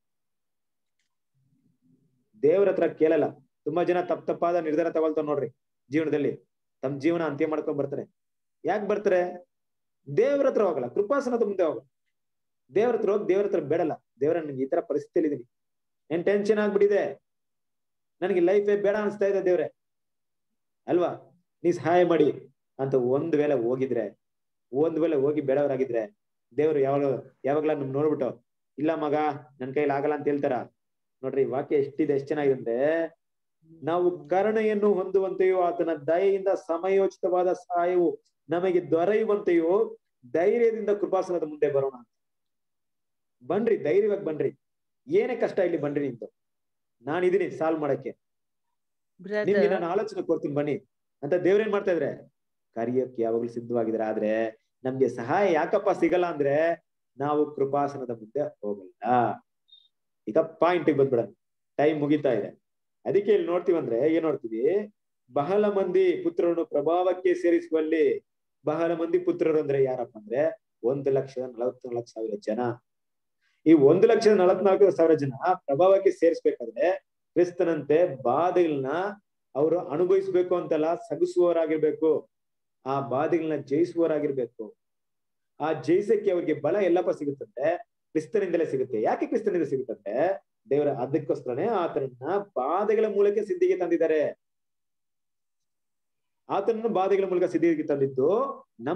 ದೇವ್ರ ಹತ್ರ ಕೇಳಲ್ಲ ತುಂಬಾ ಜನ ತಪ್ಪ ತಪ್ಪಾದ ನಿರ್ಧಾರ ತಗೊಳ್ತಾವ್ ನೋಡ್ರಿ ಜೀವನದಲ್ಲಿ ತಮ್ಮ ಜೀವನ ಅಂತ್ಯ ಮಾಡ್ಕೊಂಡ್ ಬರ್ತಾರೆ ಯಾಕೆ ಬರ್ತಾರೆ ದೇವ್ರ ಹತ್ರ ಹೋಗಲ್ಲ ಕೃಪಾಸನದ ಮುಂದೆ ಹೋಗಲ್ಲ ದೇವ್ರ ಹತ್ರ ಹೋಗಿ ದೇವ್ರ ಹತ್ರ ಬೇಡಲ್ಲ ದೇವ್ರ ನನ್ಗೆ ಈ ತರ ಪರಿಸ್ಥಿತಿಯಲ್ಲಿ ಇದೀನಿ ಏನ್ ಟೆನ್ಷನ್ ಆಗ್ಬಿಟ್ಟಿದೆ ನನಗೆ ಲೈಫೇ ಬೇಡ ಅನ್ಸ್ತಾ ಇದೆ ದೇವ್ರೆ ಅಲ್ವಾ ನೀ ಸಹಾಯ ಮಾಡಿ ಅಂತ ಒಂದ್ ವೇಳೆ ಹೋಗಿದ್ರೆ ಒಂದ್ ವೇಳೆ ಹೋಗಿ ಬೇಡವರಾಗಿದ್ರೆ ದೇವ್ರು ಯಾವಾಗ ಯಾವಾಗ್ಲ ನಮ್ ನೋಡ್ಬಿಟ್ಟು ಇಲ್ಲ ಮಗ ನನ್ ಕೈಲಿ ಆಗಲ್ಲ ಅಂತ ಹೇಳ್ತಾರ ನೋಡ್ರಿ ವಾಕ್ಯ ಎಷ್ಟಿದೆ ಎಷ್ಟ್ ಚೆನ್ನಾಗಿದೆ ಅಂದ್ರೆ ನಾವು ಕರುಣೆಯನ್ನು ಹೊಂದುವಂತೆಯೋ ಆತನ ದಯೆಯಿಂದ ಸಮಯೋಚಿತವಾದ ಸಹಾಯವು ನಮಗೆ ದೊರೆಯುವಂತೆಯೋ ಧೈರ್ಯದಿಂದ ಕೃಪಾಸನದ ಮುಂದೆ ಬರೋಣ ಬನ್ರಿ ಧೈರ್ಯವಾಗಿ ಬನ್ರಿ ಏನೇ ಕಷ್ಟ ಇಲ್ಲಿ ಬನ್ರಿ ನಿಮ್ದು ನಾನಿದೀನಿ ಸಾಲ್ವ್ ಮಾಡಕ್ಕೆ ನಿಮ್ಗೆ ನಾನು ಆಲೋಚನೆ ಕೊಡ್ತೀನಿ ಬನ್ನಿ ಅಂತ ದೇವ್ರೇನ್ ಮಾಡ್ತಾ ಇದ್ರೆ ಕರಿಯಕ್ಕೆ ಯಾವಾಗ್ಲೂ ಸಿದ್ಧವಾಗಿದ್ರೆ ಆದ್ರೆ ನಮ್ಗೆ ಸಹಾಯ ಯಾಕಪ್ಪ ಸಿಗಲ್ಲ ಅಂದ್ರೆ ನಾವು ಕೃಪಾಸನದ ಮುಂದೆ ಹೋಗಲ್ಲ ಈಗ ಪಾಯಿಂಟ್ ಬಂದ್ಬಿಡ ಟೈಮ್ ಮುಗಿತಾ ಇದೆ ಅದಕ್ಕೆ ಇಲ್ಲಿ ನೋಡ್ತೀವಂದ್ರೆ ಏನ್ ನೋಡ್ತೀವಿ ಬಹಳ ಮಂದಿ ಪುತ್ರರನ್ನು ಪ್ರಭಾವಕ್ಕೆ ಸೇರಿಸುವಲ್ಲಿ ಬಹಳ ಮಂದಿ ಪುತ್ರರು ಅಂದ್ರೆ ಯಾರಪ್ಪ ಅಂದ್ರೆ ಒಂದು ಲಕ್ಷದ ನಲವತ್ನಾಲ್ಕು ಸಾವಿರ ಜನ ಈ ಒಂದು ಲಕ್ಷದ ನಲವತ್ನಾಲ್ಕು ಸಾವಿರ ಜನ ಪ್ರಭಾವಕ್ಕೆ ಸೇರಿಸ್ಬೇಕಾದ್ರೆ ಕ್ರಿಸ್ತನಂತೆ ಬಾಧೆಗಳನ್ನ ಅವರು ಅನುಭವಿಸ್ಬೇಕು ಅಂತಲ್ಲ ಸಗಿಸುವವರಾಗಿರ್ಬೇಕು ಆ ಬಾಧೆಗಳನ್ನ ಜಯಿಸುವವರಾಗಿರ್ಬೇಕು ಆ ಜಯಿಸಕ್ಕೆ ಅವ್ರಿಗೆ ಬಲ ಎಲ್ಲಪ್ಪ ಸಿಗುತ್ತಂತೆ ಕ್ರಿಸ್ತನಿಂದಲೇ ಸಿಗುತ್ತೆ ಯಾಕೆ ಕ್ರಿಸ್ತನಿಂದ ಸಿಗುತ್ತಂತೆ ದೇವರ ಅದಕ್ಕೋಸ್ಕರನೇ ಆತನನ್ನ ಬಾಧೆಗಳ ಮೂಲಕ ಸಿದ್ಧಿಗೆ ತಂದಿದ್ದಾರೆ ಆತನನ್ನು ಬಾಧೆಗಳ ಮೂಲಕ ಸಿದ್ಧಿಗೆ ತಂದಿದ್ದು ನಮ್ಮ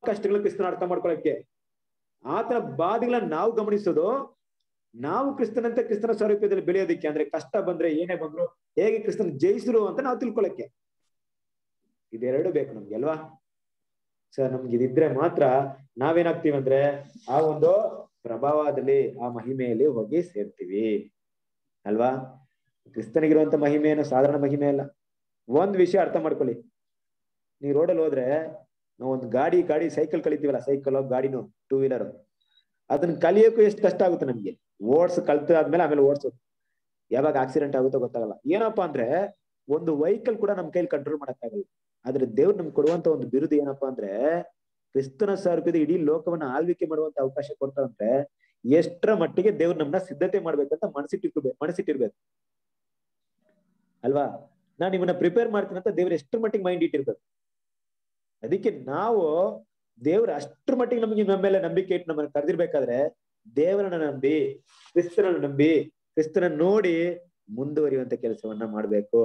ಕಷ್ಟಗಳ ಕ್ರಿಸ್ತನ ಅರ್ಥ ಮಾಡ್ಕೊಳಕ್ಕೆ ಆತನ ಬಾಧೆಗಳನ್ನ ನಾವು ಗಮನಿಸೋದು ನಾವು ಕ್ರಿಸ್ತನಂತೆ ಕ್ರಿಸ್ತನ ಸ್ವರೂಪದಲ್ಲಿ ಬೆಳೆಯೋದಕ್ಕೆ ಅಂದ್ರೆ ಕಷ್ಟ ಬಂದ್ರೆ ಏನೇ ಬಂದ್ರು ಹೇಗೆ ಕ್ರಿಸ್ತನ ಜಯಿಸಿರು ಅಂತ ನಾವು ತಿಳ್ಕೊಳಕ್ಕೆ ಇದೆರಡು ಬೇಕು ನಮ್ಗೆ ಅಲ್ವಾ ಸರ್ ನಮ್ಗೆ ಇದಿದ್ರೆ ಮಾತ್ರ ನಾವೇನಾಗ್ತೀವಿ ಅಂದ್ರೆ ಆ ಒಂದು ಪ್ರಭಾವದಲ್ಲಿ ಆ ಮಹಿಮೆಯಲ್ಲಿ ಹೋಗಿ ಸೇರ್ತೀವಿ ಅಲ್ವಾ ಕ್ರಿಸ್ತನಿಗಿರುವಂತ ಮಹಿಮೆ ಏನು ಸಾಧಾರಣ ಮಹಿಮೆ ಅಲ್ಲ ಒಂದ್ ವಿಷಯ ಅರ್ಥ ಮಾಡ್ಕೊಳ್ಳಿ ನೀವು ರೋಡಲ್ಲಿ ಹೋದ್ರೆ ನಾವು ಒಂದು ಗಾಡಿ ಗಾಡಿ ಸೈಕಲ್ ಕಲಿತೀವಲ್ಲ ಸೈಕಲ್ ಗಾಡಿನು ಟೂ ವೀಲರ್ ಅದನ್ನ ಕಲಿಯೋಕ್ಕೂ ಎಷ್ಟು ಕಷ್ಟ ಆಗುತ್ತೆ ನಮ್ಗೆ ಓಡ್ಸ್ ಕಲ್ತಾದ್ಮೇಲೆ ಆಮೇಲೆ ಓಡ್ಸೋದು ಯಾವಾಗ ಆಕ್ಸಿಡೆಂಟ್ ಆಗುತ್ತೋ ಗೊತ್ತಾಗಲ್ಲ ಏನಪ್ಪಾ ಅಂದ್ರೆ ಒಂದು ವೆಹಿಕಲ್ ಕೂಡ ನಮ್ ಕೈಲಿ ಕಂಟ್ರೋಲ್ ಮಾಡಕ್ಕಾಗಲ್ಲ ಆದ್ರೆ ದೇವ್ರು ನಮ್ಗೆ ಕೊಡುವಂತ ಒಂದು ಬಿರುದು ಏನಪ್ಪಾ ಅಂದ್ರೆ ಕ್ರಿಸ್ತನ ಸ್ವರೂಪದ ಇಡೀ ಲೋಕವನ್ನ ಆಳ್ವಿಕೆ ಮಾಡುವಂತ ಅವಕಾಶ ಕೊಡ್ತಾರಂದ್ರೆ ಎಷ್ಟರ ಮಟ್ಟಿಗೆ ದೇವ್ರು ನಮ್ಮನ್ನ ಸಿದ್ಧತೆ ಮಾಡ್ಬೇಕಂತ ಮನಸ್ಸಿಟ್ಟಿರ್ಬೇಕು ಮನಸ್ಸಿಟ್ಟಿರ್ಬೇಕು ಅಲ್ವಾ ನಾನ್ ನಿಮ್ಮನ್ನ ಪ್ರಿಪೇರ್ ಮಾಡ್ತೀನಿ ಅಂತ ದೇವ್ರು ಎಷ್ಟರ ಮಟ್ಟಿಗೆ ಮೈಂಡ್ ಇಟ್ಟಿರ್ಬೇಕು ಅದಕ್ಕೆ ನಾವು ದೇವ್ರ ಅಷ್ಟ್ರ ಮಟ್ಟಿಗೆ ನಮಗೆ ನಮ್ಮ ಮೇಲೆ ನಂಬಿಕೆ ಇಟ್ಟು ನಮ್ಮನ್ನ ಕರೆದಿರ್ಬೇಕಾದ್ರೆ ದೇವರನ್ನ ನಂಬಿ ಕ್ರಿಸ್ತನನ್ನ ನಂಬಿ ಕ್ರಿಸ್ತನ ನೋಡಿ ಮುಂದುವರಿಯುವಂತ ಕೆಲಸವನ್ನ ಮಾಡ್ಬೇಕು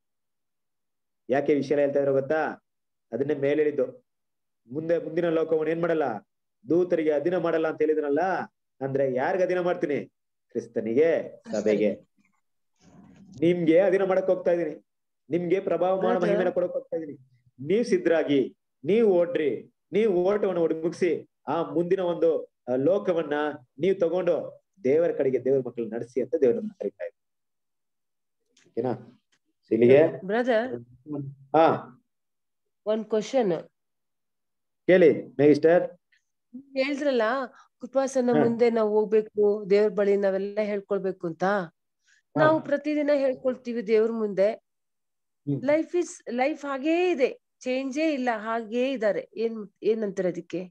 ಯಾಕೆ ವಿಷಯ ಹೇಳ್ತಾ ಇದ್ರು ಗೊತ್ತಾ ಅದನ್ನೇ ಮೇಲೆ ಹೇಳಿದ್ದು ಮುಂದೆ ಮುಂದಿನ ಲೋಕವನ್ನು ಏನ್ ಮಾಡಲ್ಲ ದೂತರಿಗೆ ಅಧೀನ ಮಾಡಲ್ಲ ಅಂತ ಹೇಳಿದ್ರಲ್ಲ ಅಂದ್ರೆ ಯಾರಿಗ ಅಧೀನ ಮಾಡ್ತೀನಿ ಕ್ರಿಸ್ತನಿಗೆ ಸಭೆಗೆ ನಿಮ್ಗೆ ಅಧೀನ ಮಾಡಕ್ ಹೋಗ್ತಾ ಇದೀನಿ ನಿಮ್ಗೆ ಪ್ರಭಾವ ಮಾಡ ಹೌದಾ? ಮಹಿಮೆನ ಕೊಡಕ್ ಹೋಗ್ತಾ ಇದೀನಿ ನೀವ್ ಸಿದ್ಧರಾಗಿ ನೀವ್ ಓಡ್ರಿ ನೀವ್ ಓಟವನ್ನು ಒಡ್ ಮುಗಿಸಿ ಆ ಮುಂದಿನ ಒಂದು ಆ, ಲೋಕವನ್ನ ನೀವ್ ತಗೊಂಡು ದೇವರ ಕಡೆಗೆ ದೇವರ ಮಕ್ಕಳು ನಡೆಸಿ ಅಂತ ದೇವರನ್ನ ಕರೀತಾ ಇದ್ದಾರೆ ಓಕೆನಾ So ಇಲ್ಲಿಗೆ ಬ್ರದರ್ ಹಾ ಒಂದ್ ಕ್ವಶನ್ ಕೇಳಿ ಮೇಗಿಸ್ಟರ್ ಹೇಳಿದ್ರಲ್ಲ ಕೃಪಾಸನ ಹಾ. ಮುಂದೆ ನಾವು ಹೋಗ್ಬೇಕು ದೇವ್ರ ಬಳಿ ನಾವೆಲ್ಲ ಹೇಳ್ಕೊಳ್ಬೇಕು ಅಂತ ನಾವು ಪ್ರತಿದಿನ ಹೇಳ್ಕೊಳ್ತೀವಿ ದೇವ್ರ ಮುಂದೆ ಹ್ಮ್. ಲೈಫ್ ಇಸ್ ಲೈಫ್ ಹಾಗೇ ಇದೆ ಚೇಂಜೇ ಇಲ್ಲ ಹಾಗೇ ಇದಾರೆ ಏನ್ ಏನಂತಾರೆ ಅದಕ್ಕೆ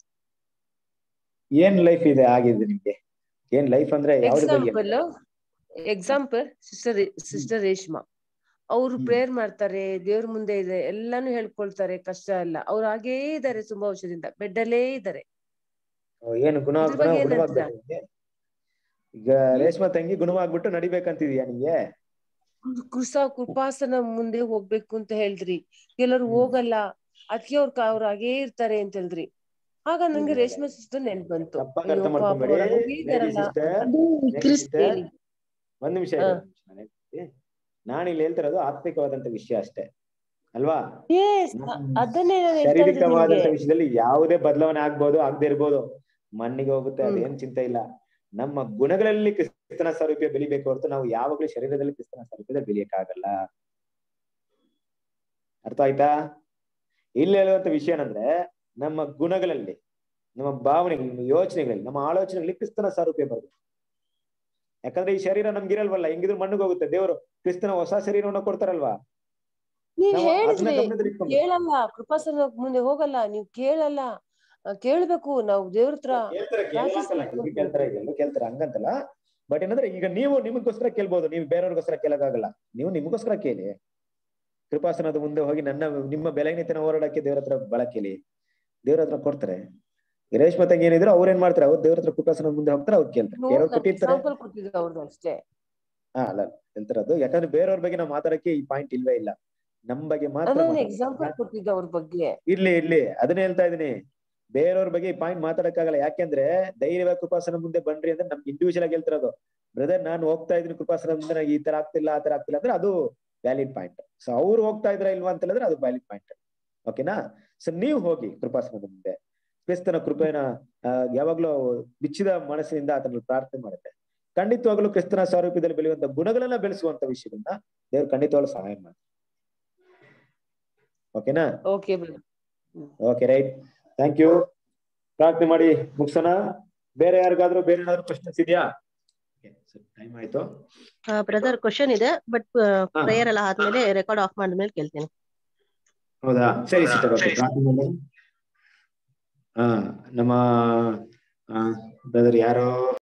ಏನ್ ಲೈಫ್ ಇದೆ ಆಗಿದೆ ನಿಮ್ಗೆ ಏನ್ ಲೈಫ್ ಅಂದ್ರೆ ಯಾವ್ದ್ರ ಬಗ್ಗೆ example example sister sister Reshma ಅವ್ರು ಹ್ಮ್. ಪ್ರೇಯರ್ ಮಾಡ್ತಾರೆ ದೇವ್ರ ಮುಂದೆ ಇದೆ ಎಲ್ಲಾನು ಹೇಳ್ಕೊಳ್ತಾರೆ ಕಷ್ಟ ಎಲ್ಲ ಅವ್ರು ಹಾಗೇ ಇದಾರೆ ತುಂಬಾ ವರ್ಷದಿಂದ ಬೆಡ್ ಅಲ್ಲೇ ಇದಾರೆ ಓ, ಏನು ಗುಣ ಇದ್ರ ಗುಣ ಬಗ್ಗೆ ಏನ್ ಗುಣವಾಗ್ಬೇಕು ಹೇಳ್ತೀರಾ? ನಿಮ್ಗೆ? ಈಗ ರೇಷ್ಮಾ ತಂಗಿ ಗುಣವಾಗ್ಬಿಟ್ಟು ನಡಿಬೇಕಂತಿದ್ಯಾ ನಿಮ್ಗೆ ಕೃಷ ಕೃಪಾಸನ ಮುಂದೆ ಹೋಗ್ಬೇಕು ಅಂತ ಹೇಳಿದ್ರಿ ಕೆಲವ್ರು ಹ್ಮ್. ಹೋಗಲ್ಲ ಅದಕ್ಕೆ ಅವ್ರ ಅವ್ರ ಹಾಗೇ ಇರ್ತಾರೆ ಅಂತ ಹೇಳಿದ್ರಿ ಆಗ ನಂಗೆ ಇಲ್ಲ, ರೇಷ್ಮೆ ಸಿಸ್ಟರ್ ನೆನ್ಪ್ ಬಂತು ತಪ್ಪಾಗಿ ಅಯ್ಯೋ ಅರ್ಥ ಪಾಪ ಮಾಡ್ಕೊಂಬೇಡಿ ಅವ್ರು ಹಾಗೇ ಇದಾರಲ್ಲ sister, ಅದು Next ಕ್ರಿಸ್ತ sister. ಹೇಳಿ. ಒಂದ್ ನಿಮಿಷ ಹಾ. ಇರಿ, ಒಂದ್ ನಿಮಿಷ ನಾನ್ ಹೇಳ್ತೀನಿ. ನಾನು ಇಲ್ಲಿ ಹೇಳ್ತಿರೋದು ಆತ್ಮಿಕವಾದಂತ ವಿಷಯ ಅಷ್ಟೇ ಅಲ್ವಾ Yes, ನಮ್ಮ ಅದನ್ನೇ ನಾನು ಹೇಳ್ತಾ ಇರೋದು ಶಾರೀರಿಕವಾದಂತ ನಿಮ್ಗೆ ವಿಷಯದಲ್ಲಿ ಯಾವುದೇ ಬದಲಾವಣೆ ಆಗ್ಬೋದು ಆಗದೆ ಇರ್ಬೋದು ಮಣ್ಣಿಗೆ ಹೋಗುತ್ತೆ ಹ್ಮ್. ಅದೇನ್ ಚಿಂತೆ ಇಲ್ಲ ನಮ್ಮ ಗುಣಗಳಲ್ಲಿ ಕ್ರಿಸ್ತನ ಸ್ವರೂಪ ಬೆಳಿಬೇಕು ಹೊರತು ನಾವು ಯಾವಾಗ್ಲೂ ಶರೀರದಲ್ಲಿ ಕ್ರಿಸ್ತನ ಸ್ವರೂಪದಲ್ಲಿ ಬೆಳೆಯಕ್ಕಾಗಲ್ಲ ಅರ್ಥ ಆಯ್ತಾ ಇಲ್ಲಿ ಹೇಳುವಂತ ವಿಷಯ ಏನಂದ್ರೆ ನಮ್ಮ ಗುಣಗಳಲ್ಲಿ ನಮ್ಮ ಭಾವನೆಗಳಲ್ಲಿ ನಮ್ಮ ಯೋಚನೆಗಳಲ್ಲಿ ನಮ್ಮ ಆಲೋಚನೆಗಳಲ್ಲಿ ಕ್ರಿಸ್ತನ ಸ್ವರೂಪ ಬರಬೇಕು ಯಾಕಂದ್ರೆ ಈ ಶರೀರ ನಮ್ಗಿರಲ್ವಲ್ಲ ಹೆಂಗಿದ್ರು ಮಣ್ಣಿಗೆ ಹೋಗುತ್ತೆ ದೇವರು ಕ್ರಿಸ್ತನ ಹೊಸ ಶರೀರವನ್ನ ಕೊಡ್ತಾರಲ್ವಾ ನೀವ್ ನಾವು ಅದನ್ನ ಹೇಳಿದ್ರಿ ಗಮನದಲ್ಲಿ ಇಟ್ಕೊಂಡು ಕೇಳಲ್ಲ ಕೃಪಾಸನ ಮುಂದೆ ಹೋಗಲ್ಲ ನೀವ್ ಕೇಳಲ್ಲ ಆ, ಕೇಳ್ಬೇಕು ನಾವು ದೇವ್ರ ಹತ್ರ ಕೇಳ್ತಾರೆ ಕೇಳಲ್ಲ ಅಂತಲ್ಲ ಎಲ್ರು ಕೇಳ್ತಾರೆ ಎಲ್ಲರೂ ಕೇಳ್ತಾರೆ ಹಂಗಂತಲ್ಲ ಬಟ್ ಏನಂದ್ರೆ ಈಗ ನೀವು ನಿಮಗೋಸ್ಕರ ಕೇಳ್ಬೋದು ನೀವು ಬೇರೆಯವ್ರಿಗೋಸ್ಕರ ಕೇಳಕ್ಕಾಗಲ್ಲ ನೀವು ನಿಮಗೋಸ್ಕರ ಕೇಳಿ ಕೃಪಾಸನದ ಮುಂದೆ ಹೋಗಿ ನನ್ನ ನಿಮ್ಮ ಬೆಲೆಗಿನಿತನ ಹೋರಾಡಕ್ಕೆ ದೇವ್ರ ಹತ್ರ ಬಳ ಕೇಳಿ ದೇವ್ರ ಹತ್ರ ಕೊಡ್ತಾರೆ ಈ ರೇಷ್ಮೆ ತಂಗಿ ಏನಿದ್ರು ಅವ್ರ ಏನ್ ಮಾಡ್ತಾರೆ ಅವ್ರು ದೇವ್ರ ಹತ್ರ ಕೃಪಾಸನದ ಮುಂದೆ ಹೋಗ್ತಾರೆ ಅವ್ರು ಕೇಳ್ತಾರೆ ಬೇರೆಯವ್ರು ಕೊಟ್ಟಿರ್ತಾರೆ ಎಕ್ಸಾಂಪಲ್ ಕೊಟ್ಟಿದ್ರು ಅವ್ರದ್ದು ಅಷ್ಟೇ ಹಾ ಅಲ್ಲ ಹೇಳ್ತಾರದು ಯಾಕಂದ್ರೆ ಬೇರೆಯವ್ರ ಬಗ್ಗೆ ನಾವು ಮಾತಾಡಕ್ಕೆ ಈ ಪಾಯಿಂಟ್ ಇಲ್ವೇ ಇಲ್ಲ ನಮ್ ಬಗ್ಗೆ ಮಾತ್ರ ನಾನು ಮಾತಾಡೋದು. ಎಕ್ಸಾಂಪಲ್ ಕೊಟ್ಟಿದ್ದೆ ಅವ್ರ ಬಗ್ಗೆ ಇರ್ಲಿ ಇರ್ಲಿ ಅದನ್ನ ಹೇಳ್ತಾ ಇದೀನಿ ಬೇರೆಯವ್ರ ಬಗ್ಗೆ ಈ ಪಾಯಿಂಟ್ ಮಾತಾಡಕ್ಕಾಗಲ್ಲ ಯಾಕೆಂದ್ರೆ ಧೈರ್ಯವಾಗಿ ಕೃಪಾಸನ ಮುಂದೆ ಬನ್ರಿ ಅಂದ್ರೆ ನಮ್ಗೆ ಇಂಡಿವಿಜುವಲ್ ಆಗಿ ಹೇಳ್ತಿರೋದು ಬ್ರದರ್ ನಾನು ಹೋಗ್ತಾ ಇದ್ದೀನಿ ಕೃಪಾಸನ ಮುಂದೆ ನಂಗೆ ಈ ತರ ಆಗ್ತಿಲ್ಲ ಆ ತರ ಆಗ್ತಿಲ್ಲ ಅಂದ್ರೆ ಅದು ವ್ಯಾಲಿಡ್ ಪಾಯಿಂಟ್ ಸೊ ಅವ್ರು ಹೋಗ್ತಾ ಇದ್ರ ಇಲ್ವಾ ಅಂತ ಹೇಳಿದ್ರೆ ಅದು ವ್ಯಾಲಿಡ್ ಪಾಯಿಂಟ್ ಓಕೆನಾ ಸೊ ನೀವು ಹೋಗಿ ಕೃಪಾಸನದ ಮುಂದೆ ಕ್ರಿಸ್ತನ ಕೃಪೆನ ಆ, ಯಾವಾಗ್ಲೂ ಬಿಚ್ಚಿದ ಮನಸ್ಸಿನಿಂದ ಆತನ ಪ್ರಾರ್ಥನೆ ಮಾಡುತ್ತೆ ಖಂಡಿತವಾಗ್ಲೂ ಕ್ರಿಸ್ತನ ಸ್ವರೂಪದಲ್ಲಿ ಬೆಳೆಯುವಂತ ಗುಣಗಳನ್ನ ಬೆಳೆಸುವಂತ ವಿಷಯಗಳನ್ನ ದೇವ್ರು ಖಂಡಿತವಾಗ್ಲೂ ಸಹಾಯ ಮಾಡಿ ಓಕೆನಾ okay okay right thank you ಪ್ರಾರ್ಥನೆ ಮಾಡಿ ಮುಗಿಸೋಣ ಬೇರೆ ಯಾರಿಗಾದ್ರೂ ಬೇರೆ ಏನಾದ್ರು ಕ್ವಶನ್ಸ್ ಇದೆಯಾ ಟೈಮ್ ಆಯ್ತು ಬ್ರದರ್ ಕ್ವಶನ್ ಇದೆ ಬಟ್ ಪ್ರೇಯರ್ ಎಲ್ಲ ಆದ್ಮೇಲೆ ರೆಕಾರ್ಡ್ ಆಫ್ ಮಾಡಿದ್ಮೇಲೆ ಕೇಳ್ತೀನಿ ಹೌದಾ ಸರಿ ಸಿಸ್ಟರ್ ಓಕೆ ಪ್ರಾರ್ಥನೆ ಮಾಡಿ ಹಾ ನಮ್ಮ ಬ್ರದರ್ ಯಾರೋ